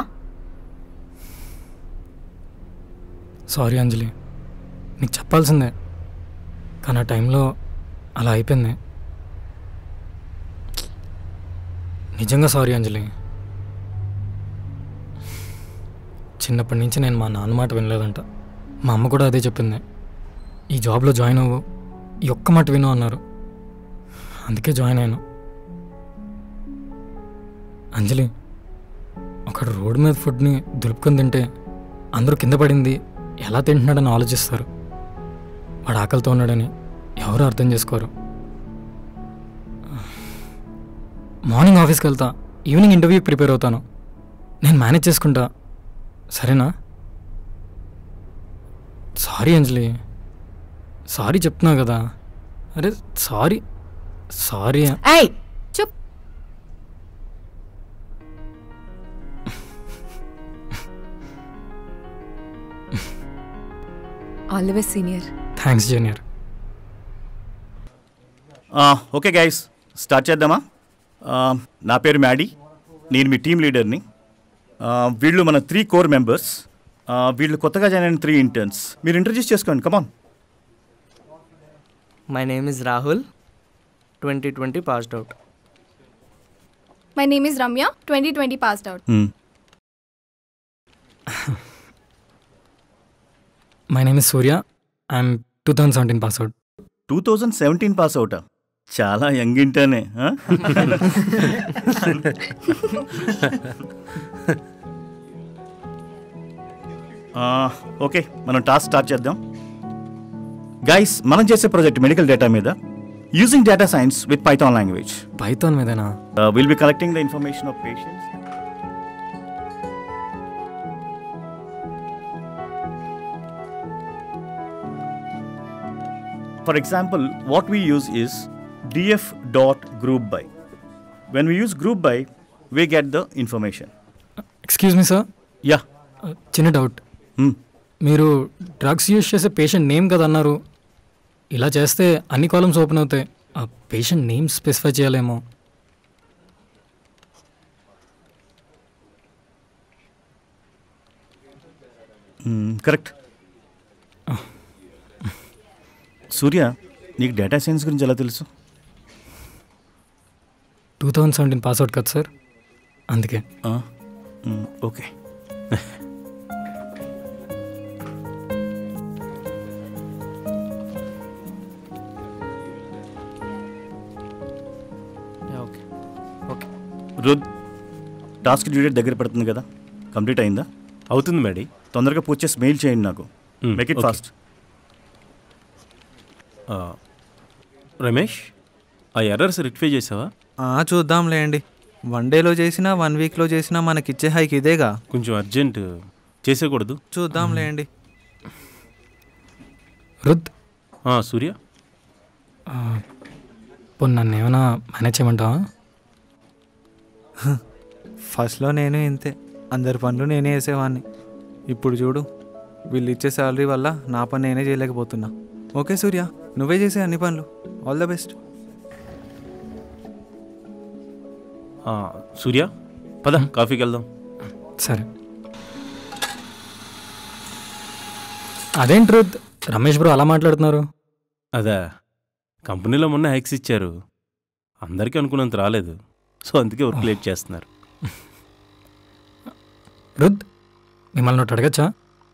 సారీ అంజలి నీకు చెప్పాల్సిందే కానీ ఆ టైంలో అలా అయిపోయింది నిజంగా సారీ అంజలి చిన్నప్పటి నుంచి నేను మా నాన్న మాట వినలేదంట మా అమ్మ కూడా అదే చెప్పింది ఈ జాబ్లో జాయిన్ అవ్వు ఈ ఒక్క మాట విను అన్నారు అందుకే జాయిన్ అయ్యాను అంజలి ఒక రోడ్డు మీద ఫుడ్ని దులుపుకొని తింటే అందరూ కింద పడింది ఎలా తింటున్నాడని ఆలోచిస్తారు వాడు ఆకలితో ఉన్నాడని ఎవరు అర్థం చేసుకోరు మార్నింగ్ ఆఫీస్కి వెళ్తా ఈవినింగ్ ఇంటర్వ్యూకి ప్రిపేర్ అవుతాను నేను మేనేజ్ చేసుకుంటా సరేనా సారీ అంజలి సారీ చెప్తున్నా కదా అరే సారీ సారీ ఏయ్ చుప్ all the best senior thanks junior okay guys start చేద్దామా ఆ, నా పేరు మ్యాడీ నేను మీ టీం లీడర్ని ఆ, వీళ్ళు మన త్రీ కోర్ మెంబర్స్ ఆ, వీళ్ళు కొత్తగా జాయిన్ అయిన త్రీ ఇంటర్న్స్ మీరు ఇంట్రడ్యూస్ చేసుకోండి come on My name is Rahul, 2020 passed out. My name is Ramya, 2020 passed out. My name is Surya I'm two thousand seventeen pass out two thousand seventeen pass అవుటా చాలా young ఇంటర్నే ఆ? ఆ, okay మనం task start చేద్దాం guys మనం చేసే project medical data మీద using data science with Python language Python మీదేనా will be collecting the information of patients For example, what we use is df dot group by. When we use group by, we get the information. Excuse me sir yeah చిన్న doubt మీరు drugs use చేసే patient name కదా అన్నారు ఇలా చేస్తే అన్ని columns open అవుతాయి ఆ పేషెంట్ నేమ్ స్పెసిఫై చేయాలేమో కరెక్ట్ సూర్య నీకు డేటా సైన్స్ గురించి ఎలా తెలుసు two thousand seventeen pass out కదా సార్ అందుకే ఓకే ఓకే ఓకే రుద్ టాస్క్ డ్యూ డేట్ దగ్గర పడుతుంది కదా కంప్లీట్ అయిందా అవుతుంది మేడీ తొందరగా పూర్తి చేసి మెయిల్ చేయండి నాకు hmm, make it okay. Fast ఆ, రమేష్ ఆ ఎర్రర్స్ రెక్టిఫై చేసావా ఆ, చూద్దాంలేండి వన్ డేలో చేసినా వన్ వీక్లో చేసినా మనకిచ్చే హైక్ ఇదేగా కొంచెం అర్జెంట్ చేసేకూడదు చూద్దాంలేండి రుద్ ఆ, సూర్య పోనీ నన్ను ఏమైనా మేనేజ్ చేయమంటావా ఫస్ట్లో నేను ఇంతే అందరి పనులు నేనే వేసేవాడిని ఇప్పుడు చూడు వీళ్ళు ఇచ్చే శాలరీ వల్ల నా పని నేనే చేయలేకపోతున్నా ఓకే సూర్య నువ్వే చేసే అన్ని పనులు ఆల్ ద బెస్ట్ ఆ, సూర్య పద కాఫీకి వెళ్దాం సరే అదేంటి రుద్ రమేష్ బ్రో అలా మాట్లాడుతున్నారు అదా కంపెనీలో మొన్న హైక్స్ ఇచ్చారు అందరికీ అనుకున్నంత రాలేదు సో అందుకే వర్క్ లేట్ చేస్తున్నారు రుద్ మిమ్మల్ని ఒకటి అడగచ్చా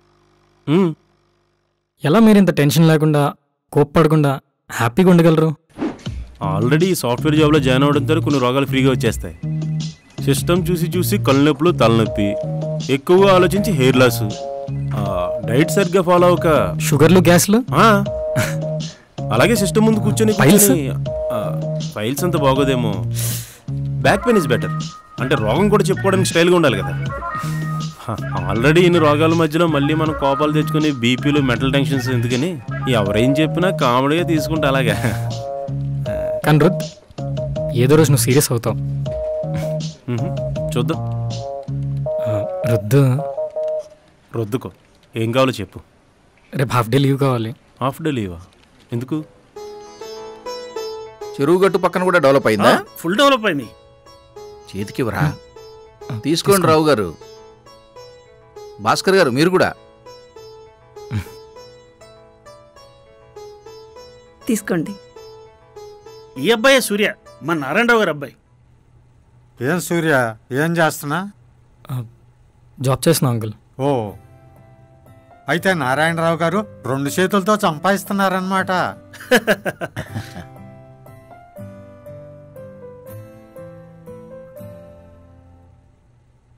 ఎలా మీరు ఇంత టెన్షన్ లేకుండా కోప్పడకుండా హ్యాపీగా ఉండగలరు ఆల్రెడీ ఈ సాఫ్ట్వేర్ జాబ్లో జాయిన్ అవడంతో కొన్ని రోగాలు ఫ్రీగా వచ్చేస్తాయి సిస్టమ్ చూసి చూసి కళ్ళు నొప్పులు తలనొప్పి ఎక్కువగా ఆలోచించి హెయిర్ లాస్ డైట్ సరిగ్గా ఫాలో అవ్వక షుగర్లు గ్యాస్లు అలాగే సిస్టమ్ ముందు కూర్చొని Files? కూర్చొని, ఆ, ఫైల్స్ అంత బాగోదేమో బ్యాక్ పెయిన్ ఇస్ బెటర్ అంటే రోగం కూడా చెప్పుకోవడానికి స్టైల్గా ఉండాలి కదా ఆల్రెడీ ఇన్ని రోగాల మధ్యలో మళ్ళీ మనం కోపాలు తెచ్చుకొని బీపీలు మెంటల్ టెన్షన్స్ ఎందుకని ఎవరేం చెప్పినా కామెడీగా తీసుకుంటే అలాగా కానీ రుద్ ఏదో రోజు నువ్వు సీరియస్ అవుతావు మ్హూ. చూద్దాం ఆ, రుద్దు రొద్దుకో ఏం కావాలో చెప్పు రేపు హాఫ్ డే లీవ్ కావాలి హాఫ్ డే లీవా ఎందుకు చెరువు గట్టు పక్కన కూడా డెవలప్ అయిందా ఫుల్ డెవలప్ అయింది చేతికి ఇవ్వరా తీసుకోండి రావు గారు భాస్కర్ గారు మీరు కూడా తీసుకోండి ఈ అబ్బాయే సూర్య మా నారాయణరావు గారు అబ్బాయి ఏం సూర్య ఏం చేస్తున్నా జాబ్ చేస్తున్నా అంకుల్ ఓ అయితే నారాయణరావు గారు రెండు చేతులతో సంపాదిస్తున్నారనమాట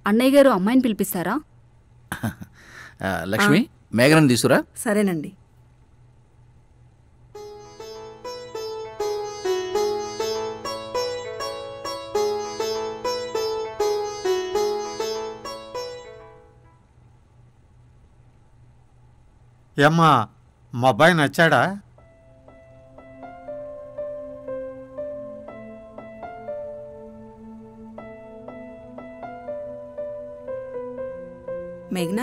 అన్నయ్య గారు అమ్మాయిని పిలిపిస్తారా ఆ, లక్ష్మి మేఘనని తీసురా సరేనండి ఏమ్మా మా అబ్బాయి నచ్చాడా మేఘ్నా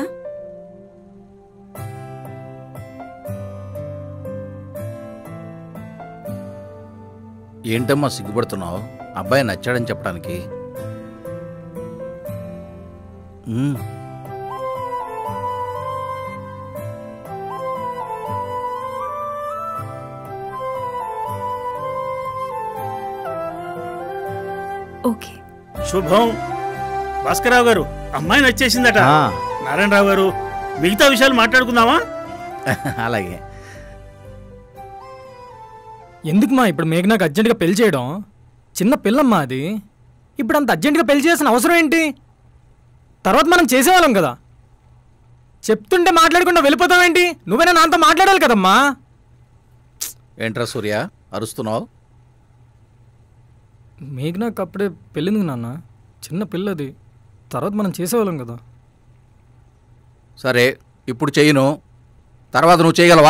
ఏంటమ్మా సిగ్గుపడుతున్నావు అబ్బాయి నచ్చాడని చెప్పడానికి మ్మ్. ఓకే శుభం భాస్కరరావు గారు అమ్మాయి నచ్చేసిందట నారాయణరావు గారు మిగతా విషయాలు మాట్లాడుకుందామా అలాగే ఎందుకు మా ఇప్పుడు మేఘనాకు అర్జెంటుగా పెళ్లి చేయడం చిన్న పిల్లమ్మా అది ఇప్పుడు అంత అర్జెంటుగా పెళ్లి చేయాల్సిన అవసరం ఏంటి తర్వాత మనం చేసేవాళ్ళం కదా చెప్తుంటే మాట్లాడకుండా వెళ్ళిపోతావేంటి నువ్వైనా నాతో మాట్లాడాలి కదమ్మా ఏంట్రా సూర్య అరుస్తున్నావు మేఘనాకు అప్పుడే పెళ్ళింది నాన్న చిన్న పిల్లది తర్వాత మనం చేసేవాళ్ళం కదా సరే ఇప్పుడు చెయ్యను తర్వాత నువ్వు చేయగలవా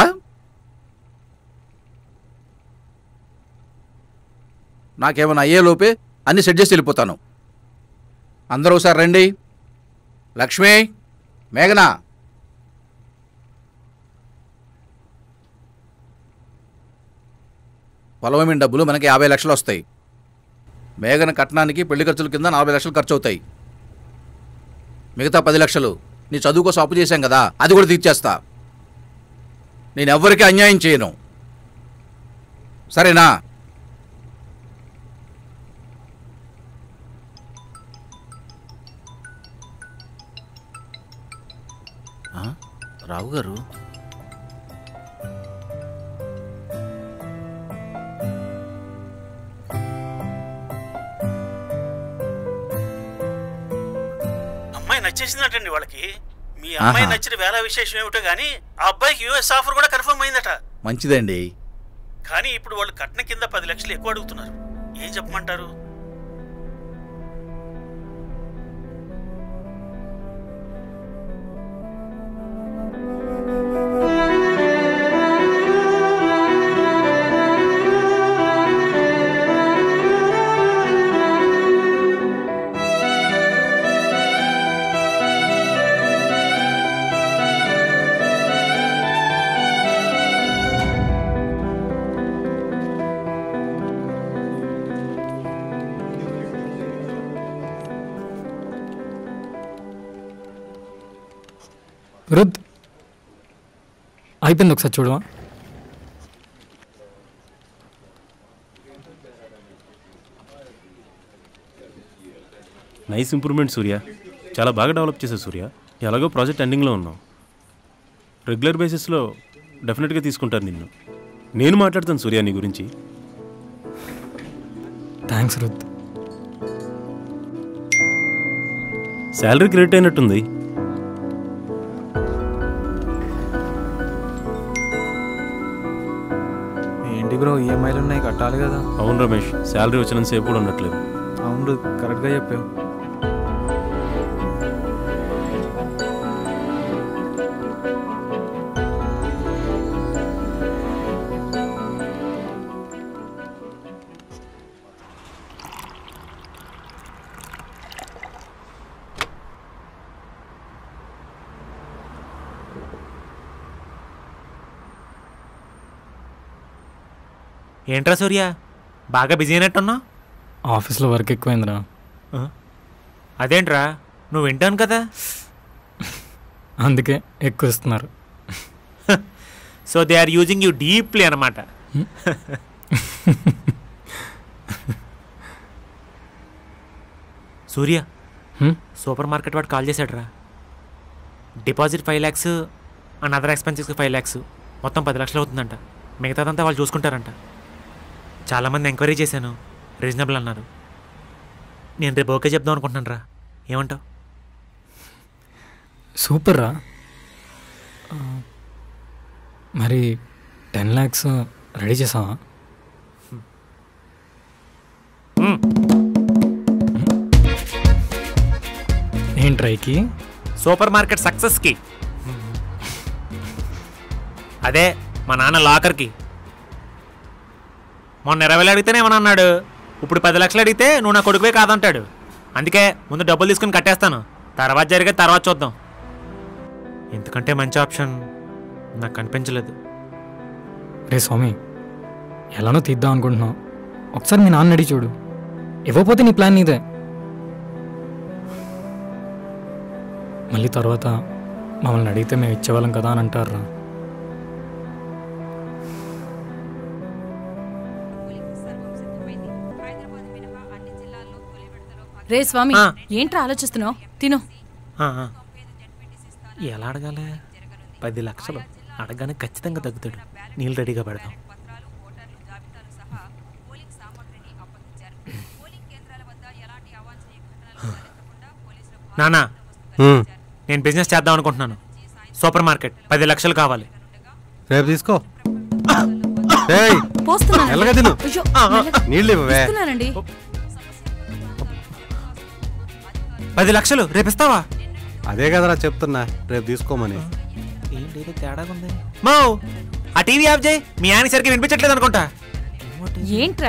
నాకేమైనా అయ్యేలోపే అన్ని సెట్ చేసి వెళ్ళిపోతాను అందరూ ఒకసారి రండి లక్ష్మి మేఘన పొలమైన డబ్బులు మనకి యాభై లక్షలు వస్తాయి మేఘన కట్నానికి పెళ్లి ఖర్చుల కింద నలభై లక్షలు ఖర్చు అవుతాయి మిగతా పది లక్షలు నీ చదువు కోసం అప్పు చేశాం కదా అది కూడా తీర్చేస్తా నేను ఎవ్వరికీ అన్యాయం చేయను సరేనా ఆ? రావు గారు అమ్మాయి నచ్చేసిందటండి వాళ్ళకి మీ అమ్మాయి ఆహా. నచ్చిన వేరే విశేషం ఏమిటో కానీ ఆ అబ్బాయికి యూఎస్ ఆఫర్ కూడా కన్ఫర్మ్ అయిందట మంచిదండి కానీ ఇప్పుడు వాళ్ళు కట్న కింద పది లక్షలు ఎక్కువ అడుగుతున్నారు ఏం చెప్పమంటారు రుద్ అయిపోయింది ఒకసారి చూడవా నైస్ ఇంప్రూవ్మెంట్ సూర్య చాలా బాగా డెవలప్ చేశావు సూర్య ఎలాగో ప్రాజెక్ట్ ఎండింగ్లో ఉన్నావు రెగ్యులర్ బేసిస్లో డెఫినెట్గా తీసుకుంటారు నిన్ను నేను మాట్లాడతాను సూర్య నీ గురించి థ్యాంక్స్ రుద్ శాలరీ క్రెడిట్ అయినట్టుంది ఏంటి బ్రో ఈఎంఐలు ఉన్నాయి కట్టాలి కదా అవును రమేష్ శాలరీ వచ్చినంత సేపు కూడా ఉండట్లేదు అవును కరెక్ట్గా చెప్పావు ఏంట్రా సూర్య బాగా బిజీ అయినట్టున్నావు ఆఫీస్లో వర్క్ ఎక్కువైందిరా అదేంట్రా నువ్వు వింటాను కదా అందుకే ఎక్కువ ఇస్తున్నారు so they are using you deeply అనమాట సూర్య సూపర్ మార్కెట్ వాడు కాల్ చేశాడు రా deposit five lakhs and other ఎక్స్పెన్సెస్కి ఫైవ్ ల్యాక్స్ మొత్తం పది లక్షలు అవుతుందంట మిగతాదంతా వాళ్ళు చూసుకుంటారంట చాలామంది ఎంక్వైరీ చేశాను రీజనబుల్ అన్నారు నేను రేపు ఓకే చెప్దాం అనుకుంటున్నాను రా ఏమంటావు సూపర్ రా ఆ, మరి టెన్ ల్యాక్స్ రెడీ చేసావా ఏంటి ట్రైకి సూపర్ మార్కెట్ సక్సెస్కి అదే మా నాన్న లాకర్కి మొన్న ఇరవై వేలు అడిగితేనే ఏమన్నా అన్నాడు ఇప్పుడు పది లక్షలు అడిగితే నువ్వు నా కొడుకువే కాదంటాడు అందుకే ముందు డబ్బులు తీసుకుని కట్టేస్తాను తర్వాత జరిగే తర్వాత చూద్దాం ఎందుకంటే మంచి ఆప్షన్ నాకు కనిపించలేదు రే స్వామి ఎలానో తీద్దాం అనుకుంటున్నావు ఒకసారి మీ నాన్న అడిగి చూడు ఇవ్వకపోతే నీ ప్లాన్ నీదే మళ్ళీ తర్వాత మమ్మల్ని అడిగితే మేము ఇచ్చేవాళ్ళం కదా అని అంటారా రే స్వామి ఏంట్రా ఆలోచిస్తున్నావు తిను ఆ, ఆ. ఎలా అడగాలి పది లక్షలు అడగానే ఖచ్చితంగా తగ్గుతాడు నీళ్ళు రెడీగా పెడదాం నానా హ్మ్. నేను బిజినెస్ చేద్దాం అనుకుంటున్నాను సూపర్ మార్కెట్ పది లక్షలు కావాలి రేపు తీసుకో ఏయ్, పోస్తున్నానండి. మెల్లగా తిను అయ్యో, నీళ్ళు ఇవ్వవే ఇస్తున్నానండి పది లక్షలు రేపు ఇస్తావా అదే కదరా చెప్తున్నా రేపు తీసుకోమని ఏంటి ఏదో తేడాగా ఉంది మో ఆ టీవీ ఆఫ్ చేయి మీ ఆయన సరిగ్గా వినిపించట్లేదు అనుకుంటా ఏంట్రా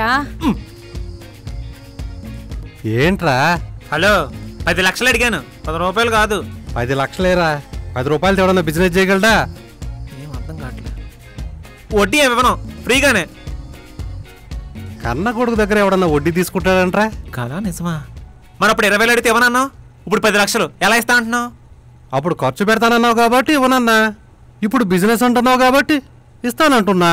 ఏంట్రా హలో పది లక్షలు అడిగాను పది రూపాయలు కాదు పది లక్షలేరా పది రూపాయలు ఎవడన్నా బిజినెస్ చేయగలడా ఏం అర్థం కావట్లేదు వడ్డీ ఏమి ఇవ్వను ఫ్రీగానే కన్న కొడుకు దగ్గర ఎవడన్నా వడ్డీ తీసుకుంటాడంట్రా కదా నిజమా మరి అప్పుడు ఇరవై వేలు అడిగితే ఇవ్వనన్నావు ఇప్పుడు పది లక్షలు ఎలా ఇస్తా అంటున్నావు అప్పుడు ఖర్చు పెడతానన్నావు కాబట్టి ఇవ్వనన్నా ఇప్పుడు బిజినెస్ అంటున్నావు కాబట్టి ఇస్తానంటున్నా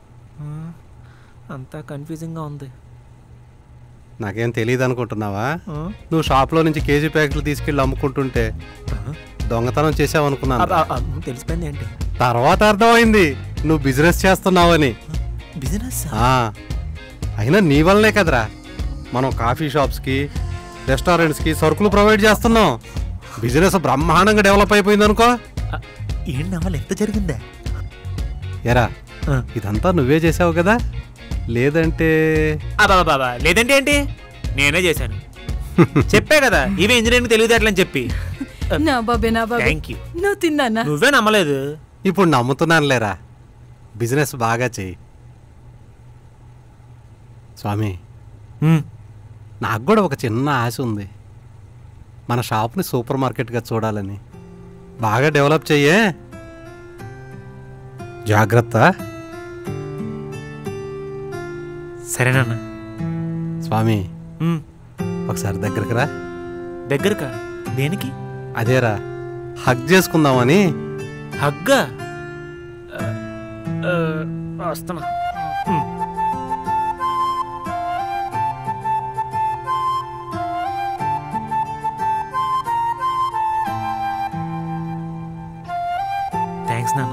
అంతా కన్ఫ్యూజింగ్గా ఉంది నాకేం తెలియదు అనుకుంటున్నావా ఆ? నువ్వు షాప్లో నుంచి కేజీ ప్యాకెట్లు తీసుకెళ్ళి అమ్ముకుంటుంటే దొంగతనం చేసావనుకున్నాను అబ్బ, అబ్బ, తెలిసిపోయింది ఏంటి తర్వాత అర్థమైంది నువ్వు బిజినెస్ చేస్తున్నావని బిజినెస్ ఆ, అయినా నీ వల్లనే కదరా మనం కాఫీ షాప్స్కి రెస్టారెంట్స్కి సరుకులు ప్రొవైడ్ చేస్తున్నాం బిజినెస్ బ్రహ్మాండంగా డెవలప్ అయిపోయింది అనుకో ఏంటి నవ్వాలి ఎంత జరిగిందే ఎరా ఇదంతా నువ్వే చేసావు కదా లేదంటే బాబా లేదంటే ఏంటి నేనే చేశాను చెప్పే కదా ఇవే ఇంజనీరింగ్ తెలివితేటలని చెప్పి నా బాబే నా బాబే Thank you. నువ్వు తిన్నానా నువ్వే నమ్మలేదు ఇప్పుడు నమ్ముతున్నాను లేరా బిజినెస్ బాగా చెయ్యి స్వామి నాకు కూడా ఒక చిన్న ఆశ ఉంది మన షాప్ని సూపర్ మార్కెట్గా చూడాలని బాగా డెవలప్ చెయ్యే జాగ్రత్త సరేనన్నా స్వామి మ్. ఒకసారి దగ్గరికి రా దగ్గరకా దేనికి అదేరా హగ్ చేసుకుందామని హగ్గా వస్తున్నా మ్. థ్యాంక్స్ నాన్న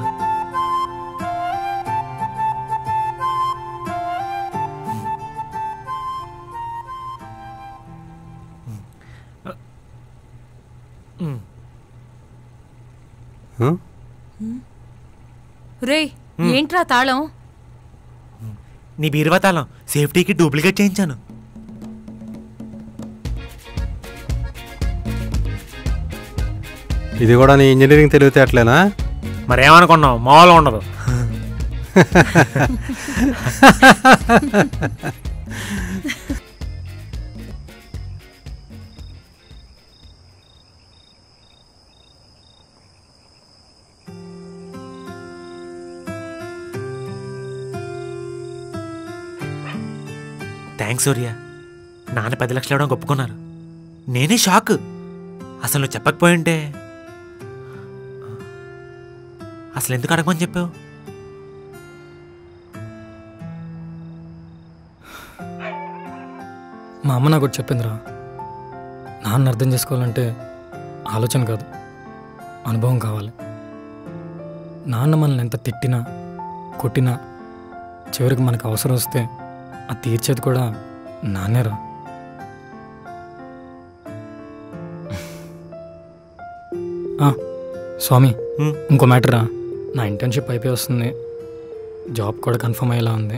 మ్. హ? రే ఏంట్రా తాళం నీ బీరువా తాళం సేఫ్టీకి డూప్లికేట్ చేయించాను ఇది కూడా నీ ఇంజనీరింగ్ తెలివితేటలేనా మరేమనుకున్నావు మామూలు ఉండదు థ్యాంక్స్ సూర్య నాన్న పది లక్షలు ఇవ్వడం ఒప్పుకున్నారు నేనే షాక్ అసలు నువ్వు చెప్పకపోయింటే అసలు ఎందుకు అడగమని చెప్పావు మా అమ్మ నాకు ఒకటి చెప్పిందిరా నాన్న అర్థం చేసుకోవాలంటే ఆలోచన కాదు అనుభవం కావాలి నాన్న మనల్ని ఎంత తిట్టినా కొట్టినా చివరికి మనకు అవసరం వస్తే అది తీర్చేది కూడా నాన్నేరా ఆ, స్వామి ఇంకో మ్యాటరా నా ఇంటర్న్షిప్ అయిపోయి వస్తుంది జాబ్ కూడా కన్ఫర్మ్ అయ్యేలా ఉంది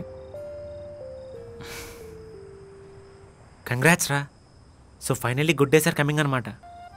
కంగ్రాట్స్ రా so finally good days are coming అనమాట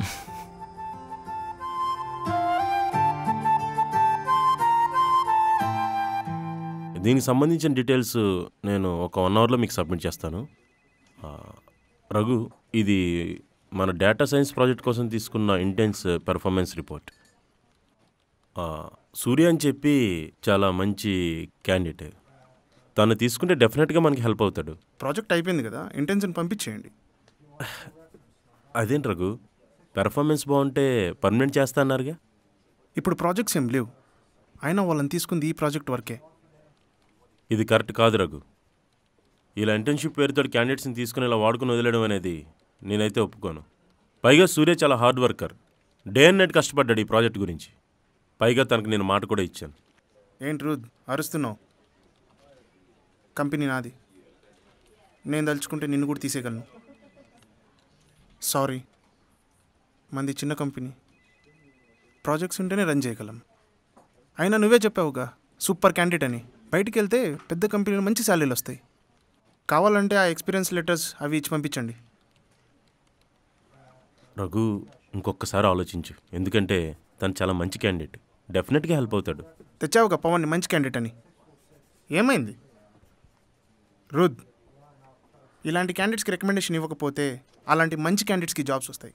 దీనికి సంబంధించిన డీటెయిల్స్ నేను ఒక వన్ అవర్లో మీకు సబ్మిట్ చేస్తాను ఆ, రఘు ఇది మన డేటా సైన్స్ ప్రాజెక్ట్ కోసం తీసుకున్న ఇంటెన్స్ పెర్ఫార్మెన్స్ రిపోర్ట్ ఆ, సూర్య అని చెప్పి చాలా మంచి క్యాండిడేట్ తను తీసుకుంటే డెఫినెట్గా మనకి హెల్ప్ అవుతాడు ప్రాజెక్ట్ అయిపోయింది కదా ఇంటెన్షన్ పంపించేయండి అదేంటి రఘు పెర్ఫార్మెన్స్ బాగుంటే పర్మనెంట్ చేస్తా అన్నారుగా ఇప్పుడు ప్రాజెక్ట్స్ ఏం లేవు అయినా వాళ్ళని తీసుకుంది ఈ ప్రాజెక్ట్ వర్కే ఇది కరెక్ట్ కాదు రఘు ఇలా ఇంటర్న్షిప్ పేరుతో క్యాండిడేట్స్ని తీసుకుని ఇలా వాడుకుని వదిలేయడం అనేది నేనైతే ఒప్పుకోను పైగా సూర్య చాలా hard worker day and night కష్టపడ్డాడు ఈ ప్రాజెక్ట్ గురించి పైగా తనకు నేను మాట కూడా ఇచ్చాను ఏంటి రుద్ అరుస్తున్నావు కంపెనీ నాది నేను తలుచుకుంటే నిన్ను కూడా తీసేయగలను సారీ మంది చిన్న కంపెనీ ప్రాజెక్ట్స్ ఉంటేనే రన్ చేయగలం అయినా నువ్వే చెప్పావుగా సూపర్ క్యాండిడేట్ అని బయటికి వెళ్తే పెద్ద కంపెనీలు మంచి శాలరీలు వస్తాయి కావాలంటే ఆ ఎక్స్పీరియన్స్ లెటర్స్ అవి ఇచ్చి పంపించండి రఘు ఇంకొకసారి ఆలోచించు ఎందుకంటే తను చాలా మంచి క్యాండిడేట్ డెఫినెట్గా హెల్ప్ అవుతాడు తెచ్చావుగా పవన్ మంచి క్యాండిడేట్ అని ఏమైంది రుద్ ఇలాంటి క్యాండిడేట్స్కి రికమెండేషన్ ఇవ్వకపోతే అలాంటి మంచి క్యాండిడేట్స్కి జాబ్స్ వస్తాయి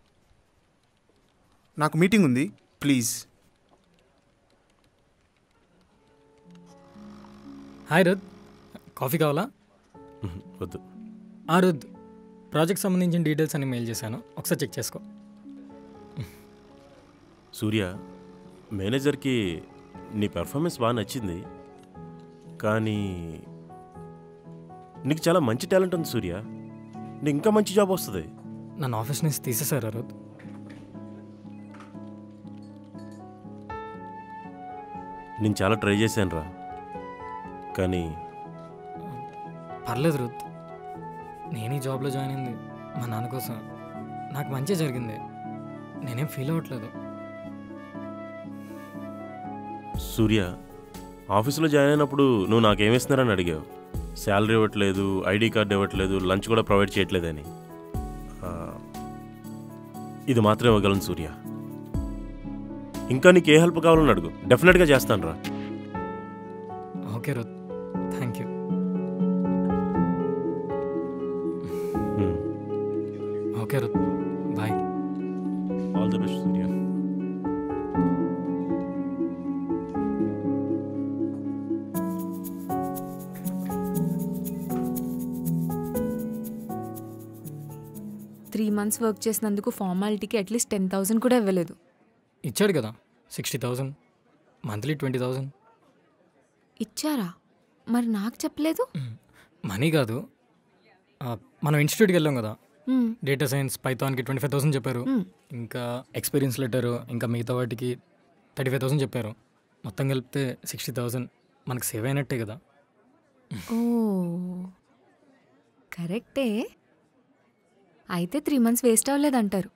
నాకు మీటింగ్ ఉంది ప్లీజ్ హాయ్ రుద్ కాఫీ కావాలా వద్దు ఆ రుద్ ప్రాజెక్ట్ సంబంధించిన డీటెయిల్స్ అన్ని మెయిల్ చేశాను ఒకసారి చెక్ చేసుకో సూర్య మేనేజర్కి నీ పెర్ఫార్మెన్స్ బాగా నచ్చింది కానీ నీకు చాలా మంచి టాలెంట్ ఉంది సూర్య నీకు ఇంకా మంచి జాబ్ వస్తుంది నన్ను ఆఫీస్ నుంచి తీసేశారు రుద్ నేను చాలా ట్రై చేశాను రా కానీ పర్లేదు రుత్ నేను ఈ జాబ్లో జాయిన్ అయింది మా నాన్న కోసం నాకు మంచి జరిగింది నేనేం ఫీల్ అవ్వట్లేదు సూర్య ఆఫీస్లో జాయిన్ అయినప్పుడు నువ్వు నాకేమిస్తున్నారని అడిగావు శాలరీ ఇవ్వట్లేదు ఐడి కార్డు ఇవ్వట్లేదు లంచ్ కూడా ప్రొవైడ్ చేయట్లేదని ఆ, ఇది మాత్రం ఇవ్వగలను సూర్య ఇంకా నీకు ఏ హెల్ప్ కావాలని అడుగు డెఫినెట్గా చేస్తాను రా ఓకే రుత్ థ్యాంక్ యూ ఓకే రుత్ bye all the best Surya three months work చేసినందుకు ఫార్మాలిటీకి అట్లీస్ట్ టెన్ థౌసండ్ కూడా ఇవ్వలేదు ఇచ్చాడు కదా sixty thousand monthly twenty thousand ఇచ్చారా మరి నాకు చెప్పలేదు మనీ కాదు ఆ, మనం ఇన్స్టిట్యూట్కి వెళ్ళాం కదా మ్మ్. డేటా సైన్స్ పైథాన్కి ట్వంటీ ఫైవ్ థౌసండ్ చెప్పారు మ్మ్. ఇంకా ఎక్స్పీరియన్స్ లెటరు ఇంకా మిగతా వాటికి థర్టీ ఫైవ్ థౌసండ్ చెప్పారు మొత్తం కలిపితే సిక్స్టీ థౌసండ్ మనకు సేవ్ అయినట్టే కదా ఓ కరెక్టే అయితే త్రీ మంత్స్ వేస్ట్ అవ్వలేదంటారు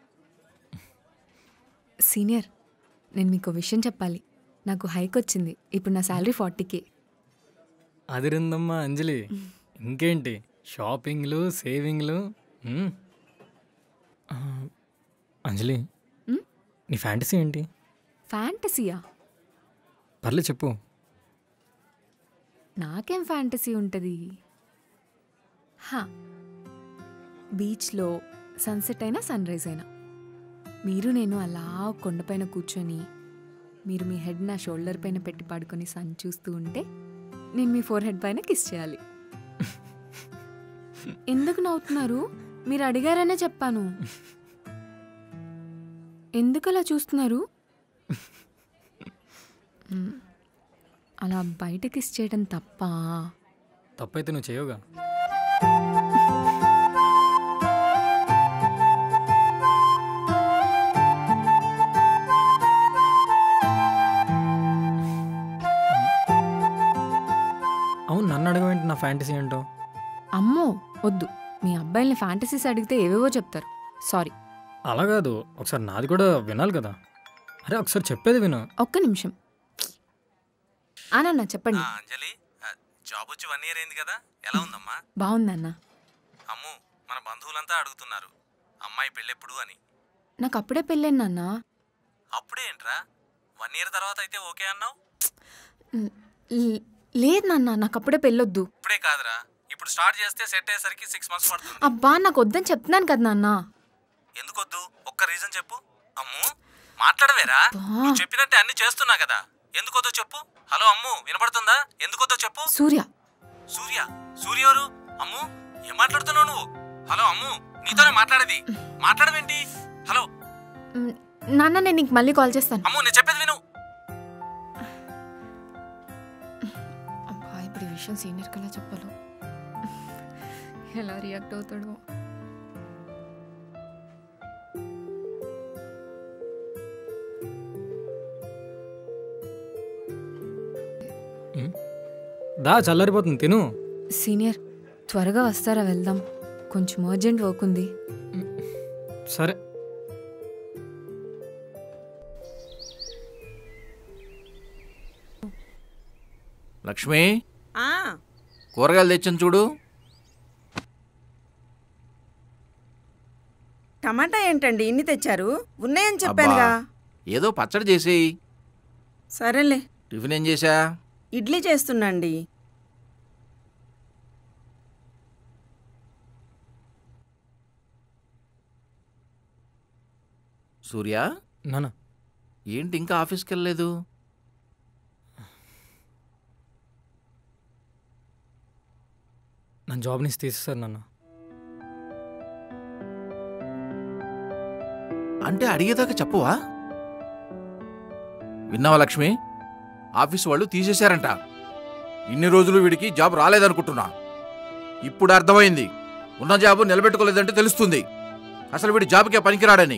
సీనియర్ నేను మీకు ఒక విషయం చెప్పాలి నాకు హైక్ వచ్చింది ఇప్పుడు నా శాలరీ ఫార్టీకే అదిరిందమ్మా అంజలి ఇంకేంటి షాపింగ్లు సేవింగ్లు మ్మ్. ఆ, అంజలి మ్మ్? నీ ఫ్యాంటసీ ఏంటి ఫ్యాంటసీయా పర్లేదు చెప్పు నాకేం ఫ్యాంటసీ ఉంటుంది హా బీచ్లో సన్సెట్ అయినా సన్ రైజ్ అయినా మీరు నేను అలా కొండపైన కూర్చొని మీరు మీ హెడ్ నా షోల్డర్ పైన పెట్టి పడుకొని సన్ చూస్తూ ఉంటే నేను మీ ఫోర్ హెడ్ పైన కిస్ చేయాలి ఎందుకు నవ్వుతున్నారు మీరు అడిగారనే చెప్పాను ఎందుకు అలా చూస్తున్నారు మ్, అలా బయట కిస్ చేయడం తప్ప తప్పైతే నువ్వు చేయవుగా అవును నన్ను అడగవేంటి నా ఫ్యాంటసీ ఏంటో అమ్మో వద్దు మీ అబ్బాయిల్ని ఫ్యాంటసీస్ అడిగితే ఏవేవో చెప్తారు సారీ అలా కాదు ఒకసారి నాది కూడా వినాలి కదా అరే ఒకసారి చెప్పేది విను ఒక్క నిమిషం ఆ నాన్న చెప్పండి అంజలి జాబ్ వచ్చి వన్ ఇయర్ అయింది కదా ఎలా ఉందమ్మా బాగుందన్న అమ్ము మన బంధువులంతా అడుగుతున్నారు అమ్మాయి పెళ్ళెప్పుడు అని నాకు అప్పుడే పెళ్ళాను నాన్న అప్పుడే ఏంట్రా వన్ ఇయర్ తర్వాత అయితే ఓకే అన్నావు ల్- లేదు నాన్న నాకు అప్పుడే పెళ్ళొద్దు ఇప్పుడే కాదురా ఇప్పుడు స్టార్ట్ చేస్తే సెట్ అయ్యేసరికి సిక్స్ మంత్స్ పడుతుంది అబ్బా నాకు వద్దని చెప్తున్నాను కదా నాన్న ఎందుకొద్దు ఒక్క రీజన్ చెప్పు అమ్ము మాట్లాడవేరా నువ్వు చెప్పినట్టే అన్ని చేస్తున్నా కదా ఎందుకొద్దో చెప్పు హలో అమ్ము వినపడుతుందా ఎందుకొద్దో చెప్పు సూర్య సూర్య సూర్య ఎవరు అమ్ము ఏం మాట్లాడుతున్నావు నువ్వు హలో అమ్ము నీతోనే మాట్లాడేది మాట్లాడవేంటి హలో మ్, నాన్న నేను నీకు మళ్ళీ కాల్ చేస్తాను అమ్ము నేను చెప్పేది విను అబ్బా ఇప్పుడు ఈ విషయం సీనియర్ కలా చెప్పాలో ఎలా రియాక్ట్ అవుతాడో దా చల్లారిపోతుంది తిను సీనియర్ త్వరగా వస్తారా వెళ్దాం కొంచెం అర్జెంట్ వర్క్ ఉంది సరే లక్ష్మి ఆ, కూరగాయలు తెచ్చాను చూడు టమాటా ఏంటండి ఇన్ని తెచ్చారు ఉన్నాయని చెప్పానుగా అబ్బా, ఏదో పచ్చడి చేసేయి సరేలే టిఫిన్ ఏం చేశా ఇడ్లీ చేస్తున్నాండి సూర్య నాన్న ఏంటి ఇంకా ఆఫీస్కి వెళ్ళలేదు నా జాబ్ నుంచి తీసేస్తారు నాన్న అంటే అడిగేదాకా చెప్పవా విన్నావా లక్ష్మి ఆఫీస్ వాళ్ళు తీసేశారంట ఇన్ని రోజులు వీడికి జాబ్ రాలేదనుకుంటున్నా ఇప్పుడు అర్థమైంది ఉన్న జాబు నిలబెట్టుకోలేదంటే తెలుస్తుంది అసలు వీడి జాబ్కే పనికిరాడని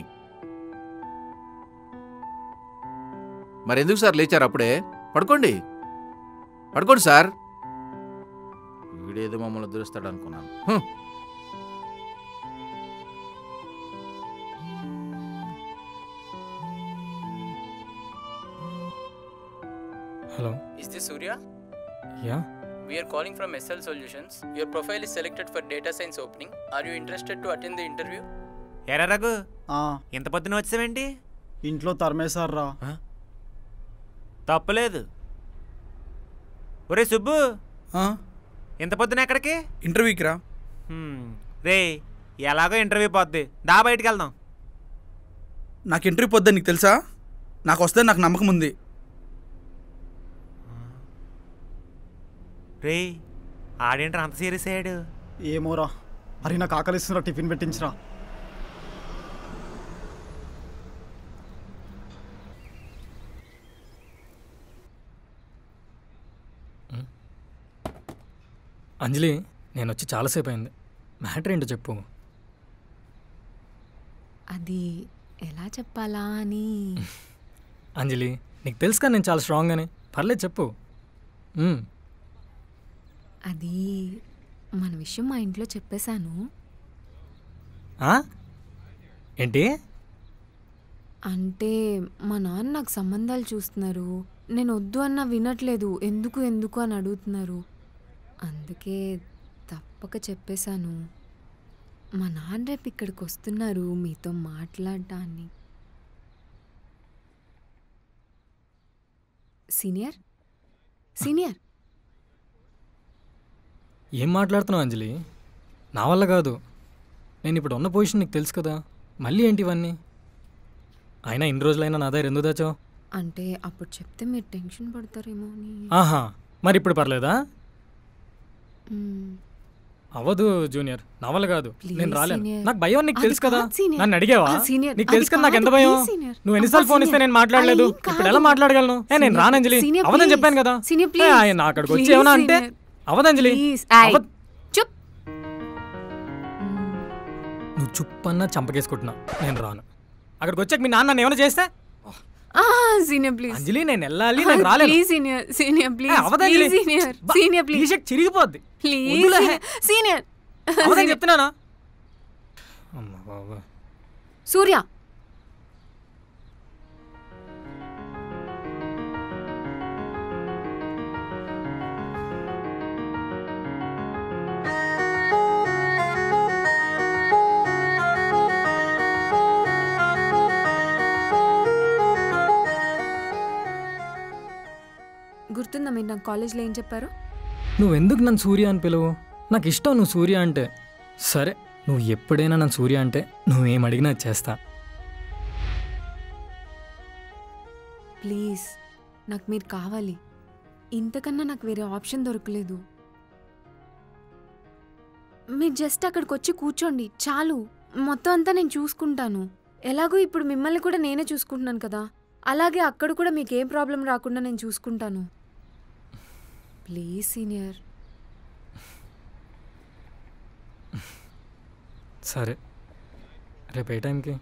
మరెందుకు సార్ లేచారు అప్పుడే పడుకోండి పడుకోండి సార్ వీడేదో మమ్మల్ని దురుస్తాడు అనుకున్నాను హ్మ్. Hello Is this Surya? Yeah We are calling from SL Solutions. Your profile is selected for data science opening. Are you interested to attend the interview? ఎరా రఘు ఆ, ఇంత పొద్దున వచ్చావేంటి ఇంట్లో తరిమేశారా తప్పలేదు ఒరే సుబ్బు ఇంత పొద్దున ఎక్కడికి ఇంటర్వ్యూకి రా హ్మ్, రే ఎలాగో ఇంటర్వ్యూ పోద్ది దా బయటికి వెళ్దాం నాకు ఇంటర్వ్యూ పొద్దు నీకు తెలుసా నాకు వస్తే నాకు నమ్మకం ఉంది రే ఆడేంట్రా అంత సీరియస్ అయ్యాడు ఏమోరా అరే నాకు ఆకలిస్తున్నా టిఫిన్ పెట్టించరా అంజలి నేను వచ్చి చాలాసేపు అయింది మ్యాటర్ ఏంటో చెప్పు అది ఎలా చెప్పాలా అని అంజలి నీకు తెలుసు కదా నేను చాలా స్ట్రాంగ్ అని పర్లేదు చెప్పు మ్మ్. అది మన విషయం మా ఇంట్లో చెప్పేశాను ఆ? ఏంటి అంటే మా నాన్న నాకు సంబంధాలు చూస్తున్నారు నేను వద్దు అన్న వినట్లేదు ఎందుకు ఎందుకు అని అడుగుతున్నారు అందుకే తప్పక చెప్పేశాను మా నాన్న రేపు ఇక్కడికి వస్తున్నారు మీతో మాట్లాడటాన్ని సీనియర్ సీనియర్ ఏం మాట్లాడుతున్నావు అంజలి నా వల్ల కాదు నేను ఇప్పుడు ఉన్న పొజిషన్ నీకు తెలుసు కదా మళ్ళీ ఏంటి ఇవన్నీ అయినా ఇన్ని రోజులైనా నా దగ్గర ఎందుకు దాచావు అంటే అప్పుడు చెప్తే మీరు టెన్షన్ పడతారేమో అని ఆహా మరి ఇప్పుడు పర్లేదా మ్మ్. అవ్వదు జూనియర్ నా వల్ల కాదు Please, నేను రాలేను senior. నాకు భయం నీకు అది తెలుసు కదా కాదు, senior. నన్ను అడిగావా ఆ, senior, నీకు అది తెలుసు కదా నాకు ఎంత కాదు, భయం please, senior. నువ్వు ఎన్నిసార్లు ఫోన్ ఇస్తే నేను మాట్లాడలేదు అలా ఏం ఇప్పుడు ఎలా కాదు. మాట్లాడగలను ఏ నేను Senior, రానంజలి senior, అవదని please. చెప్పాను కదా Senior, ఏ, please. ఆయన అక్కడికి వచ్చి Please, ఏమన్నా అంటే senior. అవదంజలి Please. Ay. అవ్వద్- చుప్ నువ్వు చుప్పన్నా చంపకేసుకుంటున్నా నేను రాను అక్కడికి వచ్చాక మీ నాన్న నన్ను ఏమైనా చేస్తే ఆ, సీనియర్ ప్లీజ్ అంజలి నేను వెళ్ళాలి నేను రాలేను ప్లీజ్ సీనియర్ సీనియర్ ప్లీజ్ అవదంజలి. ప్లీజ్ సీనియర్ బా, సీనియర్ ప్లీజ్ టీ-షర్ట్ చిరిగిపోద్ది ప్లీజ్ వద్దులే. సీనియర్ అవదని చెప్తున్నానా అమ్మ బాబా సూర్య గుర్తుందా మీరు నాకు కాలేజ్లో ఏం చెప్పారు నువ్వెందుకు నన్ను సూర్య అని పిలువు నాకు ఇష్టం నువ్వు సూర్య అంటే సరే నువ్వు ఎప్పుడైనా నన్ను సూర్య అంటే నువ్వేం అడిగినా చేస్తా ప్లీజ్ నాకు మీరు కావాలి ఇంతకన్నా నాకు వేరే ఆప్షన్ దొరకలేదు మీరు జస్ట్ అక్కడికి వచ్చి కూర్చోండి చాలు మొత్తం అంతా నేను చూసుకుంటాను ఎలాగో ఇప్పుడు మిమ్మల్ని కూడా నేనే చూసుకుంటున్నాను కదా అలాగే అక్కడ కూడా మీకు ఏం ప్రాబ్లం రాకుండా నేను చూసుకుంటాను ప్లీజ్ సీనియర్ సరే రేపు ఏ టైంకి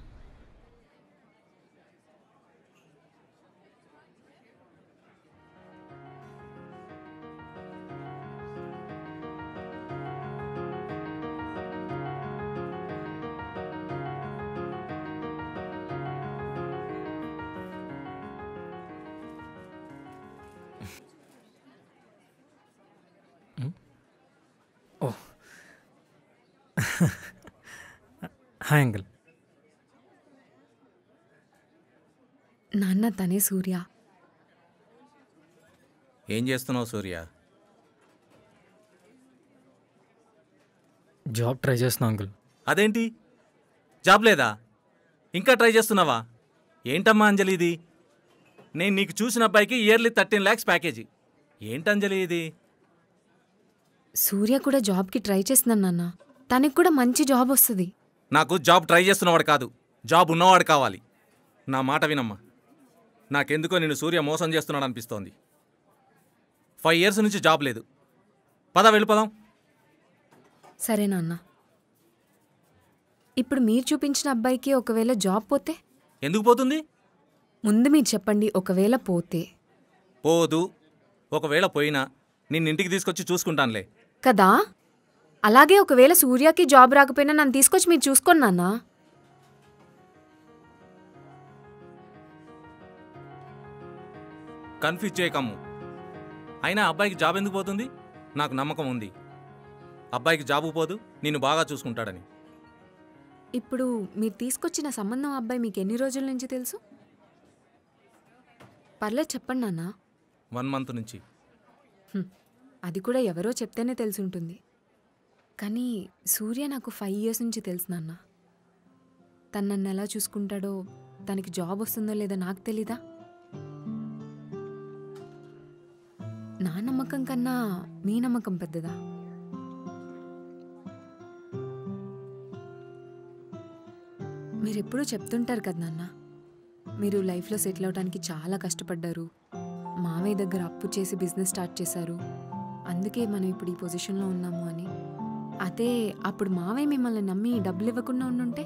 ఓ హాయ్ అంకుల్ నాన్న తనే సూర్య ఏం చేస్తున్నావు సూర్య జాబ్ ట్రై చేస్తున్నా అంకుల్ అదేంటి జాబ్ లేదా ఇంకా ట్రై చేస్తున్నావా ఏంటమ్మా అంజలి ఇది నేను నీకు చూసిన అబ్బాయికి ఇయర్లీ థర్టీన్ ల్యాక్స్ ప్యాకేజీ ఏంటి అంజలి ఇది సూర్య కూడా జాబ్కి ట్రై చేస్తున్నాను నాన్న తనకి కూడా మంచి జాబ్ వస్తుంది నాకు జాబ్ ట్రై చేస్తున్నవాడు కాదు జాబ్ ఉన్నవాడు కావాలి నా మాట వినమ్మా నాకెందుకో నేను సూర్య మోసం చేస్తున్నాడు అనిపిస్తోంది ఫైవ్ ఇయర్స్ నుంచి జాబ్ లేదు పద వెళ్ళిపోదాం సరే నాన్న ఇప్పుడు మీరు చూపించిన అబ్బాయికి ఒకవేళ జాబ్ పోతే ఎందుకు పోతుంది ముందు మీరు చెప్పండి ఒకవేళ పోతే పోదు ఒకవేళ పోయినా నిన్ను ఇంటికి తీసుకొచ్చి చూసుకుంటానులే కదా అలాగే ఒకవేళ సూర్యకి జాబ్ రాకపోయినా నన్ను తీసుకొచ్చి మీరు చూసుకోండి నాన్న కన్ఫ్యూజ్ చేయకమ్ము అయినా అబ్బాయికి జాబ్ ఎందుకు పోతుంది నాకు నమ్మకం ఉంది అబ్బాయికి జాబు పోదు నిన్ను బాగా చూసుకుంటాడని ఇప్పుడు మీరు తీసుకొచ్చిన సంబంధం అబ్బాయి మీకు ఎన్ని రోజుల నుంచి తెలుసు పర్లేదు చెప్పండి నాన్న వన్ మంత్ నుంచి హ్మ్. అది కూడా ఎవరో చెప్తేనే తెలుసుంటుంది కానీ సూర్య నాకు ఫైవ్ ఇయర్స్ నుంచి తెలుసు నాన్న తను నన్ను ఎలా చూసుకుంటాడో తనకి జాబ్ వస్తుందో లేదో నాకు తెలీదా నా నమ్మకం కన్నా మీ నమ్మకం పెద్దదా మీరు ఎప్పుడూ చెప్తుంటారు కదా నాన్న మీరు లైఫ్లో సెటిల్ అవడానికి చాలా కష్టపడ్డారు మావయ్య దగ్గర అప్పు చేసి బిజినెస్ స్టార్ట్ చేశారు అందుకే మనం ఇప్పుడు ఈ పొజిషన్లో ఉన్నాము అని అదే అప్పుడు మావయ్య మిమ్మల్ని నమ్మి డబ్బులు ఇవ్వకుండా ఉండుంటే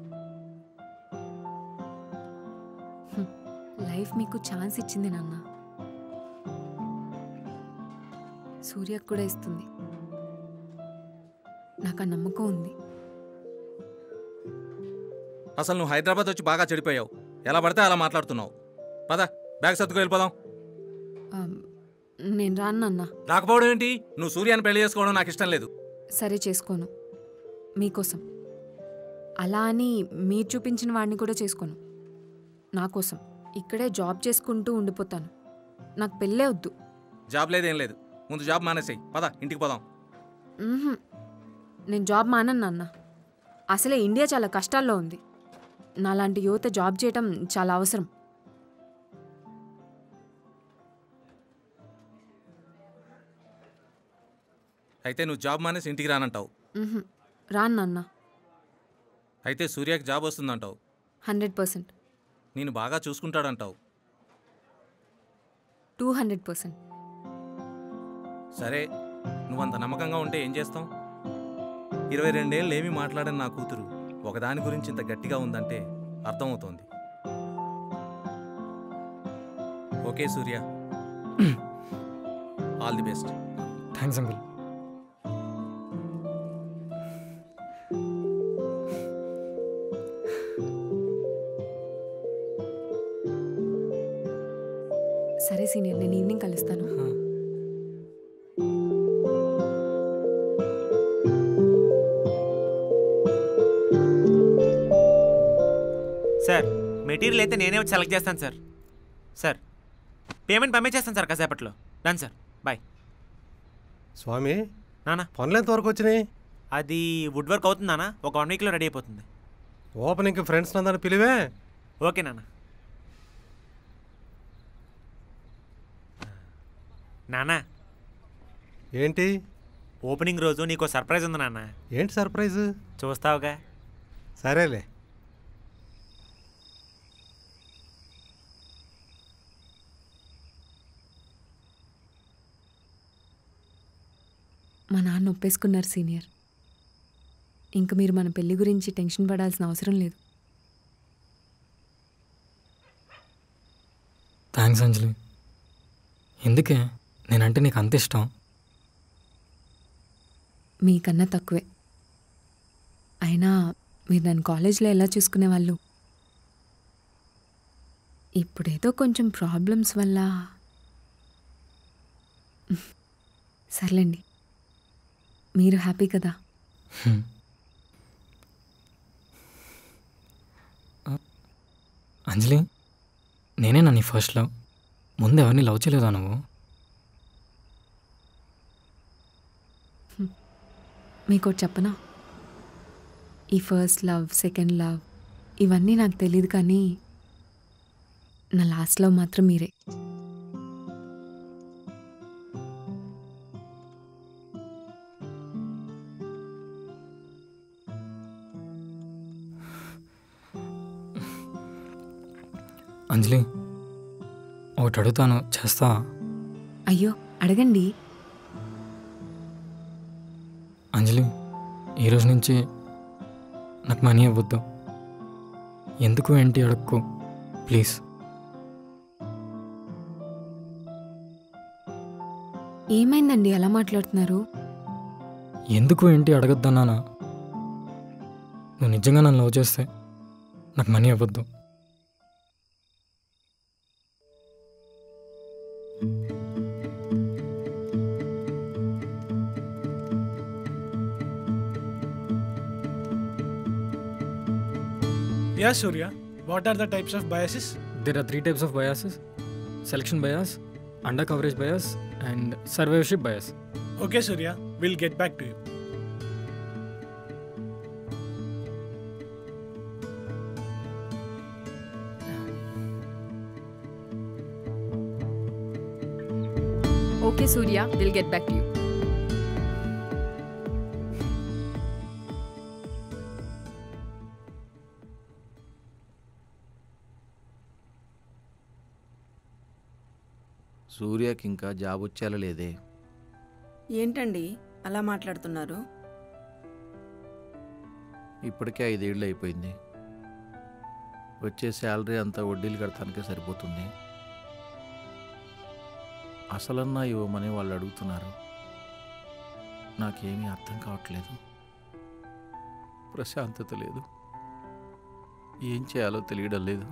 హ్మ్, లైఫ్ మీకు ఛాన్స్ ఇచ్చింది నాన్న సూర్యకు కూడా ఇస్తుంది నాకు ఆ నమ్మకం ఉంది అసలు నువ్వు హైదరాబాద్ వచ్చి బాగా చెడిపోయావు ఎలా పడితే అలా మాట్లాడుతున్నావు పద బ్యాగ్ సర్దుకు వెళ్ళిపోదాం ఆ, నేను రాను నాన్న రాకపోవడం ఏంటి నువ్వు సూర్యాన్ని పెళ్లి చేసుకోవడం నాకు ఇష్టం లేదు సరే చేసుకోను మీకోసం అలా అని మీరు చూపించిన వాడిని కూడా చేసుకోను నా కోసం ఇక్కడే జాబ్ చేసుకుంటూ ఉండిపోతాను నాకు పెళ్ళే వద్దు జాబ్ లేదేం లేదు ముందు జాబ్ మానేసేయి పద ఇంటికి పోదాం మ్మ్హ్మ్. నేను జాబ్ మానను నాన్న అసలే ఇండియా చాలా కష్టాల్లో ఉంది నాలాంటి యువత జాబ్ చేయటం చాలా అవసరం అయితే నువ్వు జాబ్ మానేసి ఇంటికి రానంటావు మ్మ్హ్మ్. రాను నాన్న అయితే సూర్యకి జాబ్ వస్తుందంటావు హండ్రెడ్ పర్సెంట్ నేను బాగా చూసుకుంటాడంటావు టూ హండ్రెడ్ పర్సెంట్ సరే నువ్వంత నమ్మకంగా ఉంటే ఏం చేస్తాం ఇరవై రెండేళ్ళు ఏమీ మాట్లాడని నా కూతురు ఒకదాని గురించి ఇంత గట్టిగా ఉందంటే అర్థమవుతోంది okay Surya all the best thanks uncle సరే సీనియర్ నేను ఈవినింగ్ కలుస్తాను సార్ మెటీరియల్ అయితే నేనే వచ్చి సెలెక్ట్ చేస్తాను సార్ సార్ పేమెంట్ పంపించేస్తాను సార్ కాసేపట్లో డన్ సార్ బాయ్ స్వామి నానా పనులు ఎంతవరకు వచ్చినాయి అది వుడ్ వర్క్ అవుతుంది నాన్న ఒక వన్ వీక్లో రెడీ అయిపోతుంది ఓపెనింగ్కి ఫ్రెండ్స్ అందరిని పిలివే ఓకే నాన్న నానా ఏంటి ఓపెనింగ్ రోజు నీకు సర్ప్రైజ్ ఉంది నాన్న ఏంటి సర్ప్రైజ్ చూస్తావుగా సరేలే మా నాన్న ఒప్పేసుకున్నారు సీనియర్ ఇంక మీరు మన పెళ్లి గురించి టెన్షన్ పడాల్సిన అవసరం లేదు థ్యాంక్స్ అంజలి ఎందుకే నేనంటే నీకు అంత ఇష్టం మీకన్నా తక్కువే అయినా మీరు నన్ను కాలేజ్లో ఎలా చూసుకునేవాళ్ళు ఇప్పుడేదో కొంచెం ప్రాబ్లమ్స్ వల్ల సర్లేండి మీరు హ్యాపీ కదా హ్మ్. అంజలి నేనే నా నీ ఫస్ట్ లవ్ ముందు ఎవరిని లవ్ చేయలేదా నువ్వు మీకు ఒకటి చెప్పనా ఈ ఫస్ట్ లవ్ సెకండ్ లవ్ ఇవన్నీ నాకు తెలియదు కానీ నా లాస్ట్ లవ్ మాత్రం మీరే అంజలి ఒకటి అడుగుతాను చేస్తావా అయ్యో అడగండి అంజలి ఈరోజు నుంచి నాకు మనీ ఇవ్వద్దు ఎందుకు ఏంటి అడక్కు ప్లీజ్ ఏమైందండి అలా మాట్లాడుతున్నారు ఎందుకు ఏంటి అడగద్దన్నానా నువ్వు నిజంగా నన్ను లవ్ చేస్తే నాకు మనీ ఇవ్వద్దు Yeah, Surya. What are the types of biases? There are three types of biases selection bias, under coverage bias, and survivorship bias. Okay, Surya. We'll get back to you. Okay Surya will get back to you సూర్యకి ఇంకా job వచ్చేలా లేదే ఏంటండి అలా మాట్లాడుతున్నారు ఇప్పటికే ఐదేళ్ళు అయిపోయింది వచ్చే శాలరీ అంతా వడ్డీలు కడతానికే సరిపోతుంది అసలన్నా ఇవ్వమని వాళ్ళు అడుగుతున్నారు నాకేమీ అర్థం కావట్లేదు ప్రశాంతత లేదు ఏం చేయాలో తెలియడం లేదు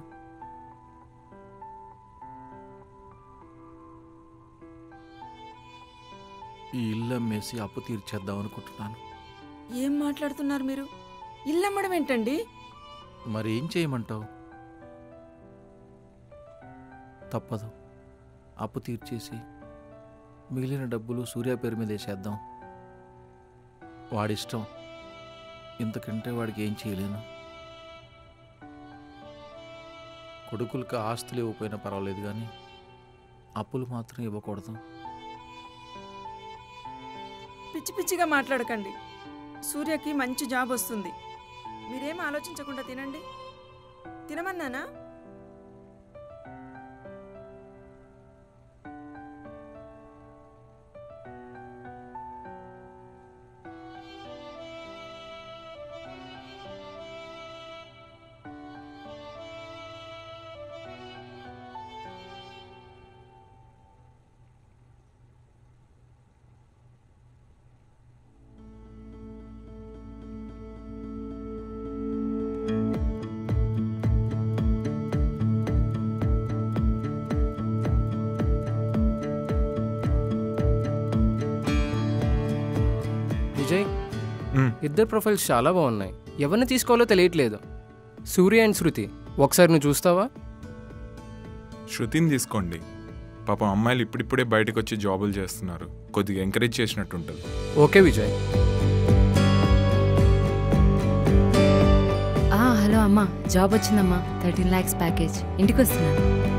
ఈ ఇల్లు అమ్మేసి అప్పు తీర్చేద్దాం అనుకుంటున్నాను ఏం మాట్లాడుతున్నారు మీరు ఇల్లు అమ్మడం ఏంటండి మరి ఏం చేయమంటావు తప్పదు అప్పు తీర్చేసి మిగిలిన డబ్బులు సూర్య పేరు మీద వేసేద్దాం వాడిష్టం ఇంతకంటే వాడికి ఏం చేయలేను కొడుకులకి ఆస్తులు ఇవ్వకపోయినా పర్వాలేదు కానీ అప్పులు మాత్రం ఇవ్వకూడదు పిచ్చి పిచ్చిగా మాట్లాడకండి సూర్యకి మంచి జాబ్ వస్తుంది మీరేం ఆలోచించకుండా తినండి తినమన్నానా విజయ్ ఇద్దరు ప్రొఫైల్స్ చాలా బాగున్నాయి ఎవరిని తీసుకోవాలో తెలియట్లేదు సూర్య అండ్ శృతి ఒకసారి నువ్వు చూస్తావా శృతిని తీసుకోండి పాపం అమ్మాయిలు ఇప్పుడిప్పుడే బయటకు వచ్చి జాబులు చేస్తున్నారు కొద్దిగా ఎంకరేజ్ చేసినట్టు ఉంటుంది ఓకే విజయ్ ఆ, హలో అమ్మా జాబ్ వచ్చిందమ్మా థర్టీన్ ల్యాక్స్ ప్యాకేజ్ ఇంటికి వస్తున్నాను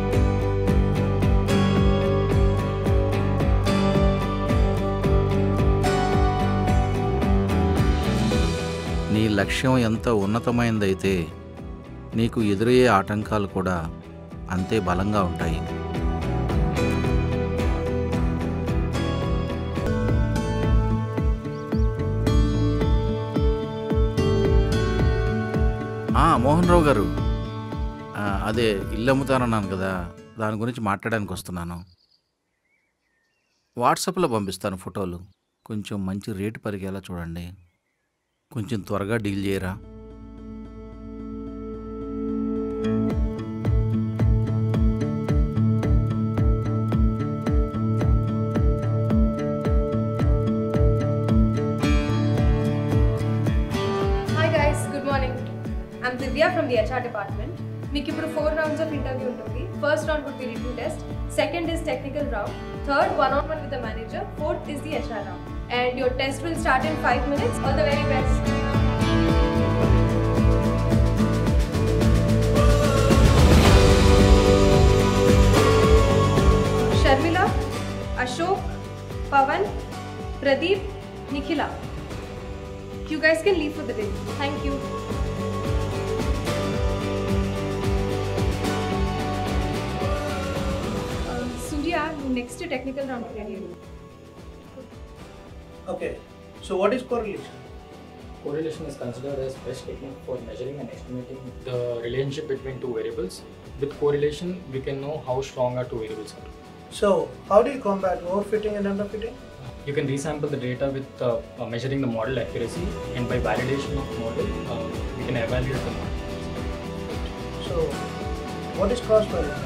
నీ లక్ష్యం ఎంత ఉన్నతమైనదైతే నీకు ఎదురయ్యే ఆటంకాలు కూడా అంతే బలంగా ఉంటాయి ఆ, మోహన్ రావు గారు ఆ, అదే ఇల్లు అమ్ముతానన్నాను కదా దాని గురించి మాట్లాడడానికి వస్తున్నాను వాట్సాప్లో పంపిస్తాను ఫోటోలు కొంచెం మంచి రేటు పరిగేలా చూడండి కొంచెం త్వరగా డీల్ చేయరా hi guys good morning I'm Divya from the HR department మీకు ఇప్పుడు ఫోర్ రౌండ్స్ ఆఫ్ ఇంటర్వ్యూ ఉంటుంది first round would be review test second is technical round third one on one with the manager fourth is the HR round and your test will start in five minutes all the very best Sharmila Ashok Pavan Pradeep Nikhila You guys can leave for the day. Thank you. Uh, Surya, next to technical round ready. Okay, so what is correlation? Correlation is considered as best technique for measuring and estimating the relationship between two variables. With correlation, we can know how strong our two variables are. So, how do you combat overfitting and underfitting? You can resample the data with uh, uh, measuring the model accuracy, and by validation of model, uh, we can evaluate the model. So, what is cross validation?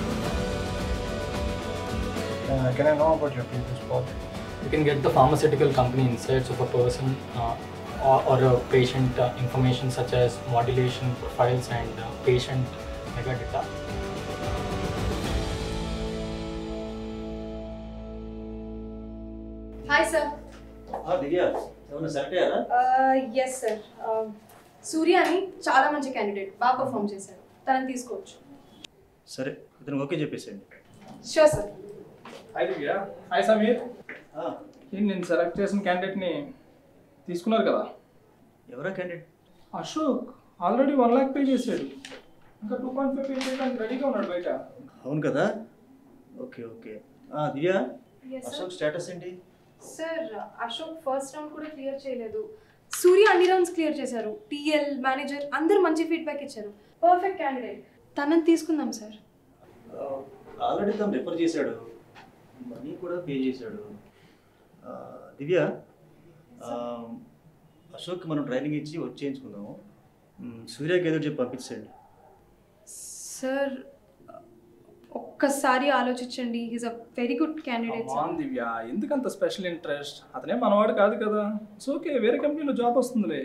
Uh, can I know about your previous project? You can get the pharmaceutical company insights of a person uh, or, or a patient uh, information such as modulation profiles and uh, patient metadata. Hi, sir. Divya ఏమన్నా select అయ్యారా Uh, yes, sir. Um, సూర్య అని చాలా మంచి candidate బాగా perform చేశారు తనని తీసుకోవచ్చు సరే ఇతను ఓకే చెప్పేసేయండి sure sir hi Divya hi Sameer ఏంటి నేను సెలెక్ట్ చేసిన క్యాండిడేట్ని తీసుకున్నారు కదా ఎవరా candidate Ashok already one lakh pay చేశాడు ఇంకా టూ పాయింట్ ఫైవ్ పే చేయడానికి రెడీగా ఉన్నాడు బయట అవును కదా ఓకే ఓకే ఆ, Divya Yes, sir. Ashok status ఏంటి సార్ అశోక్ ఫస్ట్ రౌండ్ కూడా క్లియర్ చేయలేదు సూర్య అన్ని రౌండ్స్ క్లియర్ చేశారు టీఎల్ మేనేజర్ అందరూ మంచి ఫీడ్బ్యాక్ ఇచ్చారు పర్ఫెక్ట్ క్యాండిడేట్ తనని తీసుకుందాం సార్ ఆల్రెడీ తను రిఫర్ చేశాడు మనీ కూడా పే చేశాడు ఆ, దివ్య ఆ, అశోక్ మనం ట్రైనింగ్ ఇచ్చి వచ్చి చేయించుకుందాము మ్, సూర్యకి ఏదో చెప్పి పంపించండి సార్ ఒక్కసారి ఆలోచించండి is a very good candidate ఆన్ దివ్య ఎందుకంత స్పెషల్ ఇంట్రెస్ట్ అతనే మనవాడు కాదు కదా సో ఓకే వేరే కంపెనీలో జాబ్ వస్తుందిలే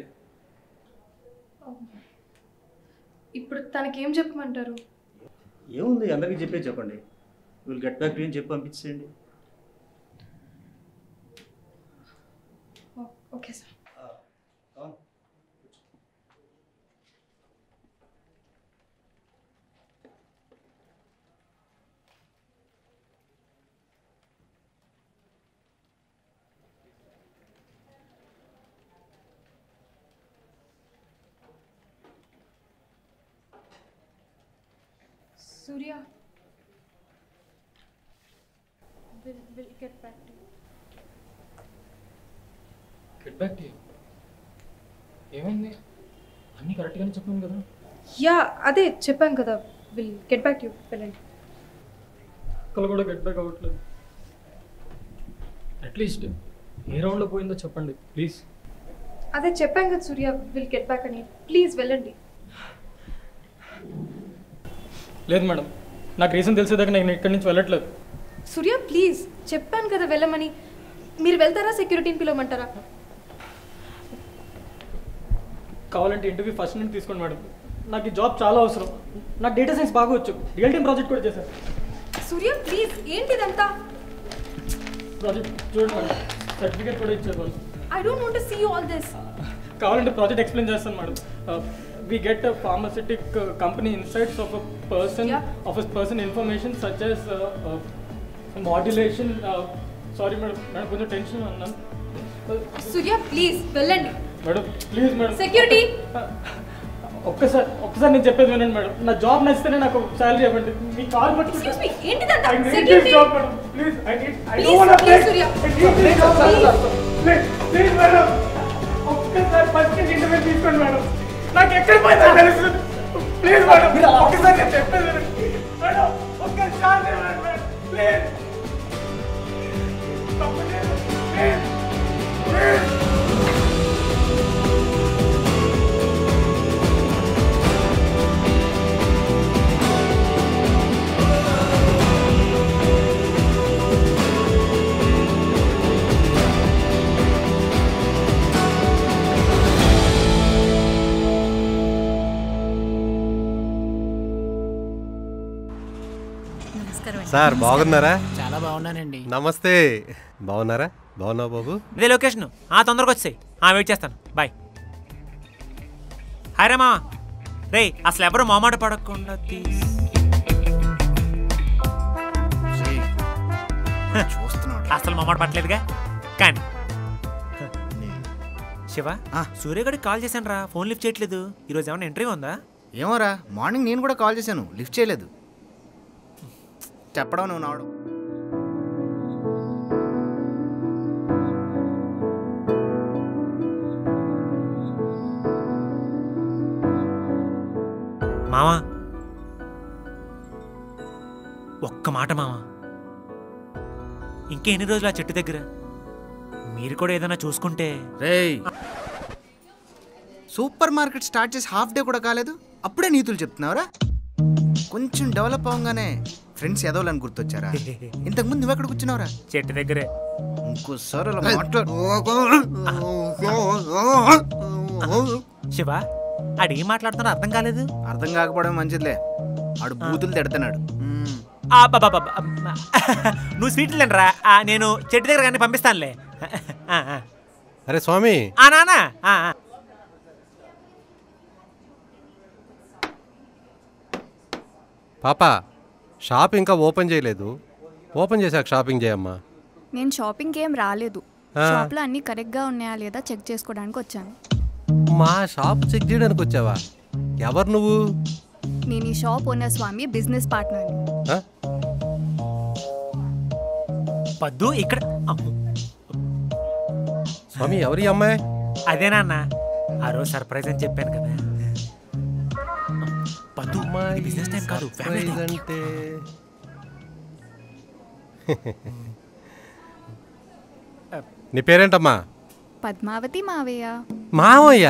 ఇప్పుడు తనకేం చెప్పమంటారు ఏముంది అందరికీ చెప్పే చెప్పండి విల్ గెట్ బ్యాక్ అని చెప్పి పంపించండి okay sir Surya. We'll, we'll get back to you. Get back to ఏమైంది అన్నీ కరెక్ట్గానే చెప్పాను కదా యా అదే చెప్పాం కదా will get back to you వెళ్ళండి ఒక్కలు కూడా గెట్ బ్యాక్ అవ్వట్లేదు అట్లీస్ట్ ఏ రౌండ్లో పోయిందో చెప్పండి ప్లీజ్ అదే చెప్పాం కదా సూర్య విల్ గెట్ బ్యాక్ అని ప్లీజ్ వెళ్ళండి లేదు మేడం నాకు రీజన్ తెలిసేదాకా నేను ఇక్కడి నుంచి వెళ్ళట్లేదు సూర్య ప్లీజ్ చెప్పాను కదా వెళ్ళమని మీరు వెళ్తారా సెక్యూరిటీని పిలవమంటారా కావాలంటే ఇంటర్వ్యూ ఫస్ట్ నుండి తీసుకోండి మేడం నాకు ఈ జాబ్ చాలా అవసరం నాకు డేటా సైన్స్ బాగా వచ్చు రియల్ టైం ప్రాజెక్ట్ కూడా చేశాను సూర్య ప్లీజ్ ఏంటిదంతా ప్రాజెక్ట్ చూడండి మేడం సర్టిఫికేట్ కూడా ఇచ్చారు వాళ్ళు I don't want to see all this కావాలంటే ప్రాజెక్ట్ ఎక్స్ప్లెయిన్ చేస్తాను madam we get pharmaceutical company insights of a person of a person information such as modulation sorry madam madam కొంచెం tension ఉన్నాను Surya please వెళ్ళండి madam please madam security ఒక్కసారి ఒక్కసారి నేను చెప్పేది వినండి మేడం నా జాబ్ నచ్చితేనే నాకు శాలరీ ఇవ్వండి మీ కాల్ పట్టుకుంటే ఎక్స్క్యూజ్ మీ ఏంటిదంతా I need this security job, madam. Please, I need. I Please, don't wanna please, break. Surya. I need this job, madam. Please, please, madam. ఒక్కసారి ఫస్ట్ ఇంటర్వ్యూ తీసుకోండి madam నాకు ఎక్కడ పోయిందో తెలుసు please madam ఒక్కసారి నేను చెప్పేది వినండి. మేడం ఒక్కసారి madam please please please sir బాగున్నారా చాలా బాగున్నానండి నమస్తే బాగున్నారా బాగున్నావు బాబు ఇదే లొకేషన్ ఆ తొందరగా వచ్చాయి ఆ వెయిట్ చేస్తాను బాయ్ హాయ్ రేమా రే అసలు ఎవరు మొమాట పడకుండా తీస్ చూస్తున్నాడు అసలు మొమాట పట్టలేదుగా కానీ శివ సూర్యగడికి కాల్ చేశాను రా ఫోన్ లిఫ్ట్ చేయట్లేదు ఈరోజు ఏమైనా ఇంటర్వ్యూ ఉందా ఏమోరా మార్నింగ్ నేను కూడా కాల్ చేశాను లిఫ్ట్ చేయలేదు చెప్పడం నువ్వు నావడం మామా ఒక్క మాట మామా ఇంకెన్ని రోజులు ఆ చెట్టు దగ్గర మీరు కూడా ఏదైనా చూసుకుంటే రేయ్ సూపర్ మార్కెట్ స్టార్ట్ చేసి హాఫ్ డే కూడా కాలేదు అప్పుడే నీతులు చెప్తున్నావురా కొంచెం డెవలప్ అవగానే ఫ్రెండ్స్ ఎదవాలని గుర్తొచ్చారా ఇంతకుముందు నువ్వు ఎక్కడ కూర్చున్నావురా చెట్టు దగ్గరే ఇంకోసారి అలా మాట్లాడు శివ ఆడు ఏం మాట్లాడుతున్నా అర్థం కాలేదు అర్థం కాకపోవడం మంచిదిలే ఆడు బూతులు తిడుతున్నాడు మ్మ్. ఆ, అబ్బబ్బబ్బ, అమ్మ. నువ్వు స్వీట్లు తినరా ఆ, నేను చెట్టు దగ్గర కానీ పంపిస్తానులే ఆ, ఆ. అరే స్వామి ఆ నానా ఆ, ఆ. పాప షాప్ ఇంకా ఓపెన్ చేయలేదు ఓపెన్ చేశాక షాపింగ్ చేయమ్మా నేను షాపింగ్కి ఏం రాలేదు ఆ. షాప్లో అన్నీ కరెక్ట్గా ఉన్నాయా లేదా చెక్ చేసుకోవడానికి వచ్చాను మా షాప్ చెక్ చేయడానికి వచ్చావా ఎవరు నువ్వు నేను ఈ షాప్ ఓనర్ స్వామి బిజినెస్ పార్ట్నర్ని ఆ? పద్దు ఇక్కడ అమ్ము. స్వామి ఎవరి అమ్మాయి అదే నాన్న ఆ రోజు సర్ప్రైజ్ అని చెప్పాను కదా పద్దు ఇది బిజినెస్ టైం కాదు ఫ్యామిలీ టైం. అంటే నీ పేరేంటమ్మా పద్మావతి మావయ్య మావయ్య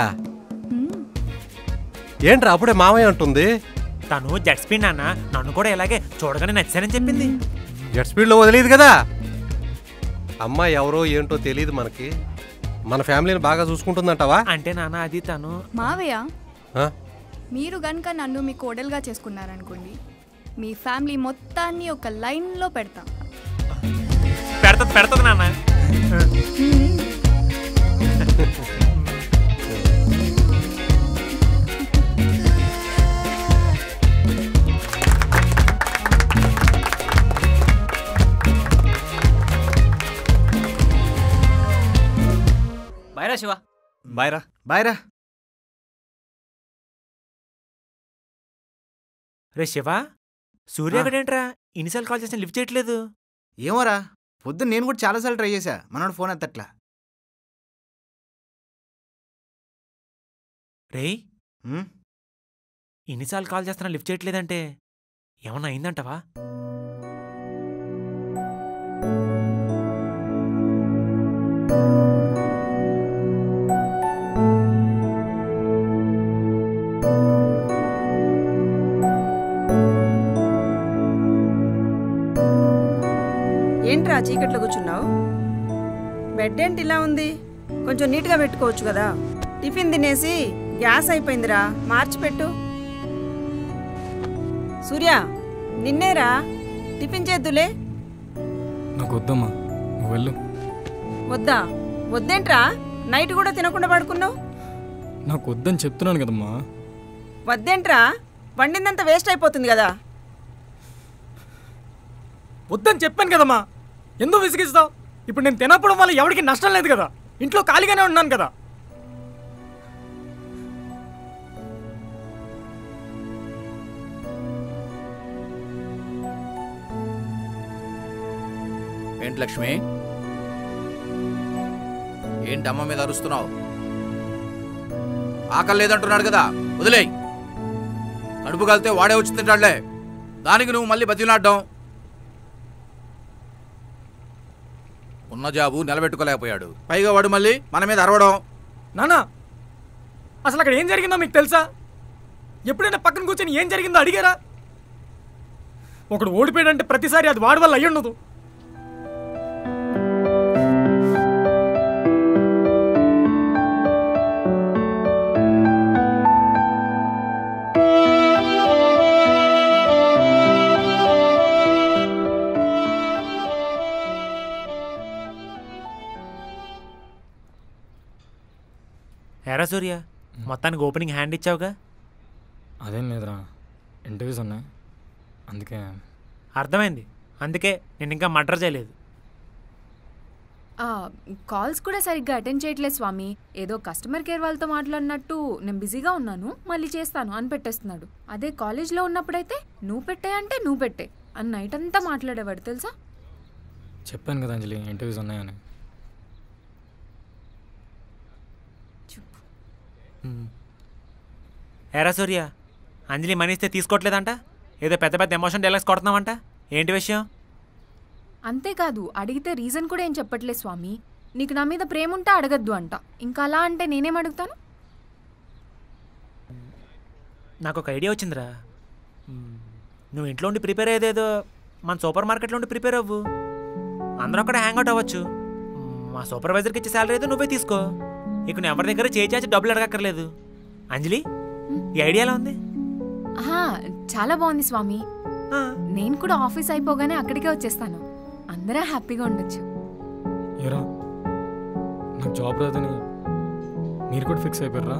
ఏంట్రా అప్పుడే మావయ్య అంటుంది తను జెట్ స్పీడ్ నాన్న నన్ను కూడా ఇలాగే చూడగానే నచ్చానని చెప్పింది జెట్ స్పీడ్లో వదిలేదు కదా అమ్మాయి ఎవరో ఏంటో తెలియదు మనకి మన ఫ్యామిలీని బాగా చూసుకుంటుందంటావా అంటే నాన్న అది తను మావయ్య ఆ? మీరు గనుక నన్ను మీ కోడలుగా చేసుకున్నారనుకోండి మీ ఫ్యామిలీ మొత్తాన్ని ఒక లైన్లో పెడతా పెడతది పెడతది నాన్న బాయ్రా శివ బాయ్రా బాయ్రా రే శివ సూర్యగడేంట్రా ఇన్నిసార్లు కాల్ చేసిన లిఫ్ట్ చేయట్లేదు ఏమోరా పొద్దున్న నేను కూడా చాలాసార్లు ట్రై చేశా మనోడు ఫోన్ ఎత్తట్లా రేయ్ ఇన్నిసార్లు కాల్ చేస్తున్నా లిఫ్ట్ చేయట్లేదంటే ఏమన్నా అయిందంటవా ఏంట్రా చీకట్లో కూర్చున్నావు బెడ్ ఏంటి ఇలా ఉంది కొంచెం నీట్గా పెట్టుకోవచ్చు కదా టిఫిన్ తినేసి గ్యాస్ అయిపోయిందిరా మార్చి పెట్టు సూర్య నిన్నేరా టిఫిన్ చేద్దులే నాకు వద్దమ్మా నువ్వు వెళ్ళు వద్దా వద్దేంట్రా నైట్ కూడా తినకుండా పడుకున్నావు నాకు వద్దని చెప్తున్నాను కదమ్మా వద్దేంట్రా వండిందంతా వేస్ట్ అయిపోతుంది కదా వద్దని చెప్పాను కదమ్మా ఎందుకు విసిగిస్తావు ఇప్పుడు నేను తినకపోవడం వల్ల ఎవరికి నష్టం లేదు కదా ఇంట్లో ఖాళీగానే ఉన్నాను కదా ఏంటి లక్ష్మి ఏంటి అమ్మ మీద అరుస్తున్నావు ఆకలి లేదంటున్నాడు కదా వదిలేయ్ కడుపు కలితే వాడే వచ్చి తింటాడులే దానికి నువ్వు మళ్ళీ బతిలాడ్డం ఉన్న జాబు నిలబెట్టుకోలేకపోయాడు పైగా వాడు మళ్ళీ మన మీద అరవడం నానా అసలు అక్కడ ఏం జరిగిందో మీకు తెలుసా ఎప్పుడైనా పక్కన కూర్చొని ఏం జరిగిందో అడిగారా ఒకడు ఓడిపోయాడంటే ప్రతిసారి అది వాడి వల్ల అయ్యి ఉండదు ఎరా సూర్య మొత్తానికి ఓపెనింగ్ హ్యాండ్ ఇచ్చావుగా అదేం లేదురా ఇంటర్వ్యూస్ ఉన్నాయి అందుకే అర్థమైంది అందుకే నేను ఇంకా మర్డర్ చేయలేదు ఆ, కాల్స్ కూడా సరిగ్గా అటెండ్ చేయట్లేదు స్వామి ఏదో కస్టమర్ కేర్ వాళ్ళతో మాట్లాడినట్టు నేను బిజీగా ఉన్నాను మళ్ళీ చేస్తాను అని పెట్టేస్తున్నాడు అదే కాలేజ్లో ఉన్నప్పుడైతే నువ్వు పెట్టే అంటే నువ్వు పెట్టే అని నైట్ అంతా మాట్లాడేవాడు తెలుసా చెప్పాను కదా అంజలి ఇంటర్వ్యూస్ ఉన్నాయని ఎరా సూర్య అంజలి మనీ ఇస్తే తీసుకోవట్లేదంట ఏదో పెద్ద పెద్ద ఎమోషన్ డైలాగ్స్ కొడుతున్నావంట ఏంటి విషయం అంతేకాదు అడిగితే రీజన్ కూడా ఏం చెప్పట్లేదు స్వామి నీకు నా మీద ప్రేమ ఉంటే అడగద్దు అంట ఇంకా అలా అంటే నేనేం అడుగుతాను నాకు ఒక ఐడియా వచ్చిందిరా మ్మ్. నువ్వు ఇంట్లో ఉండి ప్రిపేర్ అయ్యేదేదో మన సూపర్ మార్కెట్లో ఉండి ప్రిపేర్ అవ్వు అందరూ అక్కడ హ్యాంగ్ అవుట్ అవ్వచ్చు మ్మ్, మా సూపర్వైజర్కి ఇచ్చే శాలరీ ఏదో నువ్వే తీసుకో ఇక నువ్వు ఎవరి దగ్గర చేయి చాచి డబ్బులు అడగక్కర్లేదు అంజలి ఈ ఐడియా ఎలా ఉంది ఆహా చాలా బాగుంది స్వామి నేను కూడా ఆఫీస్ అయిపోగానే అక్కడికే వచ్చేస్తాను అందరూ హ్యాపీగా ఉండొచ్చు ఏరా నాకు జాబ్ రాదని మీరు కూడా ఫిక్స్ అయిపోయారా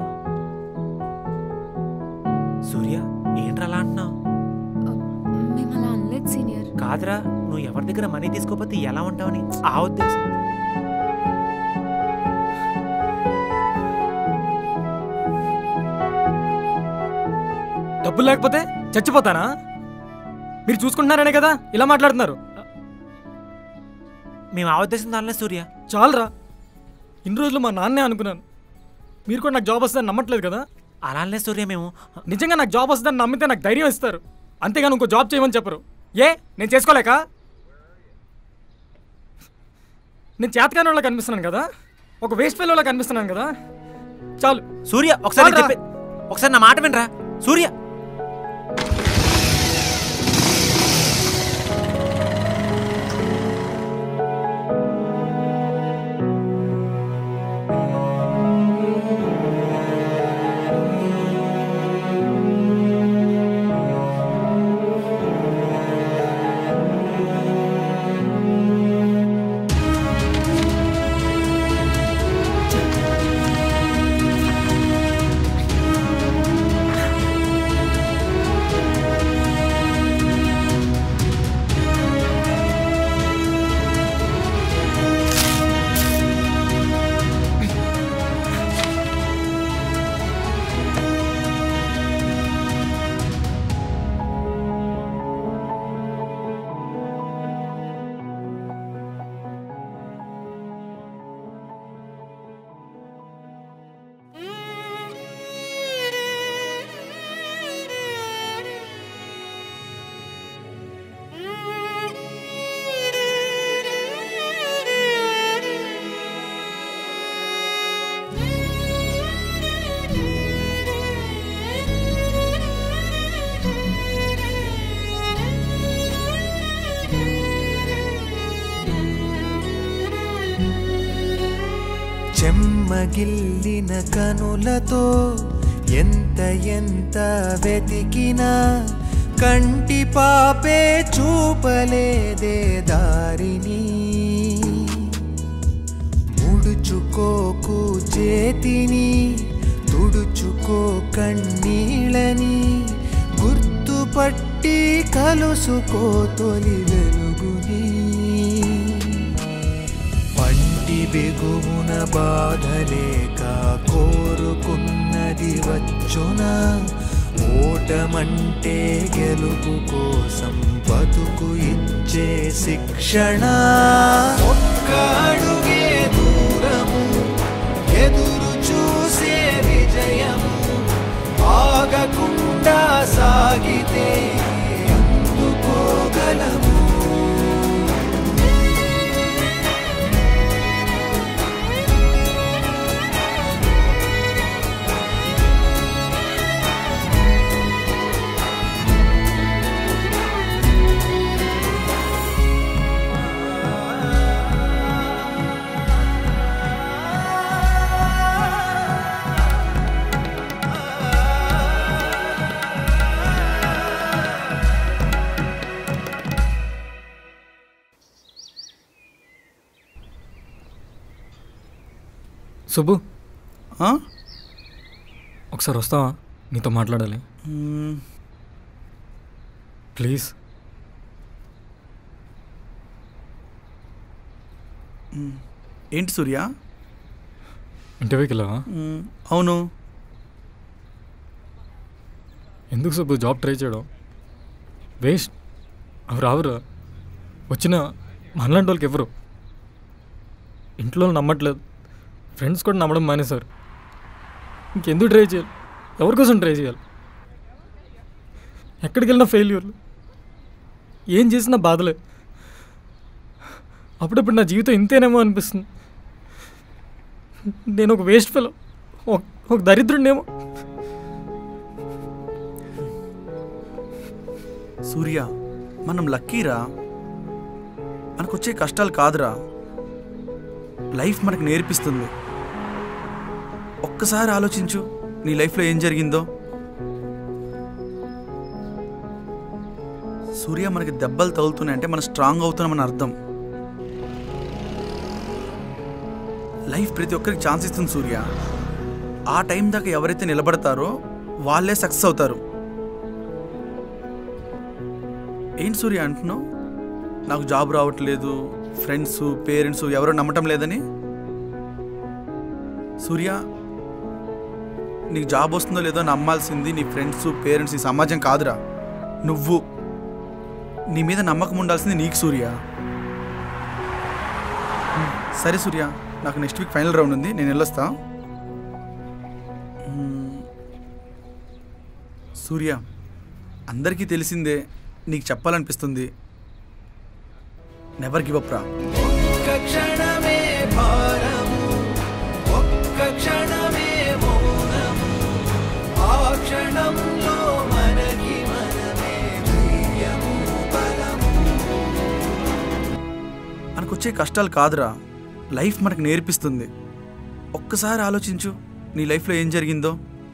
సూర్య ఏంట్రా అలా అంటున్నావు మేము అలా అనలేదు సీనియర్ కాదురా నువ్వు ఎవరి దగ్గర మనీ తీసుకోకపోతే ఎలా ఉంటావని ఆ ఉద్దేశం డబ్బులు లేకపోతే చచ్చిపోతానా మీరు చూసుకుంటున్నారనే కదా ఇలా మాట్లాడుతున్నారు మేము ఆ ఉద్దేశం దానిలే సూర్య చాలరా ఇన్ని రోజులు మా నాన్నే అనుకున్నాను మీరు కూడా నాకు జాబ్ వస్తుందని నమ్మట్లేదు కదా అలానే సూర్య మేము నిజంగా నాకు జాబ్ వస్తుందని నమ్మితే నాకు ధైర్యం ఇస్తారు అంతేగాని ఇంకో జాబ్ చేయమని చెప్పరు ఏ నేను చేసుకోలేక నేను చేతకాని వాళ్ళకి కనిపిస్తున్నాను కదా ఒక వేస్ట్ ఫెయిల్ కనిపిస్తున్నాను కదా చాలు సూర్య ఒకసారి చాలురా. చెప్పే ఒకసారి నా మాట వినరా సూర్య చెమ్మగిల్లిన కనులతో ఎంత ఎంత వెతికినా కంటి పాపే చూపలేదే దారిని ముడుచుకోకు చేతిని తుడుచుకో కన్నీళ్ళని గుర్తుపట్టి కలుసుకో తొలి వెలుగుని పంటి బిగుమున బాధలేక కోరుకున్నది వచ్చునా ఓటమంటే గెలుపు కోసం బతుకు ఇచ్చే శిక్షణ ఒక్క అడుగే దూరము ఎదురు చూసే విజయము ఆగకుండా సాగితే అందుకోగలము సుబ్బు ఒకసారి వస్తావా నీతో మాట్లాడాలి ప్లీజ్ ఏంటి సూర్య ఇంటర్వ్యూకి వెళ్ళావా మ్మ్, అవును ఎందుకు సుబ్బు జాబ్ ట్రై చేయడం వేస్ట్ అవి రావురా వచ్చిన మనలాంటి వాళ్ళకి ఎవరు ఇంట్లో వాళ్ళు నమ్మట్లేదు ఫ్రెండ్స్ కూడా నమ్మడం మానేశారు ఇంకెందుకు ట్రై చేయాలి ఎవరి కోసం ట్రై చేయాలి ఎక్కడికి వెళ్ళినా ఫెయిల్యూర్లు ఏం చేసినా బాధలే అప్పుడప్పుడు నా జీవితం ఇంతేనేమో అనిపిస్తుంది నేను ఒక వేస్ట్ ఫెలో ఒక దరిద్రుడినేమో సూర్య మనం లక్కీరా మనకొచ్చే కష్టాలు కాదురా లైఫ్ మనకు నేర్పిస్తుంది ఒక్కసారి ఆలోచించు నీ లైఫ్లో ఏం జరిగిందో సూర్య మనకి దెబ్బలు తగులుతున్నాయంటే మనం స్ట్రాంగ్ అవుతున్నామని అర్థం లైఫ్ ప్రతి ఒక్కరికి ఛాన్స్ ఇస్తుంది సూర్య ఆ టైం దాకా ఎవరైతే నిలబడతారో వాళ్ళే సక్సెస్ అవుతారు ఏంటి సూర్య అంటున్నావు నాకు జాబ్ రావట్లేదు ఫ్రెండ్స్ పేరెంట్స్ ఎవరు నమ్మటం లేదని సూర్య నీకు జాబ్ వస్తుందో లేదో నమ్మాల్సింది నీ ఫ్రెండ్స్ పేరెంట్స్ ఈ సమాజం కాదురా నువ్వు నీ మీద నమ్మకం ఉండాల్సింది నీకు సూర్య సరే సూర్య నాకు నెక్స్ట్ వీక్ ఫైనల్ రౌండ్ ఉంది నేను వెళ్ళొస్తా మ్మ్. సూర్య అందరికీ తెలిసిందే నీకు చెప్పాలనిపిస్తుంది నెవర్ గివ్ అప్ రా ఒక్క క్షణమే భారము ఒక్క క్షణమే మౌనము ఆ క్షణంలో మనకి మనమే ధైర్యము బలము మనకొచ్చే కష్టాలు కాదురా లైఫ్ మనకు నేర్పిస్తుంది ఒక్కసారి ఆలోచించు నీ లైఫ్లో ఏం జరిగిందో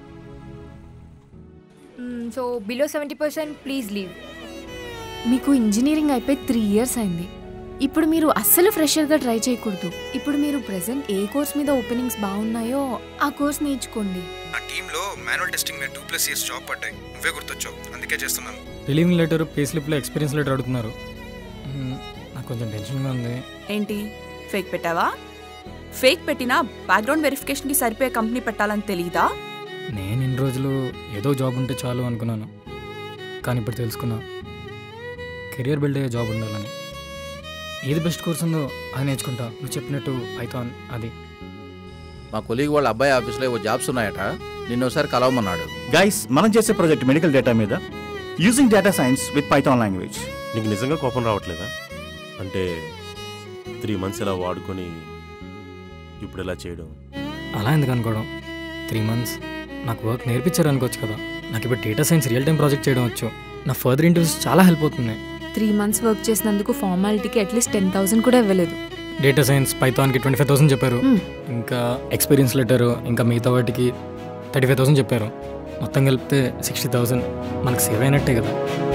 so below seventy percent please leave మీకు ఇంజనీరింగ్ అయిపోయి త్రీ ఇయర్స్ అయింది ఇప్పుడు మీరు అస్సలు ఫ్రెషర్గా ట్రై చేయకూడదు ఇప్పుడు మీరు ప్రెసెంట్ ఏ కోర్స్ మీద ఓపెనింగ్స్ బాగున్నాయో ఆ కోర్స్ నేర్చుకోండి నా టీంలో మాన్యువల్ టెస్టింగ్ మీద టూ ప్లస్ ఇయర్స్ జాబ్ పడ్డాయి నువ్వే గుర్తొచ్చావు అందుకే చేస్తున్నాను రిలీవింగ్ లెటర్ పే స్లిప్లో ఎక్స్పీరియన్స్ లెటర్ అడుగుతున్నారు మ్మ్, నాకు కొంచెం టెన్షన్గా ఉంది ఏంటి ఫేక్ పెట్టావా ఫేక్ పెట్టినా బ్యాక్గ్రౌండ్ వెరిఫికేషన్కి సరిపోయే కంపెనీ పెట్టాలని తెలీదా నేను ఇన్ని రోజులు ఏదో జాబ్ ఉంటే చాలు అనుకున్నాను కానీ ఇప్పుడు తెలుసుకున్నా కెరియర్ బిల్డ్ అయ్యే జాబ్ ఉండాలని ఏది బెస్ట్ కోర్స్ ఉందో అది నేర్చుకుంటా నువ్వు చెప్పినట్టు పైథాన్ అది మా కొలీగ్ వాళ్ళ అబ్బాయి ఆఫీస్లో ఏవో జాబ్స్ ఉన్నాయట నిన్న ఒకసారి కలవమన్నాడు గైస్ మనం చేసే ప్రాజెక్ట్ మెడికల్ డేటా మీద using data science with Python language నీకు నిజంగా కోపం రావట్లేదా అంటే త్రీ మంత్స్ ఇలా వాడుకొని ఇప్పుడు ఇలా చేయడం అలా ఎందుకు అనుకోవడం త్రీ మంత్స్ నాకు వర్క్ నేర్పించారు అనుకోవచ్చు కదా నాకు ఇప్పుడు data science real time project చేయడం వచ్చు నా ఫర్దర్ ఇంటర్వ్యూస్ చాలా హెల్ప్ అవుతుంది త్రీ మంత్స్ వర్క్ చేసినందుకు ఫార్మాలిటీకి అట్లీస్ట్ టెన్ థౌసండ్ కూడా ఇవ్వలేదు డేటా సైన్స్ పైథాన్కి ట్వంటీ ఫైవ్ థౌసండ్ చెప్పారు ఇంకా ఎక్స్పీరియన్స్ లెటర్ ఇంకా మిగతా వాటికి థర్టీ ఫైవ్ థౌసండ్ చెప్పారు మొత్తం కలిపితే సిక్స్టీ థౌజండ్ మనకు సేవ్ అయినట్టే కదా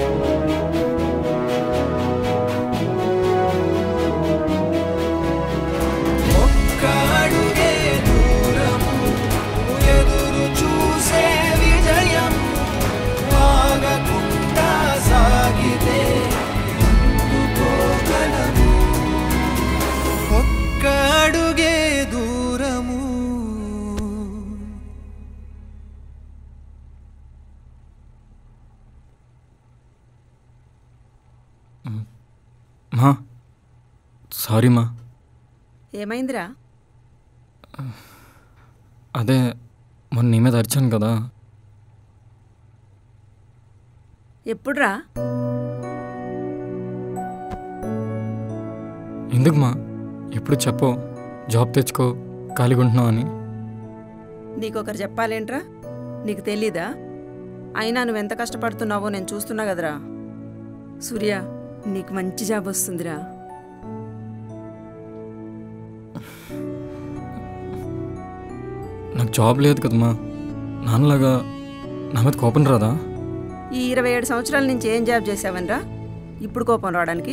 ఒక్క అడుగే దూరము ఎదురు చూసే విజయం ఆగకుండా సాగితే అందుకోగలము ఒక్క అడుగే దూరము మా సారీ మా ఏమైందిరా అదే మొన్న నీ మీద అరిచాను కదా ఎప్పుడురా ఎందుకు మా ఎప్పుడు చెప్పు జాబ్ తెచ్చుకో ఖాళీగా ఉంటున్నావు అని నీకొకరు చెప్పాలేంట్రా నీకు తెలీదా అయినా నువ్వెంత కష్టపడుతున్నావో నేను చూస్తున్నా కదరా సూర్య నీకు మంచి జాబ్ వస్తుందిరా నాకు జాబ్ లేదు కదమ్మా నాన్నలాగా నా మీద కోపం రాదా ఈ ఇరవై ఏడు సంవత్సరాల నుంచి ఏం జాబ్ చేసావనరా ఇప్పుడు కోపం రావడానికి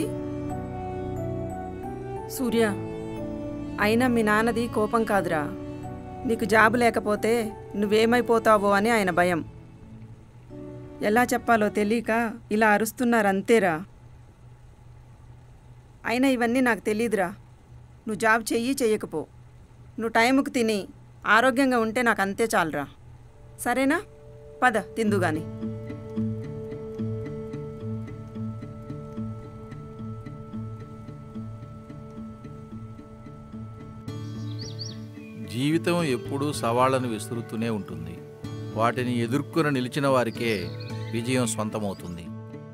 సూర్య అయినా మీ నాన్నది కోపం కాదురా నీకు జాబ్ లేకపోతే నువ్వేమైపోతావో అని ఆయన భయం ఎలా చెప్పాలో తెలియక ఇలా అరుస్తున్నారు అంతేరా అయినా ఇవన్నీ నాకు తెలియదురా నువ్వు జాబ్ చెయ్యి చెయ్యకపో నువ్వు టైంకి తిని ఆరోగ్యంగా ఉంటే నాకు అంతే చాలరా సరేనా పద తిందు గాని జీవితం ఎప్పుడూ సవాళ్లను విసురుతూనే ఉంటుంది వాటిని ఎదుర్కొని నిలిచిన వారికే విజయం సొంతమవుతుంది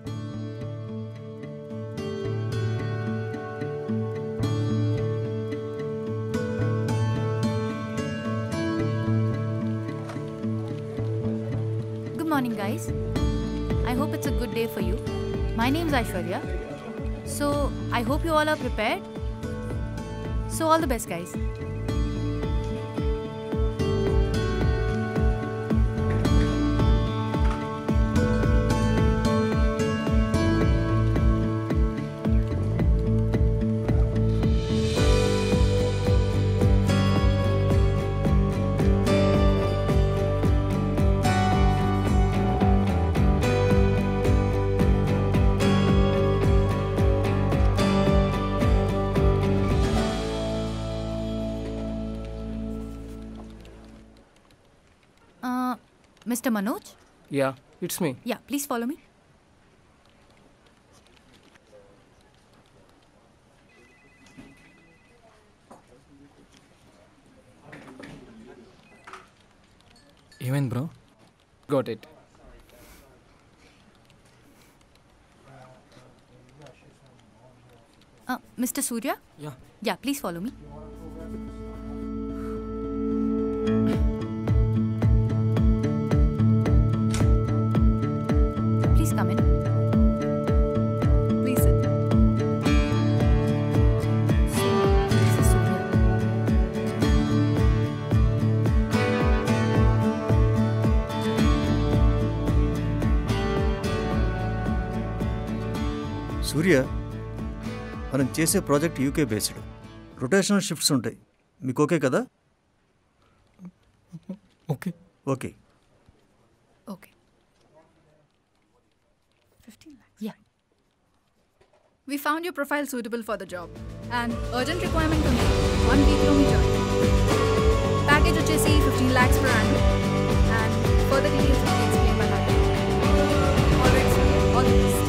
Good morning, guys. I hope it's a good day for you. My name's Aishwarya. So, I hope you all are prepared. So, all the best, guys. Uh, Mr. Manoj? Yeah, it's me. Yeah, please follow me. ఏమైంది bro Got it. Uh, Mr. Surya? Yeah. Yeah, please follow me. Please come in. Please sit. So, this is Surya. Surya మనం చేసే project UK based rotational shifts ఉంటాయి మీకు okay కదా okay okay Okay. 15 lakhs. Yeah. We found your profile suitable for the job. And urgent requirement ఉంది one వీక్లో మీ join package వచ్చేసి fifteen lakhs per annual and further details will be explained by Monday. All right, sir. All the best.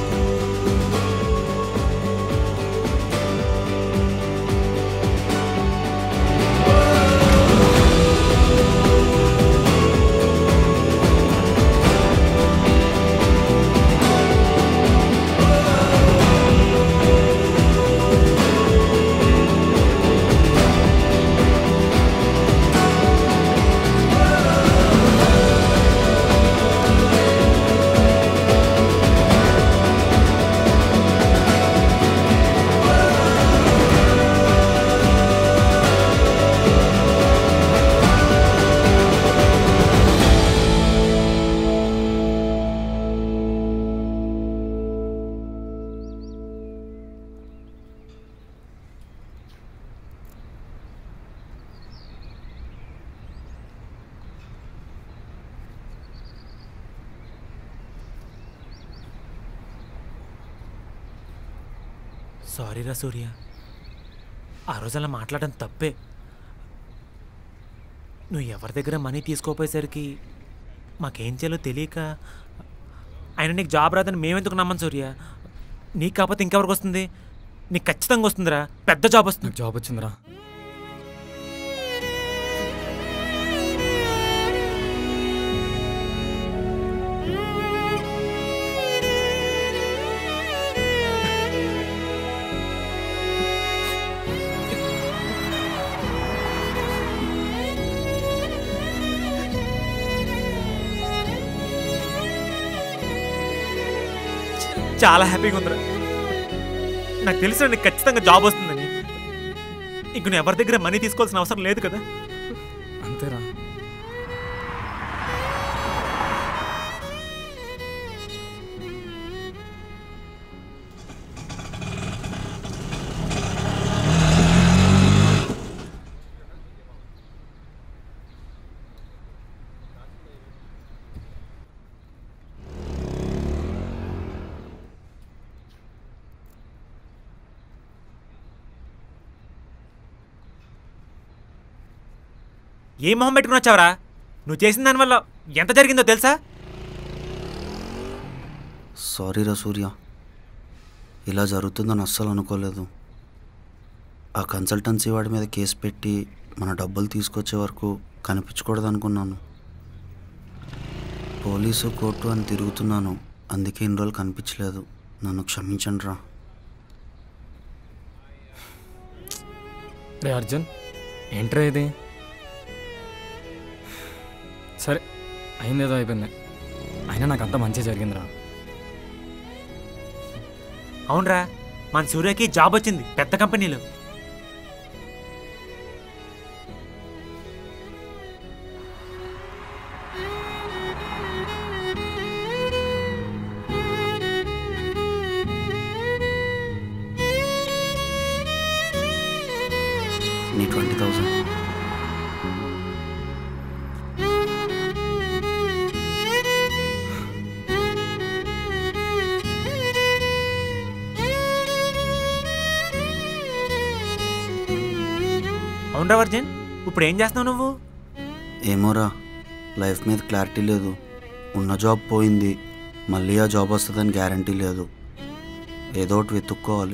ఆ sorry రా సూర్య ఆ రోజు అలా మాట్లాడడం తప్పే నువ్వు ఎవరి దగ్గర మనీ తీసుకోపోయేసరికి మాకేం చేయాలో తెలియక ఆయన నీకు జాబ్ రాదని మేమెందుకు నమ్మం సూర్య నీకు కాకపోతే ఇంకెవరికి వస్తుంది నీకు ఖచ్చితంగా వస్తుందిరా పెద్ద జాబ్ వస్తుంది జాబ్ వచ్చిందిరా చాలా హ్యాపీగా ఉందిరా నాకు తెలుసు నీకు ఖచ్చితంగా జాబ్ వస్తుందని ఇంక నువ్వు ఎవరి దగ్గర మనీ తీసుకోవాల్సిన అవసరం లేదు కదా అంతేరా ఏ మొహం పెట్టుకుని వచ్చావరా నువ్వు చేసిన దానివల్ల ఎంత జరిగిందో తెలుసా సారీ రా సూర్య ఇలా జరుగుతుందని అస్సలు అనుకోలేదు ఆ కన్సల్టెన్సీ వాడి మీద కేసు పెట్టి మన డబ్బులు తీసుకొచ్చే వరకు కనిపించకూడదు అనుకున్నాను పోలీసు కోర్టు అని తిరుగుతున్నాను అందుకే ఇన్ని రోజులు కనిపించలేదు నన్ను క్షమించండి రా రే అర్జున్ ఏంట్రా ఇది సరే అయిందేదో అయిపోయింది అయినా నాకు అంత మంచి జరిగిందిరా అవునరా మన సూర్యకి జాబ్ వచ్చింది పెద్ద కంపెనీలో నీ ట్వంటీ థౌజండ్ అవునరా వర్జన్ ఇప్పుడు ఏం చేస్తున్నావు నువ్వు ఏమోరా లైఫ్ మీద క్లారిటీ లేదు ఉన్న జాబ్ పోయింది మళ్ళీ ఆ జాబ్ వస్తుందని గ్యారంటీ లేదు ఏదో ఒకటి వెతుక్కోవాలి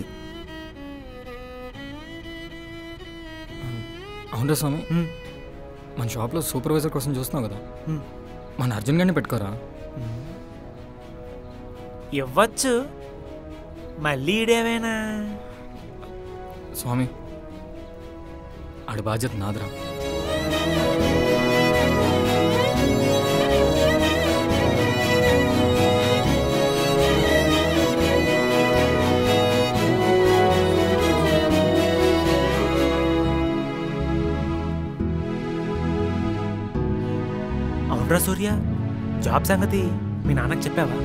అవునరా స్వామి మన షాప్లో సూపర్వైజర్ కోసం చూస్తున్నావు కదా మన అర్జున్ గారిని పెట్టుకోరా ఇవ్వచ్చు మళ్ళీ ఈడేమైనా స్వామి ఆడి బాధ్యత నాదిరా అవునరా సూర్య జాబ్ సంగతి మీ నాన్నకి చెప్పావా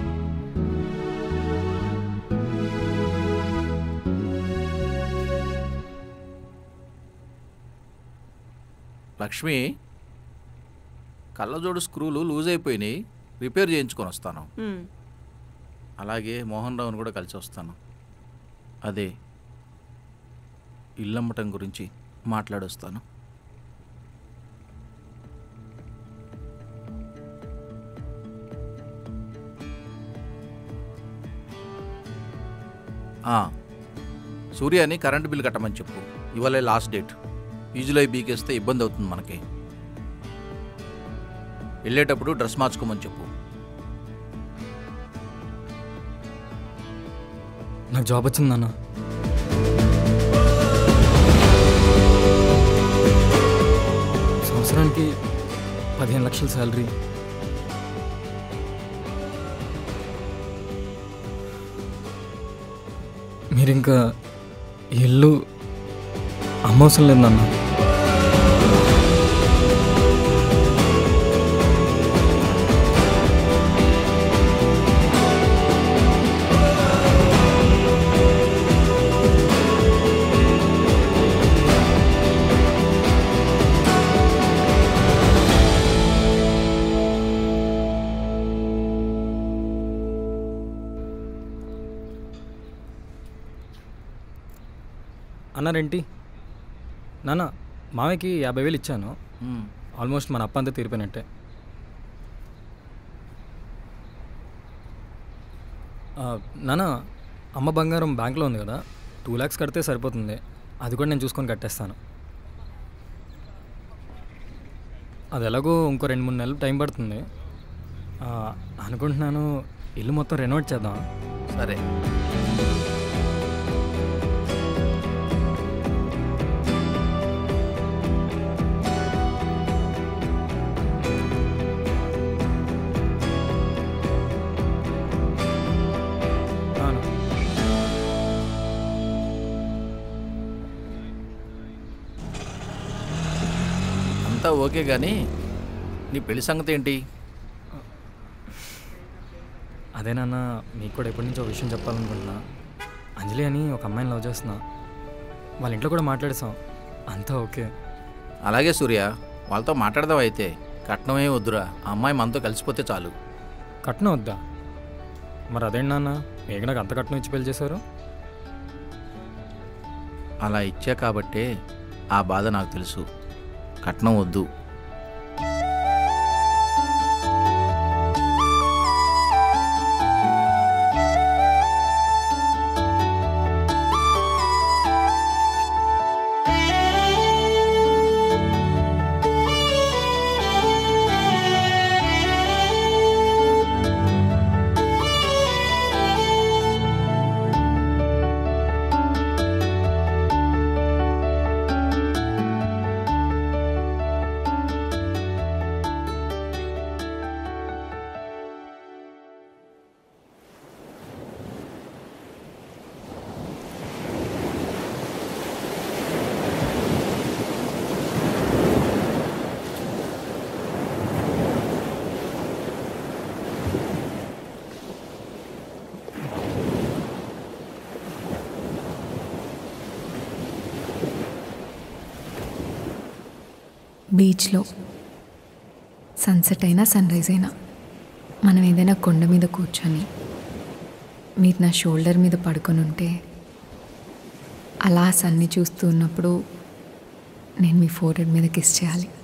లక్ష్మి కళ్ళజోడు స్క్రూలు లూజ్ అయిపోయినాయి రిపేర్ చేయించుకొని వస్తాను మ్మ్. అలాగే మోహన్ రావుని కూడా కలిసి వస్తాను అదే ఇల్లమ్మటం గురించి మాట్లాడొస్తాను ఆ, సూర్యాని కరెంటు బిల్ కట్టమని చెప్పు ఇవాళ లాస్ట్ డేట్ ఫీజులో బీకేస్తే ఇబ్బంది అవుతుంది మనకి వెళ్ళేటప్పుడు డ్రెస్ మార్చుకోమని చెప్పు నాకు జాబ్ వచ్చిందన్న సంవత్సరానికి పదిహేను లక్షల శాలరీ మీరు ఇంకా ఇల్లు అమ్మవసరం లేదన్న అన్నారేంటి నాన్న మామయ్యకి యాభై వేలు ఇచ్చాను మ్మ్. ఆల్మోస్ట్ మన అప్ప అంతా తీరిపోయినట్టే ఆ, నాన్న అమ్మ బంగారం బ్యాంక్లో ఉంది కదా టూ ల్యాక్స్ కడితే సరిపోతుంది అది కూడా నేను చూసుకొని కట్టేస్తాను అది ఎలాగో ఇంకో రెండు మూడు నెలలు టైం పడుతుంది ఆ, అనుకుంటున్నాను ఇల్లు మొత్తం రెనోవేట్ చేద్దాం సరే అంతా ఓకే కానీ నీ పెళ్లి సంగతి ఏంటి అదే నాన్న మీకు కూడా ఎప్పటి నుంచో విషయం చెప్పాలనుకుంటున్నా అంజలి అని ఒక అమ్మాయిని లవ్ చేస్తున్నా వాళ్ళ ఇంట్లో కూడా మాట్లాడేసాం అంతా ఓకే అలాగే సూర్య వాళ్ళతో మాట్లాడదాం అయితే కట్నమే వద్దురా ఆ అమ్మాయి మనతో కలిసిపోతే చాలు కట్నం వద్దా మరి అదేంటి నాన్న మీకు నాకు అంత కట్నం ఇచ్చి పెళ్లి చేశారు అలా ఇచ్చా కాబట్టే ఆ బాధ నాకు తెలుసు కట్నం వద్దు బీచ్లో సన్సెట్ అయినా సన్ రైజ్ అయినా మనం ఏదైనా కొండ మీద కూర్చొని మీరు నా షోల్డర్ మీద పడుకొని ఉంటే అలా సన్ని చూస్తూ ఉన్నప్పుడు నేను మీ ఫోర్ మీద కిస్ చేయాలి